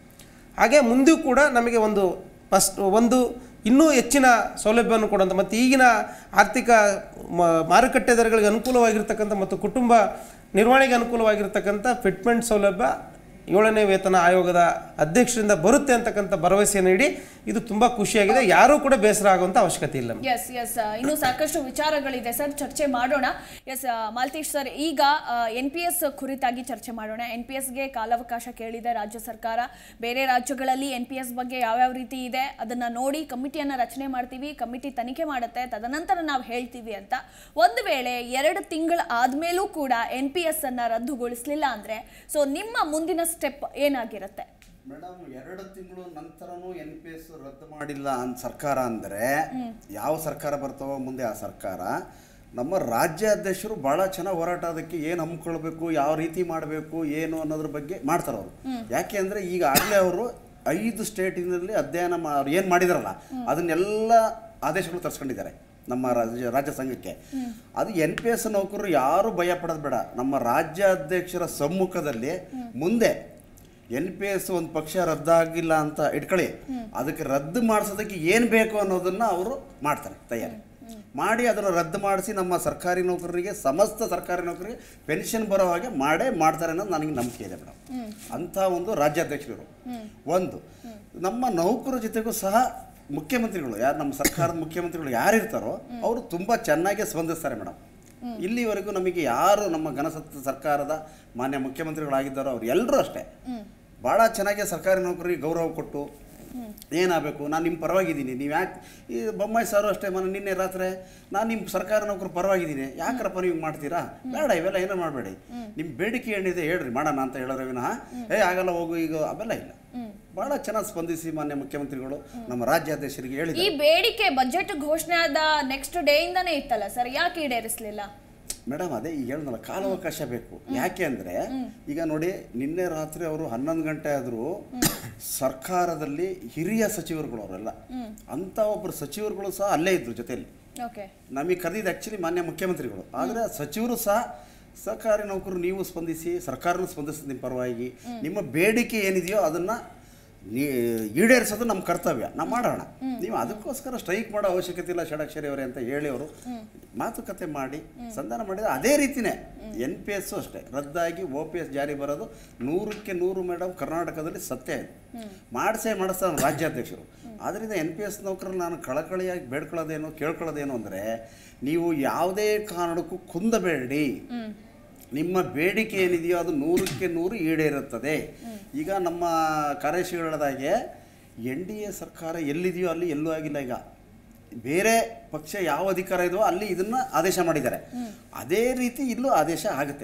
ಹಾಗೆ ಮುಂದೂ ಕೂಡ ನಮಗೆ ಒಂದು ಫಸ್ಟ್ ಒಂದು ಇನ್ನೂ ಹೆಚ್ಚಿನ ಸೌಲಭ್ಯವನ್ನು ಕೊಡುವಂಥ ಮತ್ತು ಈಗಿನ ಆರ್ಥಿಕ ಮ- ಮಾರುಕಟ್ಟೆ ದರಗಳಿಗೆ ಅನುಕೂಲವಾಗಿರ್ತಕ್ಕಂಥ ಮತ್ತು ಕುಟುಂಬ ನಿರ್ವಹಣೆಗೆ ಅನುಕೂಲವಾಗಿರ್ತಕ್ಕಂಥ ಫಿಟ್ಮೆಂಟ್ ಸೌಲಭ್ಯ ಏಳನೇ ವೇತನ ಆಯೋಗದ ಅಧ್ಯಕ್ಷರಿಂದ ಬರುತ್ತೆ ಅಂತಕ್ಕಂಥ ಭರವಸೆ ನೀಡಿ ಇದು ತುಂಬ ಖುಷಿಯಾಗಿದೆ ಯಾರೂ ಕೂಡ ಬೇಸರ ಆಗುವಂಥ ಅವಶ್ಯಕತೆ ಇಲ್ಲ ಎಸ್ ಎಸ್ ಇನ್ನು ಸಾಕಷ್ಟು ವಿಚಾರಗಳಿದೆ ಸರ್ ಚರ್ಚೆ ಮಾಡೋಣ ಎಸ್ ಮಾಲ್ತೇಶ್ ಸರ್ ಈಗ ಎನ್ ಪಿ ಎಸ್ ಕುರಿತಾಗಿ ಚರ್ಚೆ ಮಾಡೋಣ ಎನ್ ಪಿ ಎಸ್ಗೆ ಕಾಲಾವಕಾಶ ಕೇಳಿದೆ ರಾಜ್ಯ ಸರ್ಕಾರ ಬೇರೆ ರಾಜ್ಯಗಳಲ್ಲಿ ಎನ್ ಪಿ ಎಸ್ ಬಗ್ಗೆ ಯಾವ್ಯಾವ ರೀತಿ ಇದೆ ಅದನ್ನ ನೋಡಿ ಕಮಿಟಿಯನ್ನ ರಚನೆ ಮಾಡ್ತೀವಿ ಕಮಿಟಿ ತನಿಖೆ ಮಾಡುತ್ತೆ ತದನಂತರ ನಾವು ಹೇಳ್ತೀವಿ ಅಂತ ಒಂದು ವೇಳೆ ಎರಡು ತಿಂಗಳು ಆದ್ಮೇಲೂ ಕೂಡ ಎನ್ ಪಿ ಎಸ್ ಅನ್ನ ರದ್ದುಗೊಳಿಸಲಿಲ್ಲ ಅಂದ್ರೆ ಸೊ ನಿಮ್ಮ ಮುಂದಿನ ಸ್ಟೆಪ್ ಏನಾಗಿರುತ್ತೆ ಮೇಡಮ್ ಎರಡು ತಿಂಗಳು ನಂತರನೂ ಎನ್ ಪಿ ಎಸ್ ರದ್ದು ಮಾಡಿಲ್ಲ ಅಂತ ಸರ್ಕಾರ ಅಂದರೆ ಯಾವ ಸರ್ಕಾರ ಬರ್ತಾವೋ ಮುಂದೆ ಆ ಸರ್ಕಾರ ನಮ್ಮ ರಾಜ್ಯಾಧ್ಯಕ್ಷರು ಭಾಳ ಚೆನ್ನಾಗಿ ಹೋರಾಟ ಅದಕ್ಕೆ ಏನು ಹಮ್ಮಿಕೊಳ್ಬೇಕು ಯಾವ ರೀತಿ ಮಾಡಬೇಕು ಏನು ಅನ್ನೋದ್ರ ಬಗ್ಗೆ ಮಾಡ್ತಾರೆ ಅವರು ಯಾಕೆ ಅಂದರೆ ಈಗಾಗಲೇ ಅವರು ಐದು ಸ್ಟೇಟಿನಲ್ಲಿ ಅಧ್ಯಯನ ಮಾ ಅವ್ರು ಏನು ಮಾಡಿದಾರಲ್ಲ ಅದನ್ನೆಲ್ಲ ಆದೇಶಗಳು ತರಿಸ್ಕೊಂಡಿದ್ದಾರೆ ನಮ್ಮ ರಾಜ್ಯ ರಾಜ್ಯ ಸಂಘಕ್ಕೆ ಅದು ಎನ್ ಪಿ ಎಸ್ ನೌಕರರು ಯಾರು ಭಯ ಪಡೋದು ಬೇಡ ನಮ್ಮ ರಾಜ್ಯಾಧ್ಯಕ್ಷರ ಸಮ್ಮುಖದಲ್ಲಿ ಮುಂದೆ ಎನ್ ಪಿ ಎಸ್ ಒಂದು ಪಕ್ಷ ರದ್ದಾಗಿಲ್ಲ ಅಂತ ಇಟ್ಕೊಳ್ಳಿ ಅದಕ್ಕೆ ರದ್ದು ಮಾಡಿಸೋದಕ್ಕೆ ಏನು ಬೇಕು ಅನ್ನೋದನ್ನ ಅವರು ಮಾಡ್ತಾರೆ ತಯಾರಿ ಮಾಡಿ ಅದನ್ನು ರದ್ದು ಮಾಡಿಸಿ ನಮ್ಮ ಸರ್ಕಾರಿ ನೌಕರರಿಗೆ ಸಮಸ್ತ ಸರ್ಕಾರಿ ನೌಕರರಿಗೆ ಪೆನ್ಷನ್ ಬರೋ ಹಾಗೆ ಮಾಡೇ ಮಾಡ್ತಾರೆ ಅನ್ನೋದು ನನಗೆ ನಂಬಿಕೆ ಇದೆ ಮೇಡಮ್ ಅಂಥ ಒಂದು ರಾಜ್ಯಾಧ್ಯಕ್ಷರು ಒಂದು ನಮ್ಮ ನೌಕರ ಜೊತೆಗೂ ಸಹ ಮುಖ್ಯಮಂತ್ರಿಗಳು ಯಾರು ನಮ್ಮ ಸರ್ಕಾರದ ಮುಖ್ಯಮಂತ್ರಿಗಳು ಯಾರಿರ್ತಾರೋ ಅವರು ತುಂಬ ಚೆನ್ನಾಗಿ ಸ್ಪಂದಿಸ್ತಾರೆ ಮೇಡಮ್ ಇಲ್ಲಿವರೆಗೂ ನಮಗೆ ಯಾರು ನಮ್ಮ ಘನಸತ್ತ ಸರ್ಕಾರದ ಮಾನ್ಯ ಮುಖ್ಯಮಂತ್ರಿಗಳಾಗಿದ್ದಾರೋ ಅವ್ರು ಎಲ್ಲರೂ ಅಷ್ಟೇ ಭಾಳ ಚೆನ್ನಾಗಿ ಸರ್ಕಾರಿ ನೌಕರಿಗೆ ಗೌರವ ಕೊಟ್ಟು ಏನಾಗಬೇಕು ನಾನು ನಿಮ್ಮ ಪರವಾಗಿದ್ದೀನಿ ನೀವು ಯಾಕೆ ಈ ಬೊಮ್ಮಾಯಿ ಸಾರು ಅಷ್ಟೇ ಮನೆ ನಿನ್ನೆ ರಾತ್ರಿ ನಾನು ನಿಮ್ಮ ಸರ್ಕಾರ ನೌಕರು ಪರವಾಗಿದ್ದೀನಿ ಯಾಕರಪ್ಪ ನೀವು ಮಾಡ್ತೀರಾ ಬೇಡ ಇವೆಲ್ಲ ಏನೋ ಮಾಡಬೇಡಿ ನಿಮ್ಮ ಬೇಡಿಕೆ ಏನಿದೆ ಹೇಳ್ರಿ ಮಾಡೋಣ ಅಂತ ಹೇಳೋರು ವಿನಃ ಏ ಆಗಲ್ಲ ಹೋಗು ಈಗ ಅವೆಲ್ಲ ಇಲ್ಲ ಭಾಳ ಚೆನ್ನಾಗಿ ಸ್ಪಂದಿಸಿ ಮಾನ್ಯ ಮುಖ್ಯಮಂತ್ರಿಗಳು ನಮ್ಮ ರಾಜ್ಯಾಧ್ಯಕ್ಷರಿಗೆ ಈ ಹೇಳಿದ್ದಾರೆ ಬೇಡಿಕೆ ಬಜೆಟ್ ಘೋಷಣೆ ಆದ ನೆಕ್ಸ್ಟ್ ಡೇ ಇಂದಾನೇ ಇತ್ತಲ್ಲ ಸರ್ ಯಾಕೆ ಈಡೇರಿಸಲಿಲ್ಲ ಮೇಡಮ್ ಅದೇ ಈಗ ಹೇಳಿದ್ನಲ್ಲ ಕಾಲಾವಕಾಶ ಬೇಕು ಯಾಕೆ ಅಂದರೆ ಈಗ ನೋಡಿ ನಿನ್ನೆ ರಾತ್ರಿ ಅವರು ಹನ್ನೊಂದು ಗಂಟೆ ಆದರೂ ಸರ್ಕಾರದಲ್ಲಿ ಹಿರಿಯ ಸಚಿವರುಗಳು ಅವರೆಲ್ಲ ಅಂಥ ಒಬ್ಬರು ಸಚಿವರುಗಳು ಸಹ ಅಲ್ಲೇ ಇದ್ರು ಜೊತೆಯಲ್ಲಿ ಓಕೆ ನಮಗೆ ಕರೆದಿದ್ದು ಆ್ಯಕ್ಚುಲಿ ಮಾನ್ಯ ಮುಖ್ಯಮಂತ್ರಿಗಳು ಆದರೆ ಸಚಿವರು ಸಹ ಸರ್ಕಾರಿ ನೌಕರರು ನೀವು ಸ್ಪಂದಿಸಿ ಸರ್ಕಾರನೂ ಸ್ಪಂದಿಸಿ ನಿಮ್ಮ ಪರವಾಗಿ ನಿಮ್ಮ ಬೇಡಿಕೆ ಏನಿದೆಯೋ ಅದನ್ನು ನೀ ಈಡೇರಿಸೋದು ನಮ್ಮ ಕರ್ತವ್ಯ ನಾವು ಮಾಡೋಣ ನೀವು ಅದಕ್ಕೋಸ್ಕರ ಸ್ಟ್ರೈಕ್ ಮಾಡೋ ಅವಶ್ಯಕತೆ ಇಲ್ಲ ಷಡಕ್ಷರಿ ಅವರೇ ಅಂತ ಹೇಳಿ ಅವರು ಮಾತುಕತೆ ಮಾಡಿ ಸಂಧಾನ ಮಾಡಿದ್ರೆ ಅದೇ ರೀತಿನೇ ಎನ್ ಪಿ ಎಸ್ಸು ಅಷ್ಟೇ ರದ್ದಾಗಿ ಒ ಪಿ ಎಸ್ ಜಾರಿ ಬರೋದು ನೂರಕ್ಕೆ ನೂರು ಮೇಡಮ್ ಕರ್ನಾಟಕದಲ್ಲಿ ಸತ್ಯ ಇದೆ ಮಾಡಿಸೇ ಮಾಡಿಸ್ತಾರೆ ನಮ್ಮ ರಾಜ್ಯಾಧ್ಯಕ್ಷರು ಆದ್ದರಿಂದ ಎನ್ ಪಿ ಎಸ್ ನೌಕರರು ನಾನು ಕಳಕಳಿಯಾಗಿ ಬೇಡ್ಕೊಳ್ಳೋದೇನು ಕೇಳ್ಕೊಳ್ಳೋದೇನು ಅಂದರೆ ನೀವು ಯಾವುದೇ ಕಾರಣಕ್ಕೂ ಕುಂದಬೇಡಿ ನಿಮ್ಮ ಬೇಡಿಕೆ ಏನಿದೆಯೋ ಅದು ನೂರಕ್ಕೆ ನೂರು ಈಡೇರುತ್ತದೆ ಈಗ ನಮ್ಮ ಕಾರ್ಯಶೀಲದಾಗೆ ಎನ್ ಡಿ ಎ ಸರ್ಕಾರ ಎಲ್ಲಿದೆಯೋ ಅಲ್ಲಿ ಎಲ್ಲೂ ಆಗಿಲ್ಲ ಈಗ ಬೇರೆ ಪಕ್ಷ ಯಾವ ಅಧಿಕಾರ ಇದೆಯೋ ಅಲ್ಲಿ ಇದನ್ನ ಆದೇಶ ಮಾಡಿದ್ದಾರೆ ಅದೇ ರೀತಿ ಇಲ್ಲೂ ಆದೇಶ ಆಗುತ್ತೆ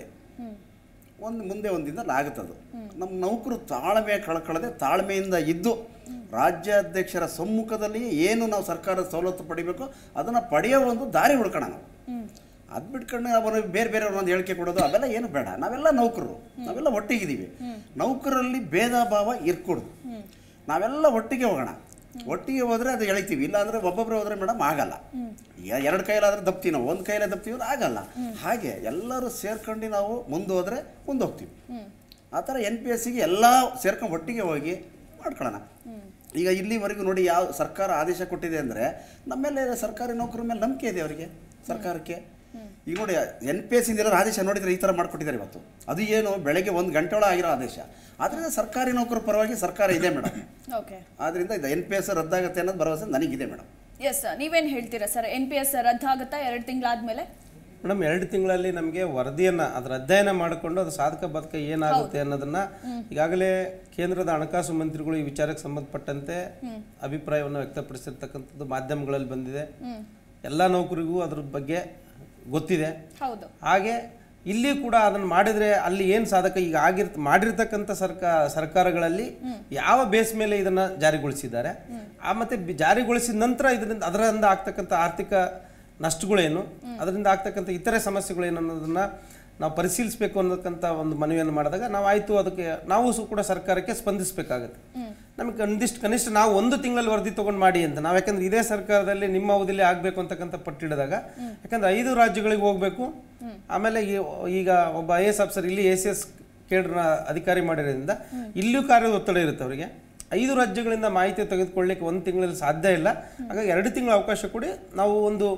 ಒಂದು ಮುಂದೆ ಒಂದಿನಲ್ಲಿ ಆಗುತ್ತದು ನಮ್ಮ ನೌಕರು ತಾಳ್ಮೆ ಕಳ್ಕೊಳ್ಳದೆ ತಾಳ್ಮೆಯಿಂದ ಇದ್ದು ರಾಜ್ಯಾಧ್ಯಕ್ಷರ ಸಮ್ಮುಖದಲ್ಲಿ ಏನು ನಾವು ಸರ್ಕಾರದ ಸವಲತ್ತು ಪಡಿಬೇಕು ಅದನ್ನು ಪಡೆಯೋ ಒಂದು ದಾರಿ ಹುಡ್ಕೋಣ ನಾವು ಅದು ಬಿಟ್ಕೊಂಡು ಅವರು ಬೇರೆ ಬೇರೆ ಒಂದು ಹೇಳಿಕೆ ಕೊಡೋದು ಅವೆಲ್ಲ ಏನು ಬೇಡ ನಾವೆಲ್ಲ ನೌಕರರು ನಾವೆಲ್ಲ ಒಟ್ಟಿಗಿದ್ದೀವಿ ನೌಕರರಲ್ಲಿ ಭೇದ ಭಾವ ಇರ್ಕೊಡ್ದು ನಾವೆಲ್ಲ ಒಟ್ಟಿಗೆ ಹೋಗೋಣ ಒಟ್ಟಿಗೆ ಹೋದ್ರೆ ಅದು ಎಳಿತೀವಿ ಇಲ್ಲ ಅಂದ್ರೆ ಒಬ್ಬೊಬ್ಬರು ಹೋದ್ರೆ ಮೇಡಮ್ ಆಗಲ್ಲ ಈಗ ಎರಡು ಕೈಲಾದ್ರೆ ದಪ್ತೀವಿ ನಾವು ಒಂದು ಕೈಲೇ ದಪ್ತೀವಿ ಅಂದ್ರೆ ಆಗಲ್ಲ ಹಾಗೆ ಎಲ್ಲರೂ ಸೇರ್ಕೊಂಡು ನಾವು ಮುಂದೆ ಹೋದ್ರೆ ಮುಂದೆ ಹೋಗ್ತೀವಿ ಆ ಥರ ಎನ್ ಪಿ ಎಸ್ ಸಿಗೆ ಎಲ್ಲ ಸೇರ್ಕೊಂಡು ಒಟ್ಟಿಗೆ ಹೋಗಿ ಮಾಡ್ಕೊಳ್ಳೋಣ ಈಗ ಇಲ್ಲಿವರೆಗೂ ನೋಡಿ ಯಾವ ಸರ್ಕಾರ ಆದೇಶ ಕೊಟ್ಟಿದೆ ಅಂದರೆ ನಮ್ಮೇಲೆ ಸರ್ಕಾರಿ ನೌಕರ ಮೇಲೆ ನಂಬಿಕೆ ಇದೆ ಅವರಿಗೆ ಸರ್ಕಾರಕ್ಕೆ ಈಗ ನೋಡಿ ಎನ್ ಪಿ ಎಸ್ ಇಂದ ಆದೇಶ ನೋಡಿದರೆ ಈ ಥರ ಮಾಡಿಕೊಟ್ಟಿದ್ದಾರೆ ಇವತ್ತು ಅದು ಏನು ಬೆಳಗ್ಗೆ ಒಂದು ಗಂಟೆ ಒಳಗೆ ಆಗಿರೋ ಆದೇಶ ಆದ್ದರಿಂದ ಸರ್ಕಾರಿ ನೌಕರ ಪರವಾಗಿ ಸರ್ಕಾರ ಇದೆ ಮೇಡಮ್ ಓಕೆ ಆದ್ದರಿಂದ ಇದು ಎನ್ ಪಿ ಎಸ್ ರದ್ದಾಗುತ್ತೆ ಅನ್ನೋದು ಭರವಸೆ ನನಗಿದೆ ಮೇಡಮ್ ಎಸ್ ನೀವೇನ್ ಹೇಳ್ತೀರಾ ಸರ್ ಎನ್ ಪಿ ಎಸ್ ರದ್ದಾಗುತ್ತಾ ಎರಡು ತಿಂಗಳಾದ್ಮೇಲೆ ಮೇಡಮ್ ಎರಡು ತಿಂಗಳಲ್ಲಿ ನಮಗೆ ವರದಿಯನ್ನ ಅದರ ಅಧ್ಯಯನ ಮಾಡಿಕೊಂಡು ಅದು ಸಾಧಕ ಬಾಧಕ ಏನಾಗುತ್ತೆ ಅನ್ನೋದನ್ನ ಈಗಾಗಲೇ ಕೇಂದ್ರದ ಹಣಕಾಸು ಮಂತ್ರಿಗಳು ಈ ವಿಚಾರಕ್ಕೆ ಸಂಬಂಧಪಟ್ಟಂತೆ ಅಭಿಪ್ರಾಯವನ್ನು ವ್ಯಕ್ತಪಡಿಸಿರ್ತಕ್ಕಂಥದ್ದು ಮಾಧ್ಯಮಗಳಲ್ಲಿ ಬಂದಿದೆ ಎಲ್ಲ ನೌಕರಿಗೂ ಅದ್ರ ಬಗ್ಗೆ ಗೊತ್ತಿದೆ ಹೌದು ಹಾಗೆ ಇಲ್ಲಿ ಕೂಡ ಅದನ್ನು ಮಾಡಿದರೆ ಅಲ್ಲಿ ಏನು ಸಾಧಕ ಈಗ ಆಗಿರ್ ಮಾಡಿರ್ತಕ್ಕಂಥ ಸರ್ಕಾ ಸರ್ಕಾರಗಳಲ್ಲಿ ಯಾವ ಬೇಸ್ ಮೇಲೆ ಇದನ್ನು ಜಾರಿಗೊಳಿಸಿದ್ದಾರೆ ಆ ಮತ್ತೆ ಬಿ- ಜಾರಿಗೊಳಿಸಿದ ನಂತರ ಇದರಿಂದ ಅದರಿಂದ ಆಗ್ತಕ್ಕಂಥ ಆರ್ಥಿಕ ನಷ್ಟಗಳೇನು ಅದರಿಂದ ಆಗ್ತಕ್ಕಂಥ ಇತರೆ ಸಮಸ್ಯೆಗಳೇನು ಅನ್ನೋದನ್ನ ನಾವು ಪರಿಶೀಲಿಸಬೇಕು ಅನ್ನೋಕ್ಕಂಥ ಒಂದು ಮನವಿಯನ್ನು ಮಾಡಿದಾಗ ನಾವು ಆಯಿತು ಅದಕ್ಕೆ ನಾವು ಸು ಕೂಡ ಸರ್ಕಾರಕ್ಕೆ ಸ್ಪಂದಿಸಬೇಕಾಗುತ್ತೆ ನಮಗೆ ಒಂದಿಷ್ಟು ಕನಿಷ್ಠ ನಾವು ಒಂದು ತಿಂಗಳಲ್ಲಿ ವರದಿ ತೊಗೊಂಡು ಮಾಡಿ ಅಂತ ನಾವು ಯಾಕಂದ್ರೆ ಇದೇ ಸರ್ಕಾರದಲ್ಲಿ ನಿಮ್ಮ ಅವಧಿಯಲ್ಲಿ ಆಗಬೇಕು ಅಂತಕ್ಕಂಥ ಪಟ್ಟಿಡಿದಾಗ ಯಾಕಂದ್ರೆ ಐದು ರಾಜ್ಯಗಳಿಗೆ ಹೋಗಬೇಕು ಆಮೇಲೆ ಈ- ಈಗ ಒಬ್ಬ ಐ ಎಸ್ ಆಫೀಸರ್ ಇಲ್ಲಿ ಎ ಸಿ ಎಸ್ ಕೇಡ್ರನ್ನ ಅಧಿಕಾರಿ ಮಾಡಿರೋದ್ರಿಂದ ಇಲ್ಲಿಯೂ ಕಾರ್ಯದ ಒತ್ತಡ ಇರುತ್ತೆ ಅವರಿಗೆ ಐದು ರಾಜ್ಯಗಳಿಂದ ಮಾಹಿತಿ ತೆಗೆದುಕೊಳ್ಳಿಕ್ಕೆ ಒಂದು ತಿಂಗಳಲ್ಲಿ ಸಾಧ್ಯ ಇಲ್ಲ ಹಾಗಾಗಿ ಎರಡು ತಿಂಗಳ ಅವಕಾಶ ಕೊಡಿ ನಾವು ಒಂದು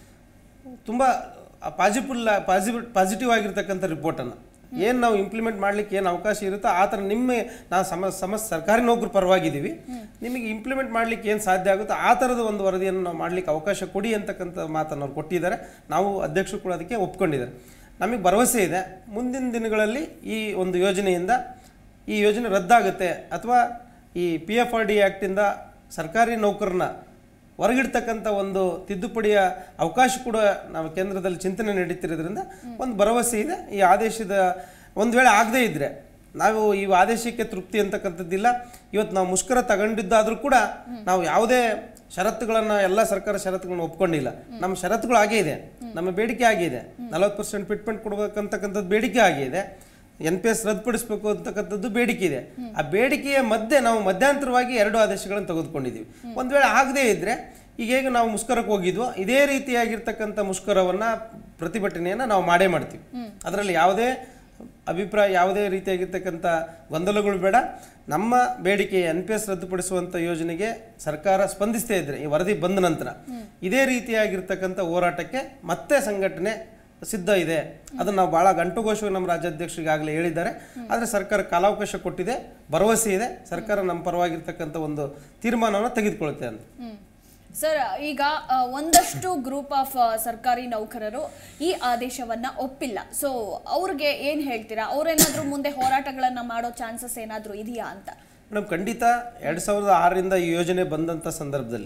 ತುಂಬ ಪಾಸಿಬಲ್ ಪಾಸಿಟಿವ್ ಪಾಸಿಟಿವ್ ಆಗಿರ್ತಕ್ಕಂಥ ರಿಪೋರ್ಟನ್ನು ಏನು ನಾವು ಇಂಪ್ಲಿಮೆಂಟ್ ಮಾಡ್ಲಿಕ್ಕೆ ಏನು ಅವಕಾಶ ಇರುತ್ತೋ ಆ ಥರ ನಿಮ್ಮ ನಾವು ಸಮ ಸಮ ಸರ್ಕಾರಿ ನೌಕರು ಪರವಾಗಿದ್ದೀವಿ ನಿಮಗೆ ಇಂಪ್ಲಿಮೆಂಟ್ ಮಾಡ್ಲಿಕ್ಕೆ ಏನು ಸಾಧ್ಯ ಆಗುತ್ತೋ ಆ ಥರದ ಒಂದು ವರದಿಯನ್ನು ನಾವು ಮಾಡ್ಲಿಕ್ಕೆ ಅವಕಾಶ ಕೊಡಿ ಅಂತಕ್ಕಂಥ ಮಾತನ್ನು ಅವ್ರು ಕೊಟ್ಟಿದ್ದಾರೆ ನಾವು ಅಧ್ಯಕ್ಷರು ಕೂಡ ಅದಕ್ಕೆ ಒಪ್ಕೊಂಡಿದ್ದಾರೆ ನಮಗೆ ಭರವಸೆ ಇದೆ ಮುಂದಿನ ದಿನಗಳಲ್ಲಿ ಈ ಒಂದು ಯೋಜನೆಯಿಂದ ಈ ಯೋಜನೆ ರದ್ದಾಗುತ್ತೆ ಅಥವಾ ಈ ಪಿ ಎಫ್ ಆರ್ ಡಿ ಆ್ಯಕ್ಟಿಂದ ಸರ್ಕಾರಿ ನೌಕರನ್ನ ಹೊರಗಿಡ್ತಕ್ಕಂಥ ಒಂದು ತಿದ್ದುಪಡಿಯ ಅವಕಾಶ ಕೂಡ ನಾವು ಕೇಂದ್ರದಲ್ಲಿ ಚಿಂತನೆ ನಡೀತಿರೋದ್ರಿಂದ ಒಂದು ಭರವಸೆ ಇದೆ ಈ ಆದೇಶದ ಒಂದು ವೇಳೆ ಆಗದೇ ಇದ್ದರೆ ನಾವು ಈ ಆದೇಶಕ್ಕೆ ತೃಪ್ತಿ ಅಂತಕ್ಕಂಥದ್ದಿಲ್ಲ ಇವತ್ತು ನಾವು ಮುಷ್ಕರ ತಗೊಂಡಿದ್ದಾದರೂ ಕೂಡ ನಾವು ಯಾವುದೇ ಷರತ್ತುಗಳನ್ನು ಎಲ್ಲ ಸರ್ಕಾರ ಷರತ್ತುಗಳನ್ನು ಒಪ್ಕೊಂಡಿಲ್ಲ ನಮ್ಮ ಷರತ್ತುಗಳು ಆಗೇ ಇದೆ ನಮ್ಮ ಬೇಡಿಕೆ ಆಗಿದೆ ನಲವತ್ತು ಪರ್ಸೆಂಟ್ ಫಿಟ್ಮೆಂಟ್ ಕೊಡಬೇಕಂತಕ್ಕಂಥದ್ದು ಬೇಡಿಕೆ ಆಗಿದೆ ಎನ್ ಪಿ ಎಸ್ ರದ್ದುಪಡಿಸಬೇಕು ಅಂತಕ್ಕಂಥದ್ದು ಬೇಡಿಕೆ ಇದೆ ಆ ಬೇಡಿಕೆಯ ಮಧ್ಯೆ ನಾವು ಮಧ್ಯಂತರವಾಗಿ ಎರಡು ಆದೇಶಗಳನ್ನು ತೆಗೆದುಕೊಂಡಿದ್ದೀವಿ ಒಂದು ವೇಳೆ ಆಗದೇ ಇದ್ದರೆ ಈಗ ಹೇಗೆ ನಾವು ಮುಷ್ಕರಕ್ಕೆ ಹೋಗಿದ್ವೋ ಇದೇ ರೀತಿಯಾಗಿರ್ತಕ್ಕಂಥ ಮುಷ್ಕರವನ್ನು ಪ್ರತಿಭಟನೆಯನ್ನು ನಾವು ಮಾಡೇ ಮಾಡ್ತೀವಿ ಅದರಲ್ಲಿ ಯಾವುದೇ ಅಭಿಪ್ರಾಯ ಯಾವುದೇ ರೀತಿಯಾಗಿರ್ತಕ್ಕಂಥ ಗೊಂದಲಗಳು ಬೇಡ ನಮ್ಮ ಬೇಡಿಕೆ ಎನ್ ಪಿ ಎಸ್ ರದ್ದುಪಡಿಸುವಂಥ ಯೋಜನೆಗೆ ಸರ್ಕಾರ ಸ್ಪಂದಿಸ್ತೇ ಇದ್ರೆ ಈ ವರದಿ ಬಂದ ನಂತರ ಇದೇ ರೀತಿಯಾಗಿರ್ತಕ್ಕಂಥ ಹೋರಾಟಕ್ಕೆ ಮತ್ತೆ ಸಂಘಟನೆ ಸಿದ್ಧ ಇದೆ ಅದನ್ನು ನಾವು ಭಾಳ ಗಂಟುಘೋಷವಾಗಿ ನಮ್ಮ ರಾಜ್ಯಾಧ್ಯಕ್ಷರು ಈಗಾಗಲೇ ಹೇಳಿದ್ದಾರೆ ಆದರೆ ಸರ್ಕಾರ ಕಾಲಾವಕಾಶ ಕೊಟ್ಟಿದೆ ಭರವಸೆ ಇದೆ ಸರ್ಕಾರ ನಮ್ಮ ಪರವಾಗಿರ್ತಕ್ಕಂಥ ಒಂದು ತೀರ್ಮಾನವನ್ನು ತೆಗೆದುಕೊಳ್ಳುತ್ತೆ ಅಂತ ಸರ್ ಈಗ ಆ, ಒಂದಷ್ಟು ಗ್ರೂಪ್ ಆಫ್ ಸರ್ಕಾರಿ ನೌಕರರು ಈ ಆದೇಶವನ್ನ ಒಪ್ಪಿಲ್ಲ ಸೊ ಅವ್ರಿಗೆ ಏನ್ ಹೇಳ್ತೀರಾ ಅವ್ರೇನಾದ್ರೂ ಮುಂದೆ ಹೋರಾಟಗಳನ್ನ ಮಾಡೋ ಚಾನ್ಸಸ್ ಏನಾದ್ರೂ ಇದೆಯಾ ಅಂತ ಮೇಡಮ್ ಖಂಡಿತ ಎರಡು ಸಾವಿರದ ಆರರಿಂದ ಈ ಯೋಜನೆ ಬಂದಂಥ ಸಂದರ್ಭದಲ್ಲಿ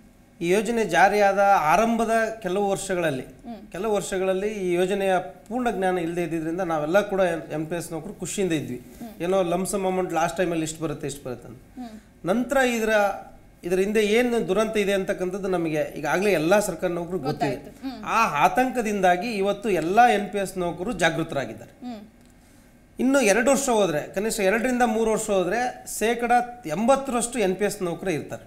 ಈ ಯೋಜನೆ ಜಾರಿಯಾದ ಆರಂಭದ ಕೆಲವು ವರ್ಷಗಳಲ್ಲಿ ಕೆಲವು ವರ್ಷಗಳಲ್ಲಿ ಈ ಯೋಜನೆಯ ಪೂರ್ಣ ಜ್ಞಾನ ಇಲ್ಲದೆ ಇದ್ದಿದ್ದರಿಂದ ನಾವೆಲ್ಲ ಕೂಡ ಎಂ ಪಿ ಎಸ್ ನೌಕರು ಖುಷಿಯಿಂದ ಇದ್ವಿ ಏನೋ ಲಮ್ಸಮ್ ಅಮೌಂಟ್ ಲಾಸ್ಟ್ ಟೈಮಲ್ಲಿ ಇಷ್ಟು ಬರುತ್ತೆ ಇಷ್ಟು ಬರುತ್ತೆ ಅಂತ ನಂತರ ಇದರ ಇದರ ಹಿಂದೆ ಏನು ದುರಂತ ಇದೆ ಅಂತಕ್ಕಂಥದ್ದು ನಮಗೆ ಈಗಾಗಲೇ ಎಲ್ಲ ಸರ್ಕಾರಿ ನೌಕರು ಗೊತ್ತಿದೆ ಆ ಆತಂಕದಿಂದಾಗಿ ಇವತ್ತು ಎಲ್ಲ ಎನ್ ಪಿ ಎಸ್ ನೌಕರು ಜಾಗೃತರಾಗಿದ್ದಾರೆ ಇನ್ನು ಎರಡು ವರ್ಷ ಹೋದರೆ ಕನಿಷ್ಠ ಎರಡರಿಂದ ಮೂರು ವರ್ಷ ಹೋದರೆ ಶೇಕಡ ಎಂಬತ್ತರಷ್ಟು ಎನ್ ಪಿ ಎಸ್ ನೌಕರೇ ಇರ್ತಾರೆ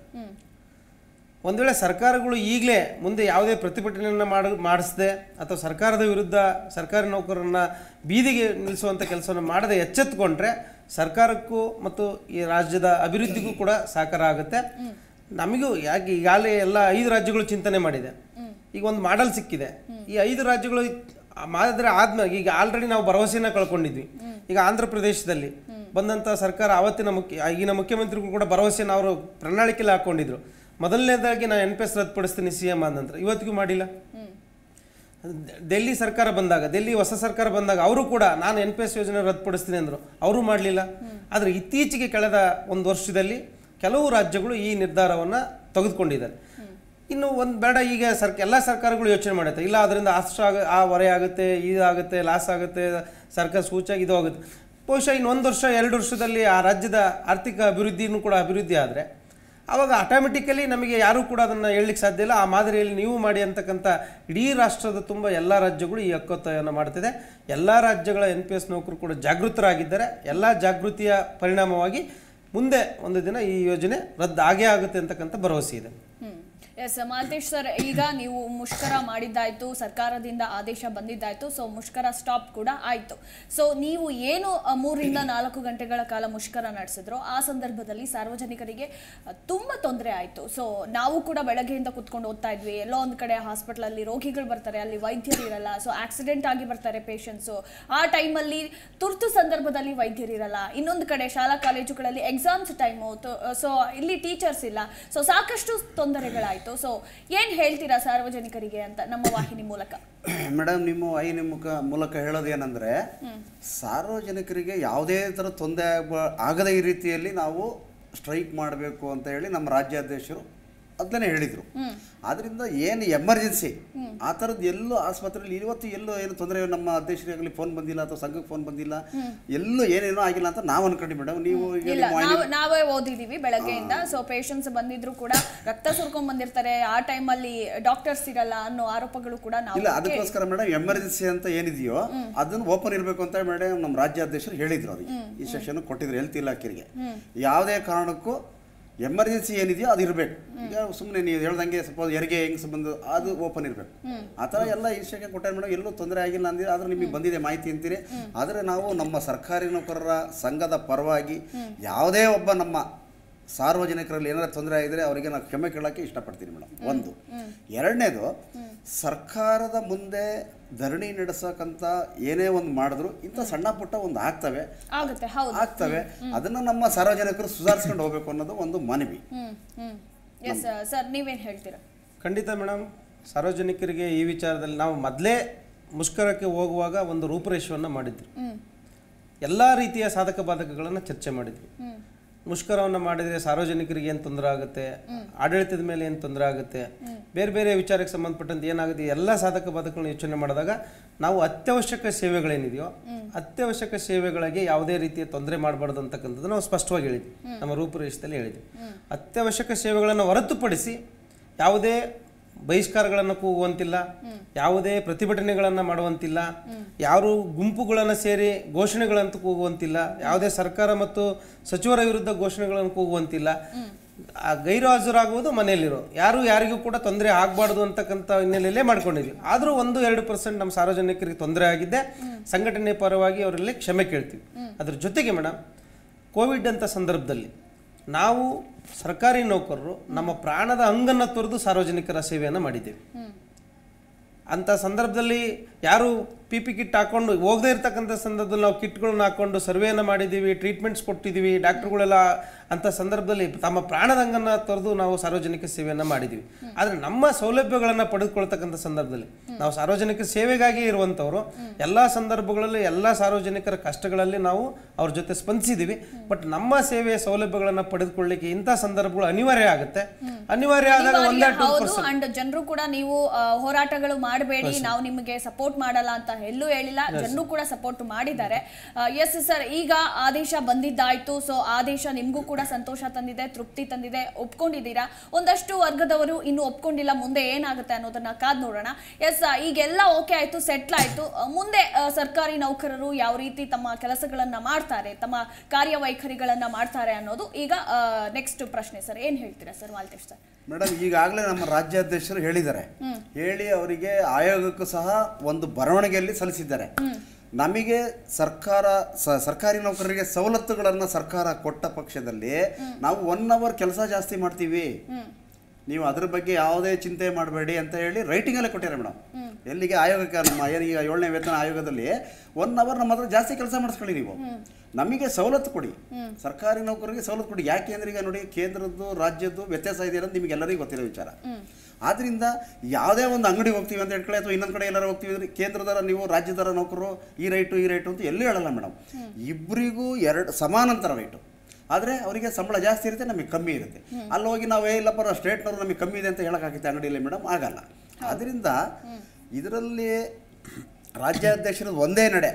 ಒಂದು ವೇಳೆ ಸರ್ಕಾರಗಳು ಈಗಲೇ ಮುಂದೆ ಯಾವುದೇ ಪ್ರತಿಭಟನೆಯನ್ನು ಮಾಡ ಮಾಡಿಸದೆ ಅಥವಾ ಸರ್ಕಾರದ ವಿರುದ್ಧ ಸರ್ಕಾರಿ ನೌಕರರನ್ನ ಬೀದಿಗೆ ನಿಲ್ಲಿಸುವಂಥ ಕೆಲಸವನ್ನು ಮಾಡದೆ ಎಚ್ಚೆತ್ತುಕೊಂಡ್ರೆ ಸರ್ಕಾರಕ್ಕೂ ಮತ್ತು ಈ ರಾಜ್ಯದ ಅಭಿವೃದ್ಧಿಗೂ ಕೂಡ ಸಹಕಾರ ಆಗುತ್ತೆ ನಮಗೂ ಯಾಕೆ ಈಗಾಗಲೇ ಎಲ್ಲ ಐದು ರಾಜ್ಯಗಳು ಚಿಂತನೆ ಮಾಡಿದೆ ಈಗ ಒಂದು ಮಾಡಲ್ ಸಿಕ್ಕಿದೆ ಈ ಐದು ರಾಜ್ಯಗಳು ಮಾಡಿದ್ರೆ ಆದ್ಮೇಲೆ ಈಗ ಆಲ್ರೆಡಿ ನಾವು ಭರವಸೆನ ಕಳ್ಕೊಂಡಿದ್ವಿ ಈಗ ಆಂಧ್ರ ಪ್ರದೇಶದಲ್ಲಿ ಬಂದಂಥ ಸರ್ಕಾರ ಆವತ್ತಿನ ಮುಖ್ಯ ಈಗಿನ ಮುಖ್ಯಮಂತ್ರಿಗಳು ಕೂಡ ಭರವಸೆನ ಅವರು ಪ್ರಣಾಳಿಕೆಯಲ್ಲಿ ಹಾಕೊಂಡಿದ್ರು ಮೊದಲನೇದಾಗಿ ನಾನು ಎನ್ ಪಿ ಎಸ್ ರದ್ದುಪಡಿಸ್ತೀನಿ ಸಿ ಎಂ ಆದ ನಂತರ ಇವತ್ತಿಗೂ ಮಾಡಿಲ್ಲ ದೆ- ಡೆಲ್ಲಿ ಸರ್ಕಾರ ಬಂದಾಗ ಡೆಲ್ಲಿ ಹೊಸ ಸರ್ಕಾರ ಬಂದಾಗ ಅವರು ಕೂಡ ನಾನು ಎನ್ ಪಿ ಎಸ್ ಯೋಜನೆ ರದ್ದುಪಡಿಸ್ತೀನಿ ಅಂದರು ಅವರು ಮಾಡಲಿಲ್ಲ ಆದರೆ ಇತ್ತೀಚೆಗೆ ಕಳೆದ ಒಂದು ವರ್ಷದಲ್ಲಿ ಕೆಲವು ರಾಜ್ಯಗಳು ಈ ನಿರ್ಧಾರವನ್ನು ತೆಗೆದುಕೊಂಡಿದ್ದಾರೆ ಇನ್ನು ಒಂದು ಬೇಡ ಈಗ ಸರ್ಕ ಎಲ್ಲ ಸರ್ಕಾರಗಳು ಯೋಚನೆ ಮಾಡುತ್ತೆ ಇಲ್ಲ ಅದರಿಂದ ಅಷ್ಟು ಆಗ ಆ ಹೊರೆ ಆಗುತ್ತೆ ಇದಾಗುತ್ತೆ ಲಾಸ್ ಆಗುತ್ತೆ ಸರ್ಕಾರ ಸೂಚಾಗಿ ಇದು ಆಗುತ್ತೆ ಬಹುಶಃ ಇನ್ನು ಒಂದು ವರ್ಷ ಎರಡು ವರ್ಷದಲ್ಲಿ ಆ ರಾಜ್ಯದ ಆರ್ಥಿಕ ಅಭಿವೃದ್ಧಿನೂ ಕೂಡ ಅಭಿವೃದ್ಧಿ ಆದರೆ ಆವಾಗ ಆಟೋಮೆಟಿಕಲಿ ನಮಗೆ ಯಾರೂ ಕೂಡ ಅದನ್ನು ಹೇಳಲಿಕ್ಕೆ ಸಾಧ್ಯ ಇಲ್ಲ ಆ ಮಾದರಿಯಲ್ಲಿ ನೀವು ಮಾಡಿ ಅಂತಕ್ಕಂಥ ಇಡೀ ರಾಷ್ಟ್ರದ ತುಂಬ ಎಲ್ಲ ರಾಜ್ಯಗಳು ಈ ಹಕ್ಕೊತ್ತಾಯವನ್ನು ಮಾಡ್ತಿದೆ ಎಲ್ಲ ರಾಜ್ಯಗಳ ಎನ್ ಪಿ ಎಸ್ ನೌಕರು ಕೂಡ ಜಾಗೃತರಾಗಿದ್ದಾರೆ ಎಲ್ಲ ಜಾಗೃತಿಯ ಪರಿಣಾಮವಾಗಿ ಮುಂದೆ ಒಂದು ದಿನ ಈ ಯೋಜನೆ ರದ್ದು ಆಗೇ ಆಗುತ್ತೆ ಅಂತಕ್ಕಂಥ ಭರವಸೆ ಇದೆ ಎಸ್ ಮಾಲ್ತೇಶ್ ಸರ್ ಈಗ ನೀವು ಮುಷ್ಕರ ಮಾಡಿದ್ದಾಯ್ತು ಸರ್ಕಾರದಿಂದ ಆದೇಶ ಬಂದಿದ್ದಾಯ್ತು ಸೊ ಮುಷ್ಕರ ಸ್ಟಾಪ್ ಕೂಡ ಆಯ್ತು ಸೊ ನೀವು ಏನು ಆ, ಮೂರರಿಂದ ನಾಲ್ಕು ಗಂಟೆಗಳ ಕಾಲ ಮುಷ್ಕರ ನಡೆಸಿದ್ರು ಆ ಸಂದರ್ಭದಲ್ಲಿ ಸಾರ್ವಜನಿಕರಿಗೆ ಆ, ತುಂಬಾ ತೊಂದರೆ ಆಯ್ತು ಸೊ ನಾವು ಕೂಡ ಬೆಳಗ್ಗೆಯಿಂದ ಕುತ್ಕೊಂಡು ಓದ್ತಾ ಇದ್ವಿ ಎಲ್ಲೋ ಒಂದು ಕಡೆ ಹಾಸ್ಪಿಟಲ್ ಅಲ್ಲಿ ರೋಗಿಗಳು ಬರ್ತಾರೆ ಅಲ್ಲಿ ವೈದ್ಯರು ಇರಲ್ಲ ಸೊ ಆಕ್ಸಿಡೆಂಟ್ ಆಗಿ ಬರ್ತಾರೆ ಪೇಷಂಟ್ಸು ಆ ಟೈಮಲ್ಲಿ ತುರ್ತು ಸಂದರ್ಭದಲ್ಲಿ ವೈದ್ಯರಿರಲ್ಲ ಇನ್ನೊಂದು ಕಡೆ ಶಾಲಾ ಕಾಲೇಜುಗಳಲ್ಲಿ ಎಕ್ಸಾಮ್ಸ್ ಟೈಮು ಸೊ ಇಲ್ಲಿ ಟೀಚರ್ಸ್ ಇಲ್ಲ ಸೊ ಸಾಕಷ್ಟು ತೊಂದರೆಗಳಾಯ್ತು ಸೊ ಏನ್ ಹೇಳ್ತೀರಾ ಸಾರ್ವಜನಿಕರಿಗೆ ಅಂತ ನಮ್ಮ ವಾಹಿನಿ ಮೂಲಕ ಮೇಡಮ್ ನಿಮ್ಮ ಐ ಮುಖ ಮೂಲಕ ಹೇಳೋದು ಏನಂದರೆ ಸಾರ್ವಜನಿಕರಿಗೆ ಯಾವುದೇ ಥರ ತೊಂದರೆ ಆಗ ಆಗದ ಈ ರೀತಿಯಲ್ಲಿ ನಾವು ಸ್ಟ್ರೈಕ್ ಮಾಡಬೇಕು ಅಂತ ಹೇಳಿ ನಮ್ಮ ರಾಜ್ಯಾಧ್ಯಕ್ಷರು ಅದನ್ನೇ ಹೇಳಿದರು ಆದ್ರಿಂದ ಏನು ಎಮರ್ಜೆನ್ಸಿ ಆ ಥರದ್ದು ಎಲ್ಲೂ ಆಸ್ಪತ್ರೆಯಲ್ಲಿ ಇವತ್ತು ಎಲ್ಲೂ ಏನು ತೊಂದರೆ ನಮ್ಮ ಅಧ್ಯಕ್ಷರಾಗಲಿ ಫೋನ್ ಬಂದಿಲ್ಲ ಅಥವಾ ಸಂಘಕ್ಕೆ ಫೋನ್ ಬಂದಿಲ್ಲ ಎಲ್ಲೂ ಏನೇನೋ ಆಗಿಲ್ಲ ಅಂತ ನಾವು ಅನ್ಕೊಂಡಿ ಮೇಡಮ್ ನೀವು ಈಗ ಇಲ್ಲ ನಿಮ್ಮ ನಾವು ನಾವೇ ಓದಿದೀವಿ ಬೆಳಗ್ಗೆಯಿಂದ ಸೊ ಪೇಷಂಟ್ಸ್ ಬಂದಿದ್ರು ಕೂಡ ರಕ್ತ ಸುರ್ಕೊಂಡ್ ಬಂದಿರ್ತಾರೆ ಆ ಟೈಮಲ್ಲಿ ಡಾಕ್ಟರ್ಸ್ ಇರಲ್ಲ ಅನ್ನೋ ಆರೋಪಗಳು ಕೂಡ ನಾವು ಇಲ್ಲ ಅದಕ್ಕೋಸ್ಕರ ಮೇಡಮ್ ಎಮರ್ಜೆನ್ಸಿ ಅಂತ ಏನಿದೆಯೋ ಅದನ್ನು ಓಪನ್ ಇರಬೇಕು ಅಂತ ಮೇಡಮ್ ನಮ್ಮ ರಾಜ್ಯಾಧ್ಯಕ್ಷರು ಹೇಳಿದ್ರು ಅವ್ರಿಗೆ ಈ ಸೆಷನ್ ಕೊಟ್ಟಿದ್ರು ಹೆಲ್ತ್ ಇಲಾಖೆಗೆ ಯಾವುದೇ ಕಾರಣಕ್ಕೂ ಎಮರ್ಜೆನ್ಸಿ ಏನಿದೆಯೋ ಅದು ಇರಬೇಕು ಈಗ ಸುಮ್ಮನೆ ನೀವು ಹೇಳ್ದಂಗೆ ಸಪೋಸ್ ಹೆರಿಗೆ ಹೆಂಗ್ ಸಂಬಂಧ ಅದು ಓಪನ್ ಇರಬೇಕು ಆ ಥರ ಎಲ್ಲ ಈ ಸೆಷನ್ ಕೊಟ್ಟಾರೆ ಮೇಡಮ್ ಎಲ್ಲೂ ತೊಂದರೆ ಆಗಿಲ್ಲ ಅಂದಿದ್ರೆ ಆದ್ರೆ ನಿಮಗೆ ಬಂದಿದೆ ಮಾಹಿತಿ ಅಂತೀರಿ ಆದರೆ ನಾವು ನಮ್ಮ ಸರ್ಕಾರಿ ನೌಕರರ ಸಂಘದ ಪರವಾಗಿ ಯಾವುದೇ ಒಬ್ಬ ನಮ್ಮ ಸಾರ್ವಜನಿಕರಲ್ಲಿ ಏನಾರ ತೊಂದರೆ ಆಗಿದ್ರೆ ಅವರಿಗೆ ನಾವು ಕ್ಷಮೆ ಕೇಳೋಕ್ಕೆ ಇಷ್ಟಪಡ್ತೀನಿ ಮೇಡಮ್ ಒಂದು ಎರಡನೇದು ಸರ್ಕಾರದ ಮುಂದೆ ಧರಣಿ ನಡೆಸಕ್ಕಂತ ಏನೇ ಒಂದು ಮಾಡಿದ್ರು ಇಂಥ ಸಣ್ಣ ಪುಟ್ಟ ಒಂದು ಆಗ್ತವೆ ಆಗುತ್ತೆ ಹೌದು ಆಗ್ತವೆ ಅದನ್ನು ನಮ್ಮ ಸಾರ್ವಜನಿಕರು ಸುಧಾರಿಸ್ಕೊಂಡು ಹೋಗ್ಬೇಕು ಅನ್ನೋದು ಒಂದು ಮನವಿ ಹ್ಮ್ ಹ್ಮ್ ಎಸ್ ಸರ್ ನೀವೇನ್ ಹೇಳ್ತೀರಾ ಖಂಡಿತ ಮೇಡಮ್ ಸಾರ್ವಜನಿಕರಿಗೆ ಈ ವಿಚಾರದಲ್ಲಿ ನಾವು ಮೊದಲೇ ಮುಷ್ಕರಕ್ಕೆ ಹೋಗುವಾಗ ಒಂದು ರೂಪುರೇಷವನ್ನು ಮಾಡಿದ್ವಿ ಎಲ್ಲ ರೀತಿಯ ಸಾಧಕ ಬಾಧಕಗಳನ್ನು ಚರ್ಚೆ ಮಾಡಿದ್ವಿ ಮುಷ್ಕರವನ್ನು ಮಾಡಿದರೆ ಸಾರ್ವಜನಿಕರಿಗೆ ಏನು ತೊಂದರೆ ಆಗುತ್ತೆ ಆಡಳಿತದ ಮೇಲೆ ಏನು ತೊಂದರೆ ಆಗುತ್ತೆ ಬೇರೆ ಬೇರೆ ವಿಚಾರಕ್ಕೆ ಸಂಬಂಧಪಟ್ಟಂತೆ ಏನಾಗುತ್ತೆ ಎಲ್ಲ ಸಾಧಕ ಬಾಧಕಗಳನ್ನ ಯೋಚನೆ ಮಾಡಿದಾಗ ನಾವು ಅತ್ಯವಶ್ಯಕ ಸೇವೆಗಳೇನಿದೆಯೋ ಅತ್ಯವಶ್ಯಕ ಸೇವೆಗಳಿಗೆ ಯಾವುದೇ ರೀತಿಯ ತೊಂದರೆ ಮಾಡಬಾರ್ದು ಅಂತಕ್ಕಂಥದ್ದು ನಾವು ಸ್ಪಷ್ಟವಾಗಿ ಹೇಳಿದ್ವಿ ನಮ್ಮ ರೂಪುರೇಷದಲ್ಲಿ ಹೇಳಿದ್ವಿ ಅತ್ಯವಶ್ಯಕ ಸೇವೆಗಳನ್ನು ಹೊರತುಪಡಿಸಿ ಯಾವುದೇ ಬಹಿಷ್ಕಾರಗಳನ್ನು ಕೂಗುವಂತಿಲ್ಲ ಯಾವುದೇ ಪ್ರತಿಭಟನೆಗಳನ್ನು ಮಾಡುವಂತಿಲ್ಲ ಯಾರು ಗುಂಪುಗಳನ್ನು ಸೇರಿ ಘೋಷಣೆಗಳಂತೂ ಕೂಗುವಂತಿಲ್ಲ ಯಾವುದೇ ಸರ್ಕಾರ ಮತ್ತು ಸಚಿವರ ವಿರುದ್ಧ ಘೋಷಣೆಗಳನ್ನು ಕೂಗುವಂತಿಲ್ಲ ಆ ಗೈರು ಹಾಜರಾಗುವುದು ಮನೆಯಲ್ಲಿರೋ ಯಾರು ಯಾರಿಗೂ ಕೂಡ ತೊಂದರೆ ಆಗಬಾರ್ದು ಅಂತಕ್ಕಂಥ ಹಿನ್ನೆಲೆಯಲ್ಲೇ ಮಾಡ್ಕೊಂಡಿದ್ವಿ ಆದರೂ ಒಂದು ಎರಡು ಪರ್ಸೆಂಟ್ ನಮ್ಮ ಸಾರ್ವಜನಿಕರಿಗೆ ತೊಂದರೆ ಆಗಿದ್ದೆ ಸಂಘಟನೆ ಪರವಾಗಿ ಅವರಲ್ಲಿ ಕ್ಷಮೆ ಕೇಳ್ತೀವಿ ಅದ್ರ ಜೊತೆಗೆ ಮೇಡಮ್ ಕೋವಿಡ್ ಅಂತ ಸಂದರ್ಭದಲ್ಲಿ ನಾವು ಸರ್ಕಾರಿ ನೌಕರರು ನಮ್ಮ ಪ್ರಾಣದ ಹಂಗನ್ನು ತೊರೆದು ಸಾರ್ವಜನಿಕರ ಸೇವೆಯನ್ನು ಮಾಡಿದ್ದೇವೆ ಅಂಥ ಸಂದರ್ಭದಲ್ಲಿ ಯಾರು ಪಿ ಪಿ ಕಿಟ್ ಹಾಕೊಂಡು ಹೋಗದೇ ಇರ್ತಕ್ಕಂಥ ಸಂದರ್ಭದಲ್ಲಿ ನಾವು ಕಿಟ್ಗಳನ್ನ ಹಾಕೊಂಡು ಸರ್ವೆಯನ್ನು ಮಾಡಿದ್ದೀವಿ ಟ್ರೀಟ್ಮೆಂಟ್ಸ್ ಕೊಟ್ಟಿದ್ದೀವಿ ಡಾಕ್ಟ್ರುಗಳೆಲ್ಲ ಅಂಥ ಸಂದರ್ಭದಲ್ಲಿ ತಮ್ಮ ಪ್ರಾಣದಂಗನ್ನು ತೊರೆದು ನಾವು ಸಾರ್ವಜನಿಕ ಸೇವೆಯನ್ನು ಮಾಡಿದ್ದೀವಿ ಆದರೆ ನಮ್ಮ ಸೌಲಭ್ಯಗಳನ್ನು ಪಡೆದುಕೊಳ್ತಕ್ಕಂಥ ಸಂದರ್ಭದಲ್ಲಿ ನಾವು ಸಾರ್ವಜನಿಕ ಸೇವೆಗಾಗಿ ಇರುವಂಥವ್ರು ಎಲ್ಲ ಸಂದರ್ಭಗಳಲ್ಲಿ ಎಲ್ಲ ಸಾರ್ವಜನಿಕರ ಕಷ್ಟಗಳಲ್ಲಿ ನಾವು ಅವ್ರ ಜೊತೆ ಸ್ಪಂದಿಸಿದ್ದೀವಿ ಬಟ್ ನಮ್ಮ ಸೇವೆಯ ಸೌಲಭ್ಯಗಳನ್ನು ಪಡೆದುಕೊಳ್ಳಿಕ್ಕೆ ಇಂಥ ಸಂದರ್ಭಗಳು ಅನಿವಾರ್ಯ ಆಗುತ್ತೆ ಅನಿವಾರ್ಯ ಆದಾಗ ಒಂದೇ ಟೂ ಹೌದು ಅಂಡ್ ಜನರು ಕೂಡ ನೀವು ಆ, ಹೋರಾಟಗಳು ಮಾಡಬೇಡಿ ನಾವು ನಿಮಗೆ ಸಪೋರ್ಟ್ ಮಾಡಲ್ಲ ಅಂತ ಎಲ್ಲೂ ಹೇಳಿಲ್ಲ ಜನರು ಕೂಡ ಸಪೋರ್ಟ್ ಮಾಡಿದ್ದಾರೆ ಎಸ್ ಸರ್ ಈಗ ಆದೇಶ ಬಂದಿದ್ದಾಯ್ತು ಸೊ ಆದೇಶ ನಿಮಗೂ ಕೂಡ ಸಂತೋಷ ತಂದಿದೆ ತೃಪ್ತಿ ತಂದಿದೆ ಒಪ್ಕೊಂಡಿದ್ದೀರಾ ಒಂದಷ್ಟು ವರ್ಗದವರು ಇನ್ನು ಒಪ್ಕೊಂಡಿಲ್ಲ ಮುಂದೆ ಏನಾಗುತ್ತೆ ಅನ್ನೋದನ್ನ ಕಾದ್ ನೋಡೋಣ ಎಸ್ ಈಗೆಲ್ಲ ಓಕೆ ಆಯ್ತು ಸೆಟ್ಲ್ ಆಯ್ತು ಆ, ಮುಂದೆ ಆ, ಸರ್ಕಾರಿ ನೌಕರರು ಯಾವ ರೀತಿ ತಮ್ಮ ಕೆಲಸಗಳನ್ನ ಮಾಡ್ತಾರೆ ತಮ್ಮ ಕಾರ್ಯವೈಖರಿಗಳನ್ನ ಮಾಡ್ತಾರೆ ಅನ್ನೋದು ಈಗ ನೆಕ್ಸ್ಟ್ ಪ್ರಶ್ನೆ ಸರ್ ಏನ್ ಹೇಳ್ತೀರಾ ಸರ್ ಮಾಲ್ತೇಶ್ ಸರ್ ಮೇಡಮ್ ಈಗಾಗಲೇ ನಮ್ಮ ರಾಜ್ಯಾಧ್ಯಕ್ಷರು ಹೇಳಿದ್ದಾರೆ ಹೇಳಿ ಅವರಿಗೆ ಆಯೋಗಕ್ಕೂ ಸಹ ಒಂದು ಬರವಣಿಗೆಯಲ್ಲಿ ಸಲ್ಲಿಸಿದ್ದಾರೆ ನಮಗೆ ಸರ್ಕಾರ ಸ- ಸರ್ಕಾರಿ ನೌಕರರಿಗೆ ಸವಲತ್ತುಗಳನ್ನು ಸರ್ಕಾರ ಕೊಟ್ಟ ಪಕ್ಷದಲ್ಲಿ ನಾವು ಒನ್ ಅವರ್ ಕೆಲಸ ಜಾಸ್ತಿ ಮಾಡ್ತೀವಿ ನೀವು ಅದ್ರ ಬಗ್ಗೆ ಯಾವುದೇ ಚಿಂತೆ ಮಾಡಬೇಡಿ ಅಂತ ಹೇಳಿ ರೈಟಿಂಗಲ್ಲೇ ಕೊಟ್ಟಿದ್ದಾರೆ ಮೇಡಮ್ ಎಲ್ಲಿಗೆ ಆಯೋಗಕ್ಕೆ ನಮ್ಮ ಏನು ಈಗ ಏಳನೇ ವೇತನ ಆಯೋಗದಲ್ಲಿ ಒನ್ ಅವರ್ ನಮ್ಮ ಹತ್ರ ಜಾಸ್ತಿ ಕೆಲಸ ಮಾಡಿಸ್ಕೊಳ್ಳಿ ನೀವು ನಮಗೆ ಸವಲತ್ತು ಕೊಡಿ ಸರ್ಕಾರಿ ನೌಕರರಿಗೆ ಸವಲತ್ತು ಕೊಡಿ ಯಾಕೆ ಅಂದ್ರೆ ಈಗ ನೋಡಿ ಕೇಂದ್ರದ್ದು ರಾಜ್ಯದ್ದು ವ್ಯತ್ಯಾಸ ಇದೆ ಅನ್ನೋದು ನಿಮ್ಗೆ ಎಲ್ಲರಿಗೂ ಗೊತ್ತಿರೋ ವಿಚಾರ ಆದ್ರಿಂದ ಯಾವುದೇ ಒಂದು ಅಂಗಡಿಗೆ ಹೋಗ್ತೀವಿ ಅಂತ ಹೇಳ್ಕೊಳ್ಳಿ ಅಥವಾ ಇನ್ನೊಂದು ಕಡೆ ಎಲ್ಲರೂ ಹೋಗ್ತೀವಿ ಅಂದ್ರೆ ಕೇಂದ್ರದರ ನೀವು ರಾಜ್ಯದರ ನೌಕರರು ಈ ರೈಟು ಈ ರೈಟು ಅಂತ ಎಲ್ಲೂ ಹೇಳಲ್ಲ ಮೇಡಮ್ ಇಬ್ಬರಿಗೂ ಎರಡು ಸಮಾನಾಂತರ ರೈಟು ಆದರೆ ಅವರಿಗೆ ಸಂಬಳ ಜಾಸ್ತಿ ಇರುತ್ತೆ ನಮಗೆ ಕಮ್ಮಿ ಇರುತ್ತೆ ಅಲ್ಲಿ ಹೋಗಿ ನಾವು ಏ ಇಲ್ಲಪ್ಪ ಸ್ಟೇಟ್ನವರು ನಮಗೆ ಕಮ್ಮಿ ಇದೆ ಅಂತ ಹೇಳೋಕ್ಕಾಗುತ್ತೆ ಅಂಗಡಿಯಲ್ಲಿ ಮೇಡಮ್ ಆಗಲ್ಲ ಅದರಿಂದ ಇದರಲ್ಲಿ ರಾಜ್ಯಾಧ್ಯಕ್ಷರದ್ದು ಒಂದೇ ನಡೆ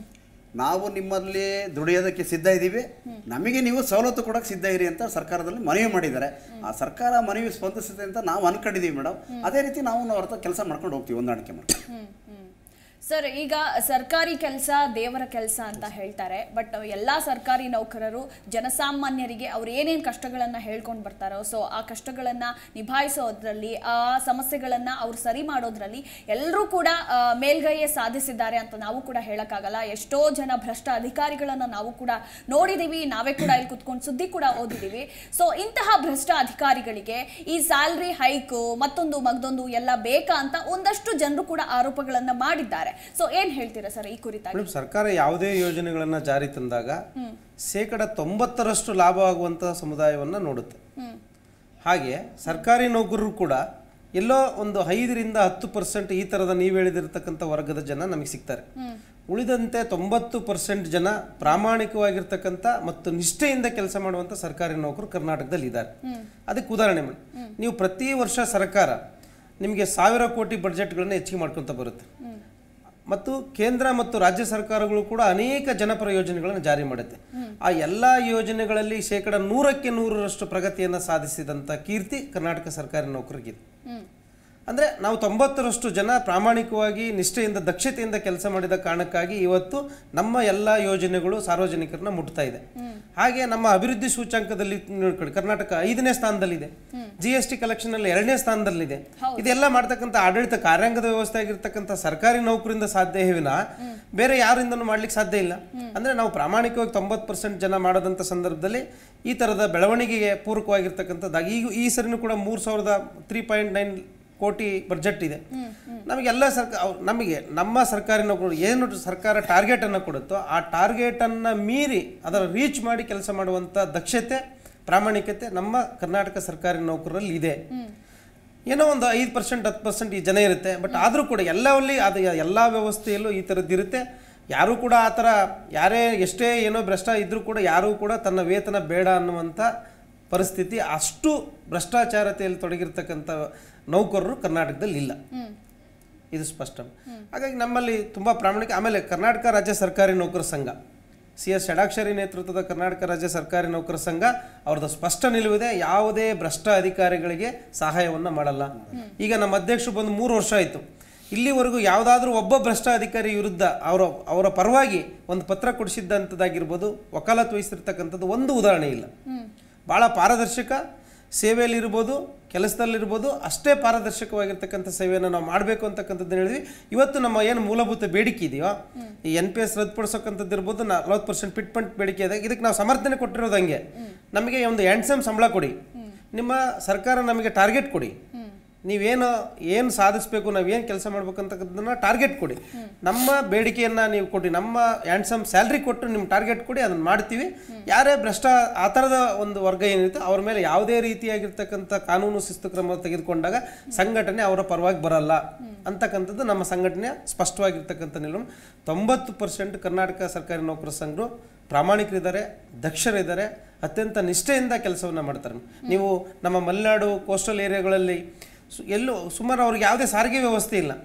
ನಾವು ನಿಮ್ಮಲ್ಲಿ ದುಡಿಯೋದಕ್ಕೆ ಸಿದ್ಧ ಇದ್ದೀವಿ ನಮಗೆ ನೀವು ಸವಲತ್ತು ಕೊಡೋಕೆ ಸಿದ್ಧ ಇರಿ ಅಂತ ಸರ್ಕಾರದಲ್ಲಿ ಮನವಿ ಮಾಡಿದ್ದಾರೆ ಆ ಸರ್ಕಾರ ಮನವಿ ಸ್ಪಂದಿಸಿದೆ ಅಂತ ನಾವು ಅನ್ಕೊಂಡಿದ್ದೀವಿ ಮೇಡಮ್ ಅದೇ ರೀತಿ ನಾವು ಅವ್ರ ಹತ್ರ ಕೆಲಸ ಮಾಡ್ಕೊಂಡು ಹೋಗ್ತೀವಿ ಹೊಂದಾಣಿಕೆ ಮಾಡ್ಕೊಂಡು ಹ್ಮ್, ಹ್ಮ್. ಸರ್ ಈಗ ಸರ್ಕಾರಿ ಕೆಲಸ ದೇವರ ಕೆಲಸ ಅಂತ ಹೇಳ್ತಾರೆ ಬಟ್ ಎಲ್ಲಾ ಸರ್ಕಾರಿ ನೌಕರರು ಜನಸಾಮಾನ್ಯರಿಗೆ ಅವ್ರು ಏನೇನ್ ಕಷ್ಟಗಳನ್ನ ಹೇಳ್ಕೊಂಡು ಬರ್ತಾರೋ ಸೊ ಆ ಕಷ್ಟಗಳನ್ನ ನಿಭಾಯಿಸೋದ್ರಲ್ಲಿ ಆ ಸಮಸ್ಯೆಗಳನ್ನ ಅವ್ರು ಸರಿ ಮಾಡೋದ್ರಲ್ಲಿ ಎಲ್ಲರೂ ಕೂಡ ಆ, ಮೇಲ್ಗೈಯೇ ಸಾಧಿಸಿದ್ದಾರೆ ಅಂತ ನಾವು ಕೂಡ ಹೇಳಕ್ಕಾಗಲ್ಲ ಎಷ್ಟೋ ಜನ ಭ್ರಷ್ಟ ಅಧಿಕಾರಿಗಳನ್ನ ನಾವು ಕೂಡ ನೋಡಿದೀವಿ ನಾವೇ ಕೂಡ ಇಲ್ಲಿ ಕುತ್ಕೊಂಡು ಸುದ್ದಿ ಕೂಡ ಓದಿದೀವಿ ಸೊ ಇಂತಹ ಭ್ರಷ್ಟ ಅಧಿಕಾರಿಗಳಿಗೆ ಈ ಸ್ಯಾಲ್ರಿ ಹೈಕ್ ಮತ್ತೊಂದು ಮಗದೊಂದು ಎಲ್ಲ ಬೇಕಾ ಅಂತ ಒಂದಷ್ಟು ಜನರು ಕೂಡ ಆರೋಪಗಳನ್ನ ಮಾಡಿದ್ದಾರೆ ಸೊ ಏನ್ ಹೇಳ್ತೀರಾ ಸರ್ ಈ ಕುರಿತಾಗಿ ಮೇಡಮ್ ಸರ್ಕಾರ ಯಾವುದೇ ಯೋಜನೆಗಳನ್ನು ಜಾರಿ ತಂದಾಗ ಶೇಕಡ ತೊಂಬತ್ತರಷ್ಟು ಲಾಭ ಆಗುವಂಥ ಸಮುದಾಯವನ್ನು ನೋಡುತ್ತೆ ಹಾಗೆ ಸರ್ಕಾರಿ ನೌಕರರು ಕೂಡ ಎಲ್ಲೋ ಒಂದು ಐದರಿಂದ ಹತ್ತು ಪರ್ಸೆಂಟ್ ಈ ಥರದ ನೀವು ಹೇಳಿದಿರ್ತಕ್ಕಂಥ ವರ್ಗದ ಜನ ನಮಗೆ ಸಿಗ್ತಾರೆ ಉಳಿದಂತೆ ತೊಂಬತ್ತು ಪರ್ಸೆಂಟ್ ಜನ ಪ್ರಾಮಾಣಿಕವಾಗಿರ್ತಕ್ಕಂಥ ಮತ್ತು ನಿಷ್ಠೆಯಿಂದ ಕೆಲಸ ಮಾಡುವಂಥ ಸರ್ಕಾರಿ ನೌಕರು ಕರ್ನಾಟಕದಲ್ಲಿ ಇದ್ದಾರೆ ಅದಕ್ಕೆ ಉದಾಹರಣೆ ಮಾಡಿ ನೀವು ಪ್ರತಿ ವರ್ಷ ಸರ್ಕಾರ ನಿಮಗೆ ಸಾವಿರ ಕೋಟಿ ಬಡ್ಜೆಟ್ಗಳನ್ನು ಹೆಚ್ಚಿಗೆ ಮಾಡ್ಕೊತ ಬರುತ್ತೆ ಮತ್ತು ಕೇಂದ್ರ ಮತ್ತು ರಾಜ್ಯ ಸರ್ಕಾರಗಳು ಕೂಡ ಅನೇಕ ಜನಪರ ಯೋಜನೆಗಳನ್ನು ಜಾರಿ ಮಾಡುತ್ತೆ ಆ ಎಲ್ಲ ಯೋಜನೆಗಳಲ್ಲಿ ಶೇಕಡ ನೂರಕ್ಕೆ ನೂರರಷ್ಟು ಪ್ರಗತಿಯನ್ನು ಸಾಧಿಸಿದಂಥ ಕೀರ್ತಿ ಕರ್ನಾಟಕ ಸರ್ಕಾರಿ ನೌಕರಿಗಿದೆ ಅಂದರೆ ನಾವು ತೊಂಬತ್ತರಷ್ಟು ಜನ ಪ್ರಾಮಾಣಿಕವಾಗಿ ನಿಷ್ಠೆಯಿಂದ ದಕ್ಷತೆಯಿಂದ ಕೆಲಸ ಮಾಡಿದ ಕಾರಣಕ್ಕಾಗಿ ಇವತ್ತು ನಮ್ಮ ಎಲ್ಲ ಯೋಜನೆಗಳು ಸಾರ್ವಜನಿಕರನ್ನ ಮುಟ್ತಾ ಇದೆ ಹಾಗೆ ನಮ್ಮ ಅಭಿವೃದ್ಧಿ ಸೂಚ್ಯಂಕದಲ್ಲಿ ನೋಡ್ಕೊಳ್ಳಿ ಕರ್ನಾಟಕ ಐದನೇ ಸ್ಥಾನದಲ್ಲಿದೆ ಜಿ ಎಸ್ ಟಿ ಕಲೆಕ್ಷನ್ ಅಲ್ಲಿ ಎರಡನೇ ಸ್ಥಾನದಲ್ಲಿದೆ ಇದೆಲ್ಲ ಮಾಡ್ತಕ್ಕಂಥ ಆಡಳಿತ ಕಾರ್ಯಾಂಗದ ವ್ಯವಸ್ಥೆ ಆಗಿರ್ತಕ್ಕಂಥ ಸರ್ಕಾರಿ ನೌಕರಿಂದ ಸಾಧ್ಯ ವಿನ ಬೇರೆ ಯಾರಿಂದನೂ ಮಾಡ್ಲಿಕ್ಕೆ ಸಾಧ್ಯ ಇಲ್ಲ ಅಂದ್ರೆ ನಾವು ಪ್ರಾಮಾಣಿಕವಾಗಿ ತೊಂಬತ್ತು ಪರ್ಸೆಂಟ್ ಜನ ಮಾಡೋದಂಥ ಸಂದರ್ಭದಲ್ಲಿ ಈ ಥರದ ಬೆಳವಣಿಗೆಗೆ ಪೂರಕವಾಗಿರ್ತಕ್ಕಂಥದ್ದಾಗಿ ಈಗ ಈ ಸರಿನೂ ಕೂಡ ಮೂರು ಸಾವಿರದ ತ್ರೀ ಪಾಯಿಂಟ್ ನೈನ್ ಕೋಟಿ ಬಡ್ಜೆಟ್ ಇದೆ ನಮಗೆಲ್ಲ ಸರ್ಕಾರ ಅವ್ರು- ನಮಗೆ ನಮ್ಮ ಸರ್ಕಾರಿ ನೌಕರರು ಏನು ಸರ್ಕಾರ ಟಾರ್ಗೆಟನ್ನು ಕೊಡುತ್ತೋ ಆ ಟಾರ್ಗೆಟನ್ನು ಮೀರಿ ಅದರ ರೀಚ್ ಮಾಡಿ ಕೆಲಸ ಮಾಡುವಂಥ ದಕ್ಷತೆ ಪ್ರಾಮಾಣಿಕತೆ ನಮ್ಮ ಕರ್ನಾಟಕ ಸರ್ಕಾರಿ ನೌಕರರಲ್ಲಿ ಇದೆ ಏನೋ ಒಂದು ಐದು ಪರ್ಸೆಂಟ್ ಹತ್ತು ಪರ್ಸೆಂಟ್ ಈ ಜನ ಇರುತ್ತೆ ಬಟ್ ಆದರೂ ಕೂಡ ಎಲ್ಲವಲ್ಲಿ ಅದು ಎಲ್ಲ ವ್ಯವಸ್ಥೆಯಲ್ಲೂ ಈ ಥರದ್ದು ಇರುತ್ತೆ ಯಾರೂ ಕೂಡ ಆ ಥರ ಯಾರೇ ಎಷ್ಟೇ ಏನೋ ಭ್ರಷ್ಟ ಇದ್ದರೂ ಕೂಡ ಯಾರೂ ಕೂಡ ತನ್ನ ವೇತನ ಬೇಡ ಅನ್ನುವಂಥ ಪರಿಸ್ಥಿತಿ ಅಷ್ಟು ಭ್ರಷ್ಟಾಚಾರತೆಯಲ್ಲಿ ತೊಡಗಿರ್ತಕ್ಕಂಥ ನೌಕರರು ಕರ್ನಾಟಕದಲ್ಲಿ ಇಲ್ಲ ಇದು ಸ್ಪಷ್ಟ ಹಾಗಾಗಿ ನಮ್ಮಲ್ಲಿ ತುಂಬ ಪ್ರಾಮಾಣಿಕ ಆಮೇಲೆ ಕರ್ನಾಟಕ ರಾಜ್ಯ ಸರ್ಕಾರಿ ನೌಕರ ಸಂಘ ಸಿ ಎಸ್ ಷಡಾಕ್ಷರಿ ನೇತೃತ್ವದ ಕರ್ನಾಟಕ ರಾಜ್ಯ ಸರ್ಕಾರಿ ನೌಕರ ಸಂಘ ಅವ್ರದ್ದು ಸ್ಪಷ್ಟ ನಿಲುವಿದೆ ಯಾವುದೇ ಭ್ರಷ್ಟ ಅಧಿಕಾರಿಗಳಿಗೆ ಸಹಾಯವನ್ನು ಮಾಡಲ್ಲ ಈಗ ನಮ್ಮ ಅಧ್ಯಕ್ಷರು ಬಂದು ಮೂರು ವರ್ಷ ಆಯಿತು ಇಲ್ಲಿವರೆಗೂ ಯಾವುದಾದ್ರೂ ಒಬ್ಬ ಭ್ರಷ್ಟ ಅಧಿಕಾರಿ ವಿರುದ್ಧ ಅವರ ಅವರ ಪರವಾಗಿ ಒಂದು ಪತ್ರ ಕೊಡಿಸಿದ್ದಂಥದ್ದಾಗಿರ್ಬೋದು ವಕಾಲತ್ ವಹಿಸಿರ್ತಕ್ಕಂಥದ್ದು ಒಂದು ಉದಾಹರಣೆ ಇಲ್ಲ ಭಾಳ ಪಾರದರ್ಶಕ ಸೇವೆಯಲ್ಲಿರ್ಬೋದು ಕೆಲಸದಲ್ಲಿರ್ಬೋದು ಅಷ್ಟೇ ಪಾರದರ್ಶಕವಾಗಿರ್ತಕ್ಕಂಥ ಸೇವೆಯನ್ನು ನಾವು ಮಾಡಬೇಕು ಅಂತಕ್ಕಂಥದ್ದು ಹೇಳಿದ್ವಿ ಇವತ್ತು ನಮ್ಮ ಏನು ಮೂಲಭೂತ ಬೇಡಿಕೆ ಇದೆಯೋ ಈ ಎನ್ ಪಿ ಎಸ್ ರದ್ದುಪಡಿಸೋಕ್ಕಂಥದ್ದು ಇರ್ಬೋದು ನಲ್ವತ್ತು ಪರ್ಸೆಂಟ್ ಪಿಟ್ಮೆಂಟ್ ಬೇಡಿಕೆ ಇದೆ ಇದಕ್ಕೆ ನಾವು ಸಮರ್ಥನೆ ಕೊಟ್ಟಿರೋದು ಹಂಗೆ ನಮಗೆ ಒಂದು ಎಂಟ್ಸಮ್ ಸಂಬಳ ಕೊಡಿ ನಿಮ್ಮ ಸರ್ಕಾರ ನಮಗೆ ಟಾರ್ಗೆಟ್ ಕೊಡಿ ನೀವೇನು ಏನು ಸಾಧಿಸಬೇಕು ನಾವು ಏನು ಕೆಲಸ ಮಾಡ್ಬೇಕಂತಕ್ಕಂಥದ್ದನ್ನ ಟಾರ್ಗೆಟ್ ಕೊಡಿ ನಮ್ಮ ಬೇಡಿಕೆಯನ್ನು ನೀವು ಕೊಡಿ ನಮ್ಮ ಹ್ಯಾಂಡ್ಸಮ್ ಸ್ಯಾಲ್ರಿ ಕೊಟ್ಟು ನಿಮ್ಮ ಟಾರ್ಗೆಟ್ ಕೊಡಿ ಅದನ್ನು ಮಾಡ್ತೀವಿ ಯಾರೇ ಭ್ರಷ್ಟ ಆ ಥರದ ಒಂದು ವರ್ಗ ಏನಿರುತ್ತೆ ಅವ್ರ ಮೇಲೆ ಯಾವುದೇ ರೀತಿಯಾಗಿರ್ತಕ್ಕಂಥ ಕಾನೂನು ಶಿಸ್ತು ಕ್ರಮ ತೆಗೆದುಕೊಂಡಾಗ ಸಂಘಟನೆ ಅವರ ಪರವಾಗಿ ಬರಲ್ಲ ಅಂತಕ್ಕಂಥದ್ದು ನಮ್ಮ ಸಂಘಟನೆಯ ಸ್ಪಷ್ಟವಾಗಿರ್ತಕ್ಕಂಥ ನಿಲುವು ತೊಂಬತ್ತು ಪರ್ಸೆಂಟ್ ಕರ್ನಾಟಕ ಸರ್ಕಾರಿ ನೌಕರ ಸಂಘರು ಪ್ರಾಮಾಣಿಕರಿದ್ದಾರೆ ದಕ್ಷರಿದ್ದಾರೆ ಅತ್ಯಂತ ನಿಷ್ಠೆಯಿಂದ ಕೆಲಸವನ್ನು ಮಾಡ್ತಾರೆ ನೀವು ನಮ್ಮ ಮಲೆನಾಡು ಕೋಸ್ಟಲ್ ಏರಿಯಾಗಳಲ್ಲಿ ಸು- ಎಲ್ಲೂ ಸುಮಾರು ಅವ್ರಿಗೆ ಯಾವುದೇ ಸಾರಿಗೆ ವ್ಯವಸ್ಥೆ ಇಲ್ಲ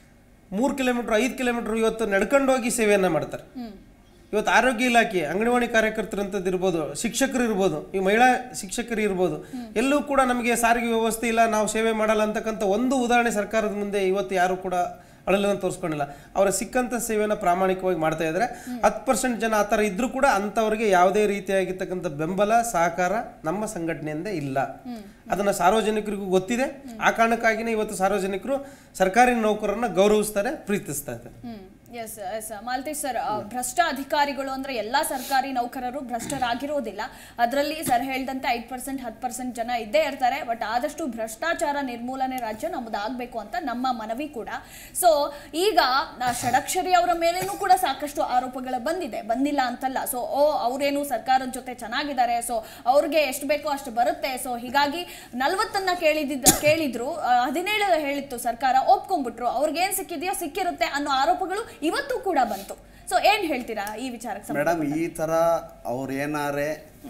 ಮೂರು ಕಿಲೋಮೀಟ್ರ್ ಐದು ಕಿಲೋಮೀಟ್ರ್ ಇವತ್ತು ನಡ್ಕೊಂಡು ಹೋಗಿ ಸೇವೆಯನ್ನು ಮಾಡ್ತಾರೆ ಇವತ್ತು ಆರೋಗ್ಯ ಇಲಾಖೆ ಅಂಗನವಾಡಿ ಕಾರ್ಯಕರ್ತರು ಅಂತದ್ದು ಇರ್ಬೋದು ಶಿಕ್ಷಕರು ಇರ್ಬೋದು ಈ ಮಹಿಳಾ ಶಿಕ್ಷಕರು ಇರ್ಬೋದು ಎಲ್ಲೂ ಕೂಡ ನಮಗೆ ಸಾರಿಗೆ ವ್ಯವಸ್ಥೆ ಇಲ್ಲ ನಾವು ಸೇವೆ ಮಾಡಲ್ಲ ಅಂತಕ್ಕಂಥ ಒಂದು ಉದಾಹರಣೆ ಸರ್ಕಾರದ ಮುಂದೆ ಇವತ್ತು ಯಾರು ಕೂಡ ಅಳಲನ್ನು ತೋರಿಸ್ಕೊಂಡಿಲ್ಲ ಅವರ ಸಿಕ್ಕಂಥ ಸೇವೆಯನ್ನು ಪ್ರಾಮಾಣಿಕವಾಗಿ ಮಾಡ್ತಾ ಇದ್ದಾರೆ ಹತ್ತು ಪರ್ಸೆಂಟ್ ಜನ ಆ ಥರ ಇದ್ರೂ ಕೂಡ ಅಂಥವ್ರಿಗೆ ಯಾವುದೇ ರೀತಿಯಾಗಿರ್ತಕ್ಕಂಥ ಬೆಂಬಲ ಸಹಕಾರ ನಮ್ಮ ಸಂಘಟನೆಯಿಂದ ಇಲ್ಲ ಅದನ್ನು ಸಾರ್ವಜನಿಕರಿಗೂ ಗೊತ್ತಿದೆ ಆ ಕಾರಣಕ್ಕಾಗಿಯೇ ಇವತ್ತು ಸಾರ್ವಜನಿಕರು ಸರ್ಕಾರಿ ನೌಕರರನ್ನ ಗೌರವಿಸ್ತಾರೆ ಪ್ರೀತಿಸ್ತಾ ಇದ್ದಾರೆ ಎಸ್ ಎಸ್ ಮಾಲ್ತೇಶ್ ಸರ್ ಆ, ಭ್ರಷ್ಟ ಅಧಿಕಾರಿಗಳು ಅಂದ್ರೆ ಎಲ್ಲಾ ಸರ್ಕಾರಿ ನೌಕರರು ಭ್ರಷ್ಟರಾಗಿರೋದಿಲ್ಲ ಅದರಲ್ಲಿ ಸರ್ ಹೇಳ್ದಂತೆ ಐದು ಪರ್ಸೆಂಟ್ ಹತ್ತು ಪರ್ಸೆಂಟ್ ಜನ ಇದ್ದೇ ಇರ್ತಾರೆ ಬಟ್ ಆದಷ್ಟು ಭ್ರಷ್ಟಾಚಾರ ನಿರ್ಮೂಲನೆ ರಾಜ್ಯ ನಮ್ಮದಾಗಬೇಕು ಅಂತ ನಮ್ಮ ಮನವಿ ಕೂಡ ಸೊ ಈಗ ಆ, ಷಡಕ್ಷರಿ ಅವರ ಮೇಲೇನೂ ಕೂಡ ಸಾಕಷ್ಟು ಆರೋಪಗಳು ಬಂದಿದೆ ಬಂದಿಲ್ಲ ಅಂತಲ್ಲ ಸೊ ಓ ಅವರೇನು ಸರ್ಕಾರದ ಜೊತೆ ಚೆನ್ನಾಗಿದ್ದಾರೆ ಸೊ ಅವ್ರಿಗೆ ಎಷ್ಟು ಬೇಕೋ ಅಷ್ಟು ಬರುತ್ತೆ ಸೊ ಹೀಗಾಗಿ ನಲ್ವತ್ತನ್ನ ಕೇಳಿದಿದ್ದ ಕೇಳಿದ್ರು ಆ, ಹದಿನೇಳು ಹೇಳಿತ್ತು ಸರ್ಕಾರ ಒಪ್ಕೊಂಡ್ಬಿಟ್ರು ಅವ್ರಿಗೆ ಏನ್ ಸಿಕ್ಕಿದೆಯೋ ಸಿಕ್ಕಿರುತ್ತೆ ಅನ್ನೋ ಆರೋಪಗಳು ಇವತ್ತು ಕೂಡ ಬಂತು ಸೊ ಏನ್ ಹೇಳ್ತೀರಾ ಈ ವಿಚಾರಕ್ಕೆ ಸಂಬಂಧ ಮೇಡಮ್ ಈ ಥರ ಅವ್ರು ಏನಾರೆ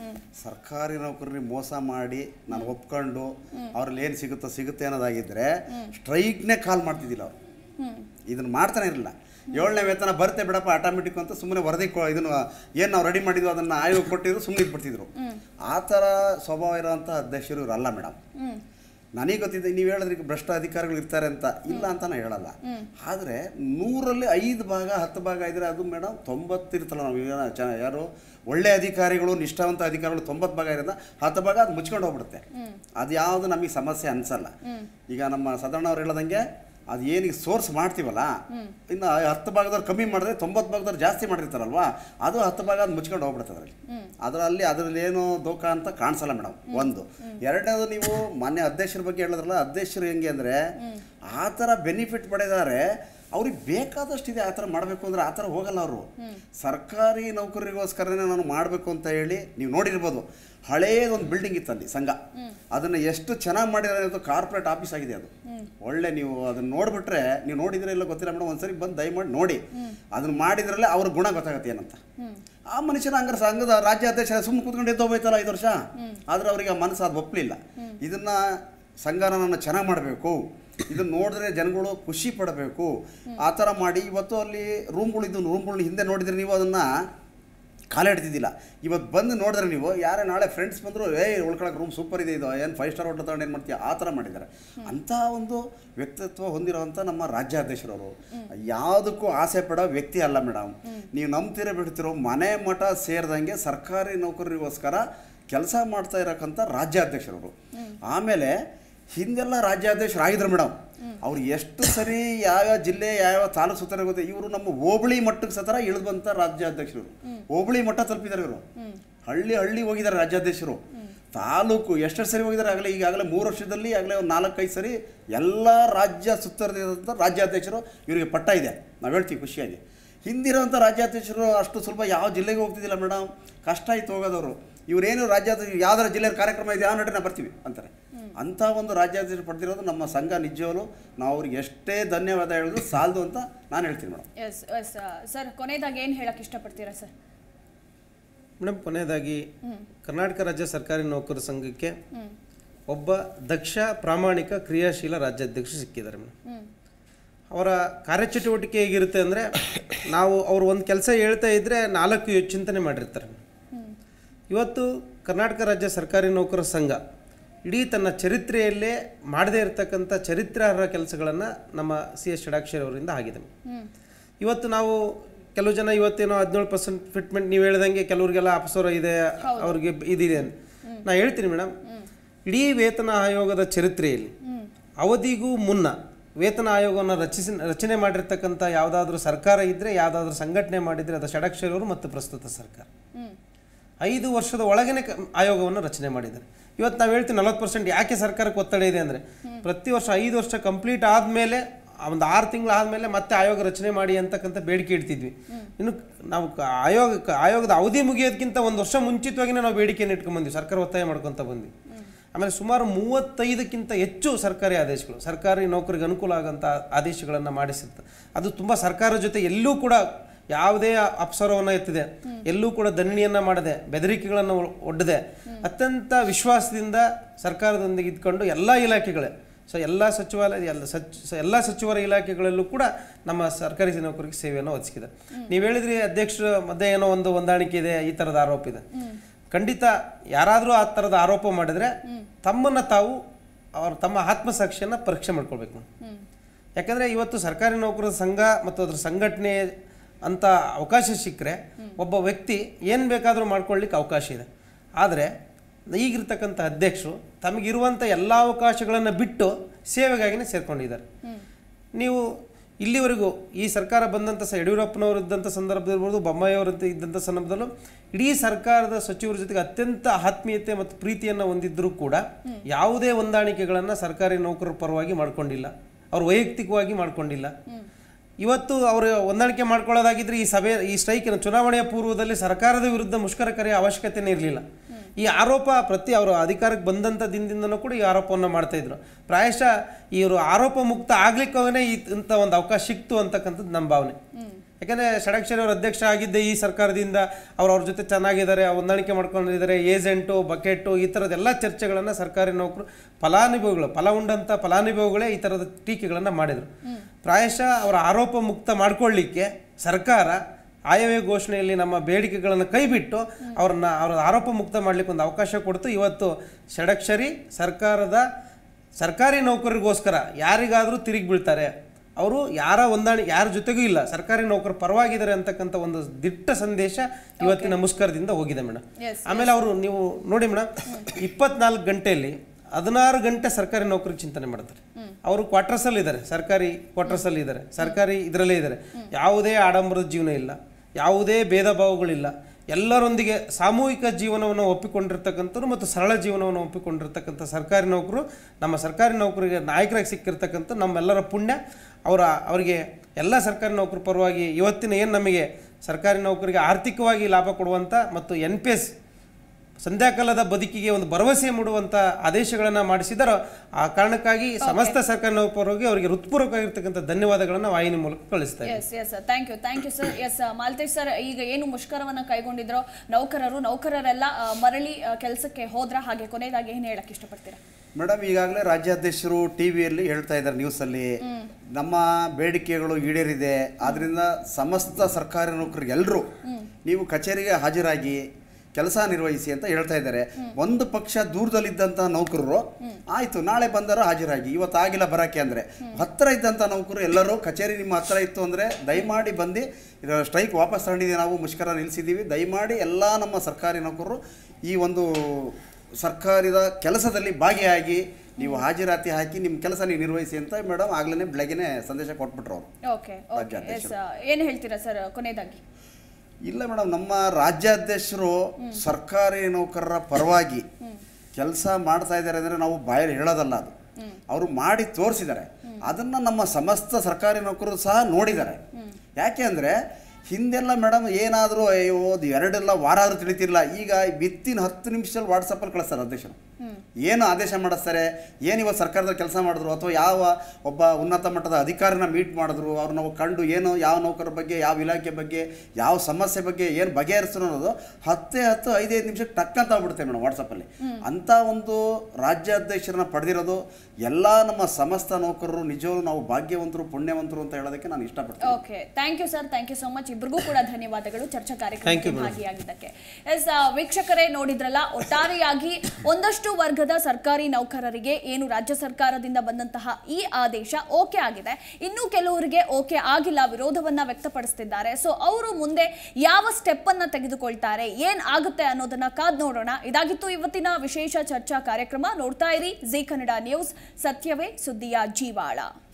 ಸರ್ಕಾರಿ ನೌಕರರಿಗೆ ಮೋಸ ಮಾಡಿ ನಾನು ಒಪ್ಕೊಂಡು ಅವ್ರಲ್ಲಿ ಏನು ಸಿಗುತ್ತೋ ಸಿಗುತ್ತೆ ಅನ್ನೋದಾಗಿದ್ದರೆ ಸ್ಟ್ರೈಕ್ನೇ ಕಾಲ್ ಮಾಡ್ತಿದ್ದಿಲ್ಲ ಅವ್ರು ಇದನ್ನು ಮಾಡ್ತಾನೆ ಇರಲಿಲ್ಲ ಏಳನೇ ವೇತನ ಬರುತ್ತೆ ಬಿಡಪ್ಪ ಆಟೋಮೆಟಿಕ್ ಅಂತ ಸುಮ್ಮನೆ ವರದಿ ಕೊ ಇದನ್ನು ಏನು ನಾವು ರೆಡಿ ಮಾಡಿದ್ವಿ ಅದನ್ನು ಆಯೋಗ ಕೊಟ್ಟಿದ್ರು ಸುಮ್ಮನೆ ಇಟ್ಬಿಡ್ತಿದ್ರು ಆ ಥರ ಸ್ವಭಾವ ಇರೋವಂಥ ಅಧ್ಯಕ್ಷರು ಇವ್ರು ಅಲ್ಲ ಮೇಡಮ್ ನನಗೆ ಗೊತ್ತಿದೆ ನೀವು ಹೇಳಿದ್ರೆ ಈಗ ಭ್ರಷ್ಟ ಅಧಿಕಾರಿಗಳು ಇರ್ತಾರೆ ಅಂತ ಇಲ್ಲ ಅಂತ ನಾನು ಹೇಳಲ್ಲ ಆದರೆ ನೂರಲ್ಲಿ ಐದು ಭಾಗ ಹತ್ತು ಭಾಗ ಇದ್ರೆ ಅದು ಮೇಡಮ್ ತೊಂಬತ್ತು ಇರ್ತಲ್ಲ ನಾವು ಈಗ ಚ ಯಾರು ಒಳ್ಳೆ ಅಧಿಕಾರಿಗಳು ನಿಷ್ಠಾವಂತ ಅಧಿಕಾರಿಗಳು ತೊಂಬತ್ತು ಭಾಗ ಇರೋದ ಹತ್ತು ಭಾಗ ಅದು ಮುಚ್ಕೊಂಡು ಹೋಗ್ಬಿಡುತ್ತೆ ಅದು ಯಾವುದು ನಮಗೆ ಸಮಸ್ಯೆ ಅನ್ಸಲ್ಲ ಈಗ ನಮ್ಮ ಸಾಧಾರಣ ಅವ್ರು ಹೇಳೋದಂಗೆ ಅದು ಏನೀಗ ಸೋರ್ಸ್ ಮಾಡ್ತೀವಲ್ಲ ಇನ್ನು ಹತ್ತು ಭಾಗದವ್ರು ಕಮ್ಮಿ ಮಾಡಿದ್ರೆ ತೊಂಬತ್ತು ಭಾಗದವ್ರು ಜಾಸ್ತಿ ಮಾಡಿರ್ತಾರಲ್ವಾ ಅದು ಹತ್ತು ಭಾಗ ಅದು ಮುಚ್ಕೊಂಡು ಹೋಗ್ಬಿಡುತ್ತೆ ಅದರಲ್ಲಿ ಅದರಲ್ಲಿ ಅದರಲ್ಲಿ ಏನು ದೋಖ ಅಂತ ಕಾಣಿಸಲ್ಲ ಮೇಡಮ್ ಒಂದು ಎರಡನೇದು ನೀವು ಮಾನ್ಯ ಅಧ್ಯಕ್ಷರ ಬಗ್ಗೆ ಹೇಳಿದ್ರಲ್ಲ ಅಧ್ಯಕ್ಷರು ಹೆಂಗೆ ಅಂದರೆ ಆ ಥರ ಬೆನಿಫಿಟ್ ಪಡೆದಾರೆ ಅವ್ರಿಗೆ ಬೇಕಾದಷ್ಟಿದೆ ಆ ಥರ ಮಾಡಬೇಕು ಅಂದರೆ ಆ ಥರ ಹೋಗಲ್ಲ ಅವರು ಸರ್ಕಾರಿ ನೌಕರರಿಗೋಸ್ಕರನೇ ನಾನು ಮಾಡಬೇಕು ಅಂತ ಹೇಳಿ ನೀವು ನೋಡಿರ್ಬೋದು ಹಳೇದೊಂದು ಬಿಲ್ಡಿಂಗ್ ಇತ್ತು ಅಲ್ಲಿ ಸಂಘ ಅದನ್ನ ಎಷ್ಟು ಚೆನ್ನಾಗಿ ಮಾಡಿದ್ದಾರೆ ಅದು ಕಾರ್ಪೊರೇಟ್ ಆಫೀಸ್ ಆಗಿದೆ ಅದು ಒಳ್ಳೆ ನೀವು ಅದನ್ನ ನೋಡ್ಬಿಟ್ರೆ ನೀವು ನೋಡಿದ್ರೆ ಇಲ್ಲ ಗೊತ್ತಿಲ್ಲ ಮೇಡಮ್ ಒಂದ್ಸರಿ ಬಂದು ದಯಮಾಡಿ ನೋಡಿ ಅದನ್ನ ಮಾಡಿದ್ರಲ್ಲೇ ಅವ್ರ ಗುಣ ಗೊತ್ತಾಗುತ್ತೆ ಏನಂತ ಆ ಮನುಷ್ಯನ ಹಂಗಾರೆ ಸಂಘದ ರಾಜ್ಯಾಧ್ಯಕ್ಷ ಸುಮ್ಮನೆ ಕೂತ್ಕೊಂಡು ಎದ್ದು ಹೋಗ್ಬೇಕಲ್ಲ ಐದು ವರ್ಷ ಆದ್ರೆ ಅವರಿಗೆ ಆ ಮನಸ್ಸು ಅದು ಒಪ್ಪಲಿಲ್ಲ ಇದನ್ನ ಸಂಘನ ನಾನು ಚೆನ್ನಾಗಿ ಮಾಡಬೇಕು ಇದನ್ನ ನೋಡಿದ್ರೆ ಜನಗಳು ಖುಷಿ ಪಡಬೇಕು ಆ ಥರ ಮಾಡಿ ಇವತ್ತು ಅಲ್ಲಿ ರೂಮ್ಗಳು ಇದ್ದು ರೂಮ್ಗಳನ್ನ ಹಿಂದೆ ನೋಡಿದ್ರೆ ನೀವು ಅದನ್ನು ಕಾಲಿಡ್ತಿದ್ದಿಲ್ಲ ಇವತ್ತು ಬಂದು ನೋಡಿದ್ರೆ ನೀವು ಯಾರೇ ನಾಳೆ ಫ್ರೆಂಡ್ಸ್ ಬಂದರು ಏ ಉಳ್ಕೊಳಕ್ಕೆ ರೂಮ್ ಸೂಪರ್ ಇದೆ ಇದು ಏನು ಫೈವ್ ಸ್ಟಾರ್ ಹೋಟೆಲ್ ತಗೊಂಡು ಏನು ಮಾಡ್ತೀಯ ಆ ಥರ ಮಾಡಿದ್ದಾರೆ ಅಂಥ ಒಂದು ವ್ಯಕ್ತಿತ್ವ ಹೊಂದಿರೋವಂಥ ನಮ್ಮ ರಾಜ್ಯಾಧ್ಯಕ್ಷರವರು ಯಾವುದಕ್ಕೂ ಆಸೆ ಪಡೋ ವ್ಯಕ್ತಿ ಅಲ್ಲ ಮೇಡಮ್ ನೀವು ನಂಬ್ತಿರೋ ಬಿಡ್ತಿರೋ ಮನೆ ಮಠ ಸೇರಿದಂಗೆ ಸರ್ಕಾರಿ ನೌಕರರಿಗೋಸ್ಕರ ಕೆಲಸ ಮಾಡ್ತಾ ಇರೋಕ್ಕಂಥ ರಾಜ್ಯಾಧ್ಯಕ್ಷರವರು ಆಮೇಲೆ ಹಿಂದೆಲ್ಲ ರಾಜ್ಯಾಧ್ಯಕ್ಷರಾಗಿದ್ರು ಮೇಡಮ್ ಅವ್ರು ಎಷ್ಟು ಸರಿ ಯಾವ್ಯಾವ ಜಿಲ್ಲೆ ಯಾವ್ಯಾವ ತಾಲೂಕು ಸುತ್ತಾರೆ ಗೊತ್ತೆ ಇವರು ನಮ್ಮ ಹೋಬಳಿ ಮಟ್ಟಕ್ಕೆ ಸತರ ಇಳಿದು ಬಂತ ರಾಜ್ಯಾಧ್ಯಕ್ಷರು ಹೋಬಳಿ ಮಟ್ಟ ತಲುಪಿದ್ದಾರೆ ಇವರು ಹಳ್ಳಿ ಹಳ್ಳಿ ಹೋಗಿದ್ದಾರೆ ರಾಜ್ಯಾಧ್ಯಕ್ಷರು ತಾಲೂಕು ಎಷ್ಟೆಷ್ಟು ಸರಿ ಹೋಗಿದ್ದಾರೆ ಆಗಲೇ ಈಗಾಗಲೇ ಮೂರು ವರ್ಷದಲ್ಲಿ ಆಗಲೇ ಒಂದು ನಾಲ್ಕೈದು ಸರಿ ಎಲ್ಲ ರಾಜ್ಯ ಸುತ್ತರಿದಂಥ ರಾಜ್ಯಾಧ್ಯಕ್ಷರು ಇವರಿಗೆ ಪಟ್ಟ ಇದೆ ನಾವು ಹೇಳ್ತೀವಿ ಖುಷಿಯಾಗಿ ಹಿಂದಿರೋಂಥ ರಾಜ್ಯಾಧ್ಯಕ್ಷರು ಅಷ್ಟು ಸ್ವಲ್ಪ ಯಾವ ಜಿಲ್ಲೆಗೆ ಹೋಗ್ತಿದ್ದಿಲ್ಲ ಮೇಡಮ್ ಕಷ್ಟ ಆಯ್ತು ಹೋಗೋದವರು ಇವರೇನು ರಾಜ್ಯಾಧ್ಯಕ್ಷ ಯಾವ್ದಾರ ಜಿಲ್ಲೆಯ ಕಾರ್ಯಕ್ರಮ ಇದೆ ಯಾವ ನಡೆ ನಾವು ಬರ್ತೀವಿ ಅಂತಾರೆ ಅಂಥ ಒಂದು ರಾಜ್ಯಾಧ್ಯಕ್ಷರು ಪಡೆದಿರೋದು ನಮ್ಮ ಸಂಘ ನಿಜವಾಗ್ಲು ನಾವು ಅವ್ರಿಗೆ ಎಷ್ಟೇ ಧನ್ಯವಾದ ಹೇಳಿದ್ರು ಸಾಲದು ಅಂತ ನಾನು ಹೇಳ್ತೀನಿ ಮೇಡಮ್ ಎಸ್ ಎಸ್ ಸರ್ ಕೊನೆಯದಾಗಿ ಏನು ಹೇಳಕ್ ಇಷ್ಟಪಡ್ತೀರಾ ಸರ್ ಮೇಡಮ್ ಕೊನೆಯದಾಗಿ ಕರ್ನಾಟಕ ರಾಜ್ಯ ಸರ್ಕಾರಿ ನೌಕರ ಸಂಘಕ್ಕೆ ಒಬ್ಬ ದಕ್ಷ ಪ್ರಾಮಾಣಿಕ ಕ್ರಿಯಾಶೀಲ ರಾಜ್ಯಾಧ್ಯಕ್ಷ ಸಿಕ್ಕಿದ್ದಾರೆ ಮೇಡಮ್ ಅವರ ಕಾರ್ಯಚಟುವಟಿಕೆ ಹೇಗಿರುತ್ತೆ ಅಂದರೆ ನಾವು ಅವರು ಒಂದು ಕೆಲಸ ಹೇಳ್ತಾ ಇದ್ದರೆ ನಾಲ್ಕು ಯೋ- ಚಿಂತನೆ ಮಾಡಿರ್ತಾರೆ ಇವತ್ತು ಕರ್ನಾಟಕ ರಾಜ್ಯ ಸರ್ಕಾರಿ ನೌಕರ ಸಂಘ ಇಡೀ ತನ್ನ ಚರಿತ್ರೆಯಲ್ಲೇ ಮಾಡದೇ ಇರತಕ್ಕಂಥ ಚರಿತ್ರಾರ್ಹ ಕೆಲಸಗಳನ್ನು ನಮ್ಮ ಸಿ ಎಸ್ ಷಡಾಕ್ಷರಿ ಅವರಿಂದ ಆಗಿದೆ ಇವತ್ತು ನಾವು ಕೆಲವು ಜನ ಇವತ್ತೇನೋ ಹದಿನೇಳು ಪರ್ಸೆಂಟ್ ಫಿಟ್ಮೆಂಟ್ ನೀವು ಹೇಳ್ದಂಗೆ ಕೆಲವ್ರಿಗೆಲ್ಲ ಅಪಸರ ಇದೆ ಅವ್ರಿಗೆ ಇದಿದೆ ಅಂತ ನಾ ಹೇಳ್ತೀನಿ ಮೇಡಮ್ ಇಡೀ ವೇತನ ಆಯೋಗದ ಚರಿತ್ರೆಯಲ್ಲಿ ಅವಧಿಗೂ ಮುನ್ನ ವೇತನ ಆಯೋಗವನ್ನು ರಚಿಸಿ ರಚನೆ ಮಾಡಿರ್ತಕ್ಕಂಥ ಯಾವುದಾದ್ರೂ ಸರ್ಕಾರ ಇದ್ದರೆ ಯಾವುದಾದ್ರೂ ಸಂಘಟನೆ ಮಾಡಿದರೆ ಅದು ಷಡಕ್ಷರಿ ಅವರು ಮತ್ತು ಪ್ರಸ್ತುತ ಸರ್ಕಾರ ಐದು ವರ್ಷದ ಒಳಗೇನೆ ಕ- ಆಯೋಗವನ್ನು ರಚನೆ ಮಾಡಿದ್ದಾರೆ ಇವತ್ತು ನಾವು ಹೇಳ್ತೀವಿ ನಲವತ್ತು ಪರ್ಸೆಂಟ್ ಯಾಕೆ ಸರ್ಕಾರಕ್ಕೆ ಒತ್ತಡ ಇದೆ ಅಂದರೆ ಪ್ರತಿ ವರ್ಷ ಐದು ವರ್ಷ ಕಂಪ್ಲೀಟ್ ಆದಮೇಲೆ ಒಂದು ಆರು ತಿಂಗಳು ಆದಮೇಲೆ ಮತ್ತೆ ಆಯೋಗ ರಚನೆ ಮಾಡಿ ಅಂತಕ್ಕಂಥ ಬೇಡಿಕೆ ಇಡ್ತಿದ್ವಿ ಇನ್ನು ನಾವು ಕ- ಆಯೋಗ ಕ- ಆಯೋಗದ ಅವಧಿ ಮುಗಿಯೋದಕ್ಕಿಂತ ಒಂದು ವರ್ಷ ಮುಂಚಿತವಾಗಿಯೇ ನಾವು ಬೇಡಿಕೆಯನ್ನು ಇಟ್ಕೊಂಡ್ಬಂದ್ವಿ ಸರ್ಕಾರ ಒತ್ತಾಯ ಮಾಡ್ಕೊತ ಬಂದ್ವಿ ಆಮೇಲೆ ಸುಮಾರು ಮೂವತ್ತೈದಕ್ಕಿಂತ ಹೆಚ್ಚು ಸರ್ಕಾರಿ ಆದೇಶಗಳು ಸರ್ಕಾರಿ ನೌಕರಿಗೆ ಅನುಕೂಲ ಆಗೋಂಥ ಆದೇಶಗಳನ್ನು ಮಾಡಿಸಿರ್ತ ಅದು ತುಂಬ ಸರ್ಕಾರದ ಜೊತೆ ಎಲ್ಲೂ ಕೂಡ ಯಾವುದೇ ಅಪ್ಸರವನ್ನು ಎತ್ತಿದೆ ಎಲ್ಲೂ ಕೂಡ ದಂಡನೆಯನ್ನು ಮಾಡದೆ ಬೆದರಿಕೆಗಳನ್ನು ಒ- ಒಡ್ಡದೆ ಅತ್ಯಂತ ವಿಶ್ವಾಸದಿಂದ ಸರ್ಕಾರದೊಂದಿಗೆ ಇದ್ಕೊಂಡು ಎಲ್ಲ ಇಲಾಖೆಗಳೇ ಸೊ ಎಲ್ಲ ಸಚಿವಾಲಯ ಎಲ್ಲ ಸಚ್ ಸ- ಎಲ್ಲ ಸಚಿವರ ಇಲಾಖೆಗಳಲ್ಲೂ ಕೂಡ ನಮ್ಮ ಸರ್ಕಾರಿ ನೌಕರಿಗೆ ಸೇವೆಯನ್ನು ಒದಗಿಸಿದೆ ನೀವು ಹೇಳಿದ್ರಿ ಅಧ್ಯಕ್ಷರ ಮಧ್ಯೆ ಏನೋ ಒಂದು ಹೊಂದಾಣಿಕೆ ಇದೆ ಈ ಥರದ ಆರೋಪ ಇದೆ ಖಂಡಿತ ಯಾರಾದರೂ ಆ ಥರದ ಆರೋಪ ಮಾಡಿದರೆ ತಮ್ಮನ್ನು ತಾವು ಅವ್ರ ತಮ್ಮ ಆತ್ಮಸಾಕ್ಷಿಯನ್ನು ಪರೀಕ್ಷೆ ಮಾಡ್ಕೊಳ್ಬೇಕು ಯಾಕಂದರೆ ಇವತ್ತು ಸರ್ಕಾರಿ ನೌಕರರ ಸಂಘ ಮತ್ತು ಅದ್ರ ಸಂಘಟನೆ ಅಂತ ಅವಕಾಶ ಸಿಕ್ಕರೆ ಒಬ್ಬ ವ್ಯಕ್ತಿ ಏನು ಬೇಕಾದರೂ ಮಾಡ್ಕೊಳ್ಳಿಕ್ಕೆ ಅವಕಾಶ ಇದೆ ಆದರೆ ಈಗಿರ್ತಕ್ಕಂಥ ಅಧ್ಯಕ್ಷರು ತಮಗಿರುವಂಥ ಎಲ್ಲ ಅವಕಾಶಗಳನ್ನು ಬಿಟ್ಟು ಸೇವೆಗಾಗಿನೇ ಸೇರ್ಕೊಂಡಿದ್ದಾರೆ ನೀವು ಇಲ್ಲಿವರೆಗೂ ಈ ಸರ್ಕಾರ ಬಂದಂಥ ಸ ಯಡಿಯೂರಪ್ಪನವರು ಇದ್ದಂಥ ಸಂದರ್ಭದಲ್ಲಿರ್ಬೋದು ಬೊಮ್ಮಾಯಿಯವರು ಇದ್ದಂಥ ಸಂದರ್ಭದಲ್ಲೂ ಇಡೀ ಸರ್ಕಾರದ ಸಚಿವರ ಜೊತೆಗೆ ಅತ್ಯಂತ ಆತ್ಮೀಯತೆ ಮತ್ತು ಪ್ರೀತಿಯನ್ನು ಹೊಂದಿದ್ದರೂ ಕೂಡ ಯಾವುದೇ ಹೊಂದಾಣಿಕೆಗಳನ್ನು ಸರ್ಕಾರಿ ನೌಕರರ ಪರವಾಗಿ ಮಾಡ್ಕೊಂಡಿಲ್ಲ ಅವ್ರು ವೈಯಕ್ತಿಕವಾಗಿ ಮಾಡ್ಕೊಂಡಿಲ್ಲ ಇವತ್ತು ಅವರು ಹೊಂದಾಣಿಕೆ ಮಾಡ್ಕೊಳ್ಳೋದಾಗಿದ್ರೆ ಈ ಸಭೆ ಈ ಸ್ಟ್ರೈಕಿನ ಚುನಾವಣೆಯ ಪೂರ್ವದಲ್ಲಿ ಸರ್ಕಾರದ ವಿರುದ್ಧ ಮುಷ್ಕರ ಕರೆಯ ಅವಶ್ಯಕತೆನೇ ಇರಲಿಲ್ಲ ಈ ಆರೋಪ ಪ್ರತಿ ಅವರು ಅಧಿಕಾರಕ್ಕೆ ಬಂದಂಥ ದಿನದಿಂದನೂ ಕೂಡ ಈ ಆರೋಪವನ್ನು ಮಾಡ್ತಾ ಇದ್ರು ಪ್ರಾಯಶಃ ಇವರು ಆರೋಪ ಮುಕ್ತ ಆಗ್ಲಿಕ್ಕೇ ಈ ಇಂಥ ಒಂದು ಅವಕಾಶ ಸಿಕ್ತು ಅಂತಕ್ಕಂಥದ್ದು ನಮ್ಮ ಭಾವನೆ ಯಾಕಂದರೆ ಷಡಕ್ಷರಿ ಅವರು ಅಧ್ಯಕ್ಷ ಆಗಿದ್ದೆ ಈ ಸರ್ಕಾರದಿಂದ ಅವ್ರು ಅವ್ರ ಜೊತೆ ಚೆನ್ನಾಗಿದ್ದಾರೆ ಹೊಂದಾಣಿಕೆ ಮಾಡ್ಕೊಂಡಿದ್ದಾರೆ ಏಜೆಂಟು ಬಕೆಟು ಈ ಥರದ ಎಲ್ಲ ಚರ್ಚೆಗಳನ್ನು ಸರ್ಕಾರಿ ನೌಕರು ಫಲಾನುಭವಿಗಳು ಫಲ ಉಂಡಂಥ ಫಲಾನುಭವಿಗಳೇ ಈ ಥರದ ಟೀಕೆಗಳನ್ನು ಮಾಡಿದರು ಪ್ರಾಯಶಃ ಅವರ ಆರೋಪ ಮುಕ್ತ ಮಾಡ್ಕೊಳ್ಳಿಕ್ಕೆ ಸರ್ಕಾರ ಆಯವ್ಯಯ ಘೋಷಣೆಯಲ್ಲಿ ನಮ್ಮ ಬೇಡಿಕೆಗಳನ್ನು ಕೈಬಿಟ್ಟು ಅವ್ರನ್ನ ಅವರ ಆರೋಪ ಮುಕ್ತ ಮಾಡಲಿಕ್ಕೆ ಒಂದು ಅವಕಾಶ ಕೊಡ್ತು ಇವತ್ತು ಷಡಕ್ಷರಿ ಸರ್ಕಾರದ ಸರ್ಕಾರಿ ನೌಕರರಿಗೋಸ್ಕರ ಯಾರಿಗಾದರೂ ತಿರುಗಿ ಬೀಳ್ತಾರೆ ಅವರು ಯಾರ ಹೊಂದಾಣಿಕೆ ಯಾರ ಜೊತೆಗೂ ಇಲ್ಲ ಸರ್ಕಾರಿ ನೌಕರ ಪರವಾಗಿದ್ದಾರೆ ಅಂತಕ್ಕಂಥ ಒಂದು ದಿಟ್ಟ ಸಂದೇಶ ಇವತ್ತಿನ ಮುಷ್ಕರದಿಂದ ಹೋಗಿದೆ ಮೇಡಮ್ Yes, ಆಮೇಲೆ ಅವರು ನೀವು ನೋಡಿ ಮೇಡಮ್ ಇಪ್ಪತ್ನಾಲ್ಕು ಗಂಟೆಯಲ್ಲಿ ಹದಿನಾರು ಗಂಟೆ ಸರ್ಕಾರಿ ನೌಕರಿಗೆ ಚಿಂತನೆ ಮಾಡ್ತಾರೆ ಅವರು ಕ್ವಾರ್ಟರ್ಸಲ್ಲಿ ಇದ್ದಾರೆ ಸರ್ಕಾರಿ ಕ್ವಾರ್ಟರ್ಸಲ್ಲಿ ಇದ್ದಾರೆ ಸರ್ಕಾರಿ ಇದರಲ್ಲೇ ಇದ್ದಾರೆ ಯಾವುದೇ ಆಡಂಬರದ ಜೀವನ ಇಲ್ಲ ಯಾವುದೇ ಭೇದ ಭಾವಗಳಿಲ್ಲ ಎಲ್ಲರೊಂದಿಗೆ ಸಾಮೂಹಿಕ ಜೀವನವನ್ನು ಒಪ್ಪಿಕೊಂಡಿರ್ತಕ್ಕಂಥವ್ರು ಮತ್ತು ಸರಳ ಜೀವನವನ್ನು ಒಪ್ಪಿಕೊಂಡಿರ್ತಕ್ಕಂಥ ಸರ್ಕಾರಿ ನೌಕರು ನಮ್ಮ ಸರ್ಕಾರಿ ನೌಕರಿಗೆ ನಾಯಕರಾಗಿ ಸಿಕ್ಕಿರ್ತಕ್ಕಂಥ ನಮ್ಮೆಲ್ಲರ ಪುಣ್ಯ ಅವರ ಅವರಿಗೆ ಎಲ್ಲ ಸರ್ಕಾರಿ ನೌಕರ ಪರವಾಗಿ ಇವತ್ತಿನ ಏನು ನಮಗೆ ಸರ್ಕಾರಿ ನೌಕರಿಗೆ ಆರ್ಥಿಕವಾಗಿ ಲಾಭ ಕೊಡುವಂಥ ಮತ್ತು ಎನ್ ಪಿ ಎಸ್ ಸಂಧ್ಯಾಕಾಲದ ಬದುಕಿಗೆ ಒಂದು ಭರವಸೆ ಮೂಡುವಂಥ ಆದೇಶಗಳನ್ನು ಮಾಡಿಸಿದಾರೋ ಆ ಕಾರಣಕ್ಕಾಗಿ ಸಮಸ್ತ ಸರ್ಕಾರ ನೌಕರರಿಗೆ ಅವರಿಗೆ ಹೃತ್ಪೂರ್ವಕವಾಗಿರ್ತಕ್ಕಂಥ ಧನ್ಯವಾದಗಳನ್ನು ವಾಹಿನಿ ಮೂಲಕ ಕಳಿಸ್ತಾ ಇದ್ದೀನಿ. Yes yes thank you thank you sir S Malthesh sir ಈಗ ಏನು ಮುಷ್ಕರವನ್ನ ಕೈಗೊಂಡಿದ್ರೋ ನೌಕರರು ನೌಕರರೆಲ್ಲ ಆ, ಮರಳಿ ಕೆಲಸಕ್ಕೆ ಹೋದ್ರ ಹಾಗೆ ಕೊನೆಯದಾಗಿ ಏನು ಹೇಳಕ್ ಇಷ್ಟಪಡ್ತೀರಾ ಮೇಡಮ್ ಈಗಾಗಲೇ ರಾಜ್ಯಾಧ್ಯಕ್ಷರು ಟಿ ವಿಯಲ್ಲಿ ಹೇಳ್ತಾ ಇದ್ದಾರೆ ನ್ಯೂಸಲ್ಲಿ ನಮ್ಮ ಬೇಡಿಕೆಗಳು ಈಡೇರಿದೆ ಆದ್ರಿಂದ ಸಮಸ್ತ ಸರ್ಕಾರಿ ನೌಕರರಿಗೆ ಎಲ್ಲರೂ ನೀವು ಕಚೇರಿಗೆ ಹಾಜರಾಗಿ ಕೆಲಸ ನಿರ್ವಹಿಸಿ ಅಂತ ಹೇಳ್ತಾ ಇದ್ದಾರೆ ಒಂದು ಪಕ್ಷ ದೂರದಲ್ಲಿದ್ದಂಥ ನೌಕರರು ಆಯ್ತು ನಾಳೆ ಬಂದಾರ ಹಾಜರಾಗಿ ಇವತ್ತು ಆಗಿಲ್ಲ ಬರಕ್ಕೆ ಅಂದ್ರೆ ಹತ್ತಿರ ಇದ್ದಂಥ ನೌಕರರು ಎಲ್ಲರೂ ಕಚೇರಿ ನಿಮ್ಮ ಹತ್ರ ಇತ್ತು ಅಂದ್ರೆ ದಯಮಾಡಿ ಬಂದು ಸ್ಟ್ರೈಕ್ ವಾಪಸ್ ತಗೊಂಡಿದ್ದೀವಿ ನಾವು ಮುಷ್ಕರ ನಿಲ್ಲಿಸಿದ್ದೀವಿ ದಯಮಾಡಿ ಎಲ್ಲ ನಮ್ಮ ಸರ್ಕಾರಿ ನೌಕರರು ಈ ಒಂದು ಸರ್ಕಾರದ ಕೆಲಸದಲ್ಲಿ ಭಾಗಿಯಾಗಿ ನೀವು ಹಾಜರಾತಿ ಹಾಕಿ ನಿಮ್ಮ ಕೆಲಸ ನೀವು ನಿರ್ವಹಿಸಿ ಅಂತ ಮೇಡಮ್ ಆಗ್ಲೇ ಬೆಳಗ್ಗೆನೆ ಸಂದೇಶ ಕೊಟ್ಬಿಟ್ರು ಅವರು ಓಕೆ ಓಕೆ ಎಸ್ ಏನು ಹೇಳ್ತೀರಾ ಸರ್ ಕೊನೆಯದಾಗಿ ಇಲ್ಲ ಮೇಡಮ್ ನಮ್ಮ ರಾಜ್ಯಾಧ್ಯಕ್ಷರು ಸರ್ಕಾರಿ ನೌಕರರ ಪರವಾಗಿ ಕೆಲಸ ಮಾಡ್ತಾ ಇದ್ದಾರೆ ಅಂದರೆ ನಾವು ಬಾಯಲ್ಲಿ ಹೇಳೋದಲ್ಲ ಅದು ಅವರು ಮಾಡಿ ತೋರಿಸಿದ್ದಾರೆ ಅದನ್ನ ನಮ್ಮ ಸಮಸ್ತ ಸರ್ಕಾರಿ ನೌಕರರು ಸಹ ನೋಡಿದ್ದಾರೆ ಯಾಕೆ ಅಂದರೆ ಹಿಂದೆಲ್ಲ ಮೇಡಮ್ ಏನಾದರೂ ಅಯ್ಯೋ ಅದು ಎರಡೆಲ್ಲ ವಾರ ಆದರೂ ತಿಳಿತಿರಲಿಲ್ಲ ಈಗ ವಿತ್ತಿನ ಹತ್ತು ನಿಮಿಷದಲ್ಲಿ ವಾಟ್ಸಪ್ಪಲ್ಲಿ ಕಳಿಸ್ತಾರೆ ಅಧ್ಯಕ್ಷರು ಏನು ಆದೇಶ ಮಾಡಿಸ್ತಾರೆ ಏನು ಇವತ್ತು ಸರ್ಕಾರದಲ್ಲಿ ಕೆಲಸ ಮಾಡಿದ್ರು ಅಥವಾ ಯಾವ ಒಬ್ಬ ಉನ್ನತ ಮಟ್ಟದ ಅಧಿಕಾರಿನ ಮೀಟ್ ಮಾಡಿದ್ರು ಅವ್ರು ನಾವು ಕಂಡು ಏನು ಯಾವ ನೌಕರರ ಬಗ್ಗೆ ಯಾವ ಇಲಾಖೆ ಬಗ್ಗೆ ಯಾವ ಸಮಸ್ಯೆ ಬಗ್ಗೆ ಏನು ಬಗೆಹರಿಸಿದ್ರು ಅನ್ನೋದು ಹತ್ತೇ ಹತ್ತು ಐದೈದು ನಿಮಿಷ ಟಕ್ ಅಂತ ಆಗ್ಬಿಡುತ್ತೆ ಮೇಡಮ್ ವಾಟ್ಸಪ್ಪಲ್ಲಿ ಅಂಥ ಒಂದು ರಾಜ್ಯಾಧ್ಯಕ್ಷರನ್ನ ಪಡೆದಿರೋದು ಎಲ್ಲ ನಮ್ಮ ಸಮಸ್ತ ನೌಕರರು ನಿಜವೂ ನಾವು ಭಾಗ್ಯವಂತರು ಪುಣ್ಯವಂತರು ಅಂತ ಹೇಳೋದಕ್ಕೆ ನಾನು ಇಷ್ಟಪಡ್ತೀನಿ okay thank you sir thank you so much ಇಬ್ಬರಿಗೂ ಕೂಡ ಧನ್ಯವಾದಗಳು ಚರ್ಚಾ Thank you, ಕಾರ್ಯಕ್ರಮಕ್ಕೆ madam. ಭಾಗಿಯಾಗಿದ್ದಕ್ಕೆ ಎಸ್ ವೀಕ್ಷಕರೇ ನೋಡಿದ್ರಲ್ಲ ಒಟ್ಟಾರೆಯಾಗಿ ಒಂದಷ್ಟು ವರ್ಗದ ಸರ್ಕಾರಿ ನೌಕರರಿಗೆ ಏನು ರಾಜ್ಯ ಸರ್ಕಾರದಿಂದ ಬಂದಂತಹ ಈ ಆದೇಶ ಓಕೆ ಆಗಿದೆ ಇನ್ನು ಕೆಲವರಿಗೆ ಓಕೆ ಆಗಿಲ್ಲ ವಿರೋಧವನ್ನ ವ್ಯಕ್ತಪಡಿಸ್ತಿದ್ದಾರೆ ಸೊ ಅವರು ಮುಂದೆ ಯಾವ ಸ್ಟೆಪ್ ಅನ್ನ ತೆಗೆದುಕೊಳ್ತಾರೆ ಏನ್ ಆಗುತ್ತೆ ಅನ್ನೋದನ್ನ ಕಾದ್ ನೋಡೋಣ ಇದಾಗಿತ್ತು ಇವತ್ತಿನ ವಿಶೇಷ ಚರ್ಚಾ ಕಾರ್ಯಕ್ರಮ ನೋಡ್ತಾ ಇರಿ ಜಿ ಕನ್ನಡ ನ್ಯೂಸ್ ಸತ್ಯವೇ ಸುದ್ದಿಯ ಜೀವಾಳ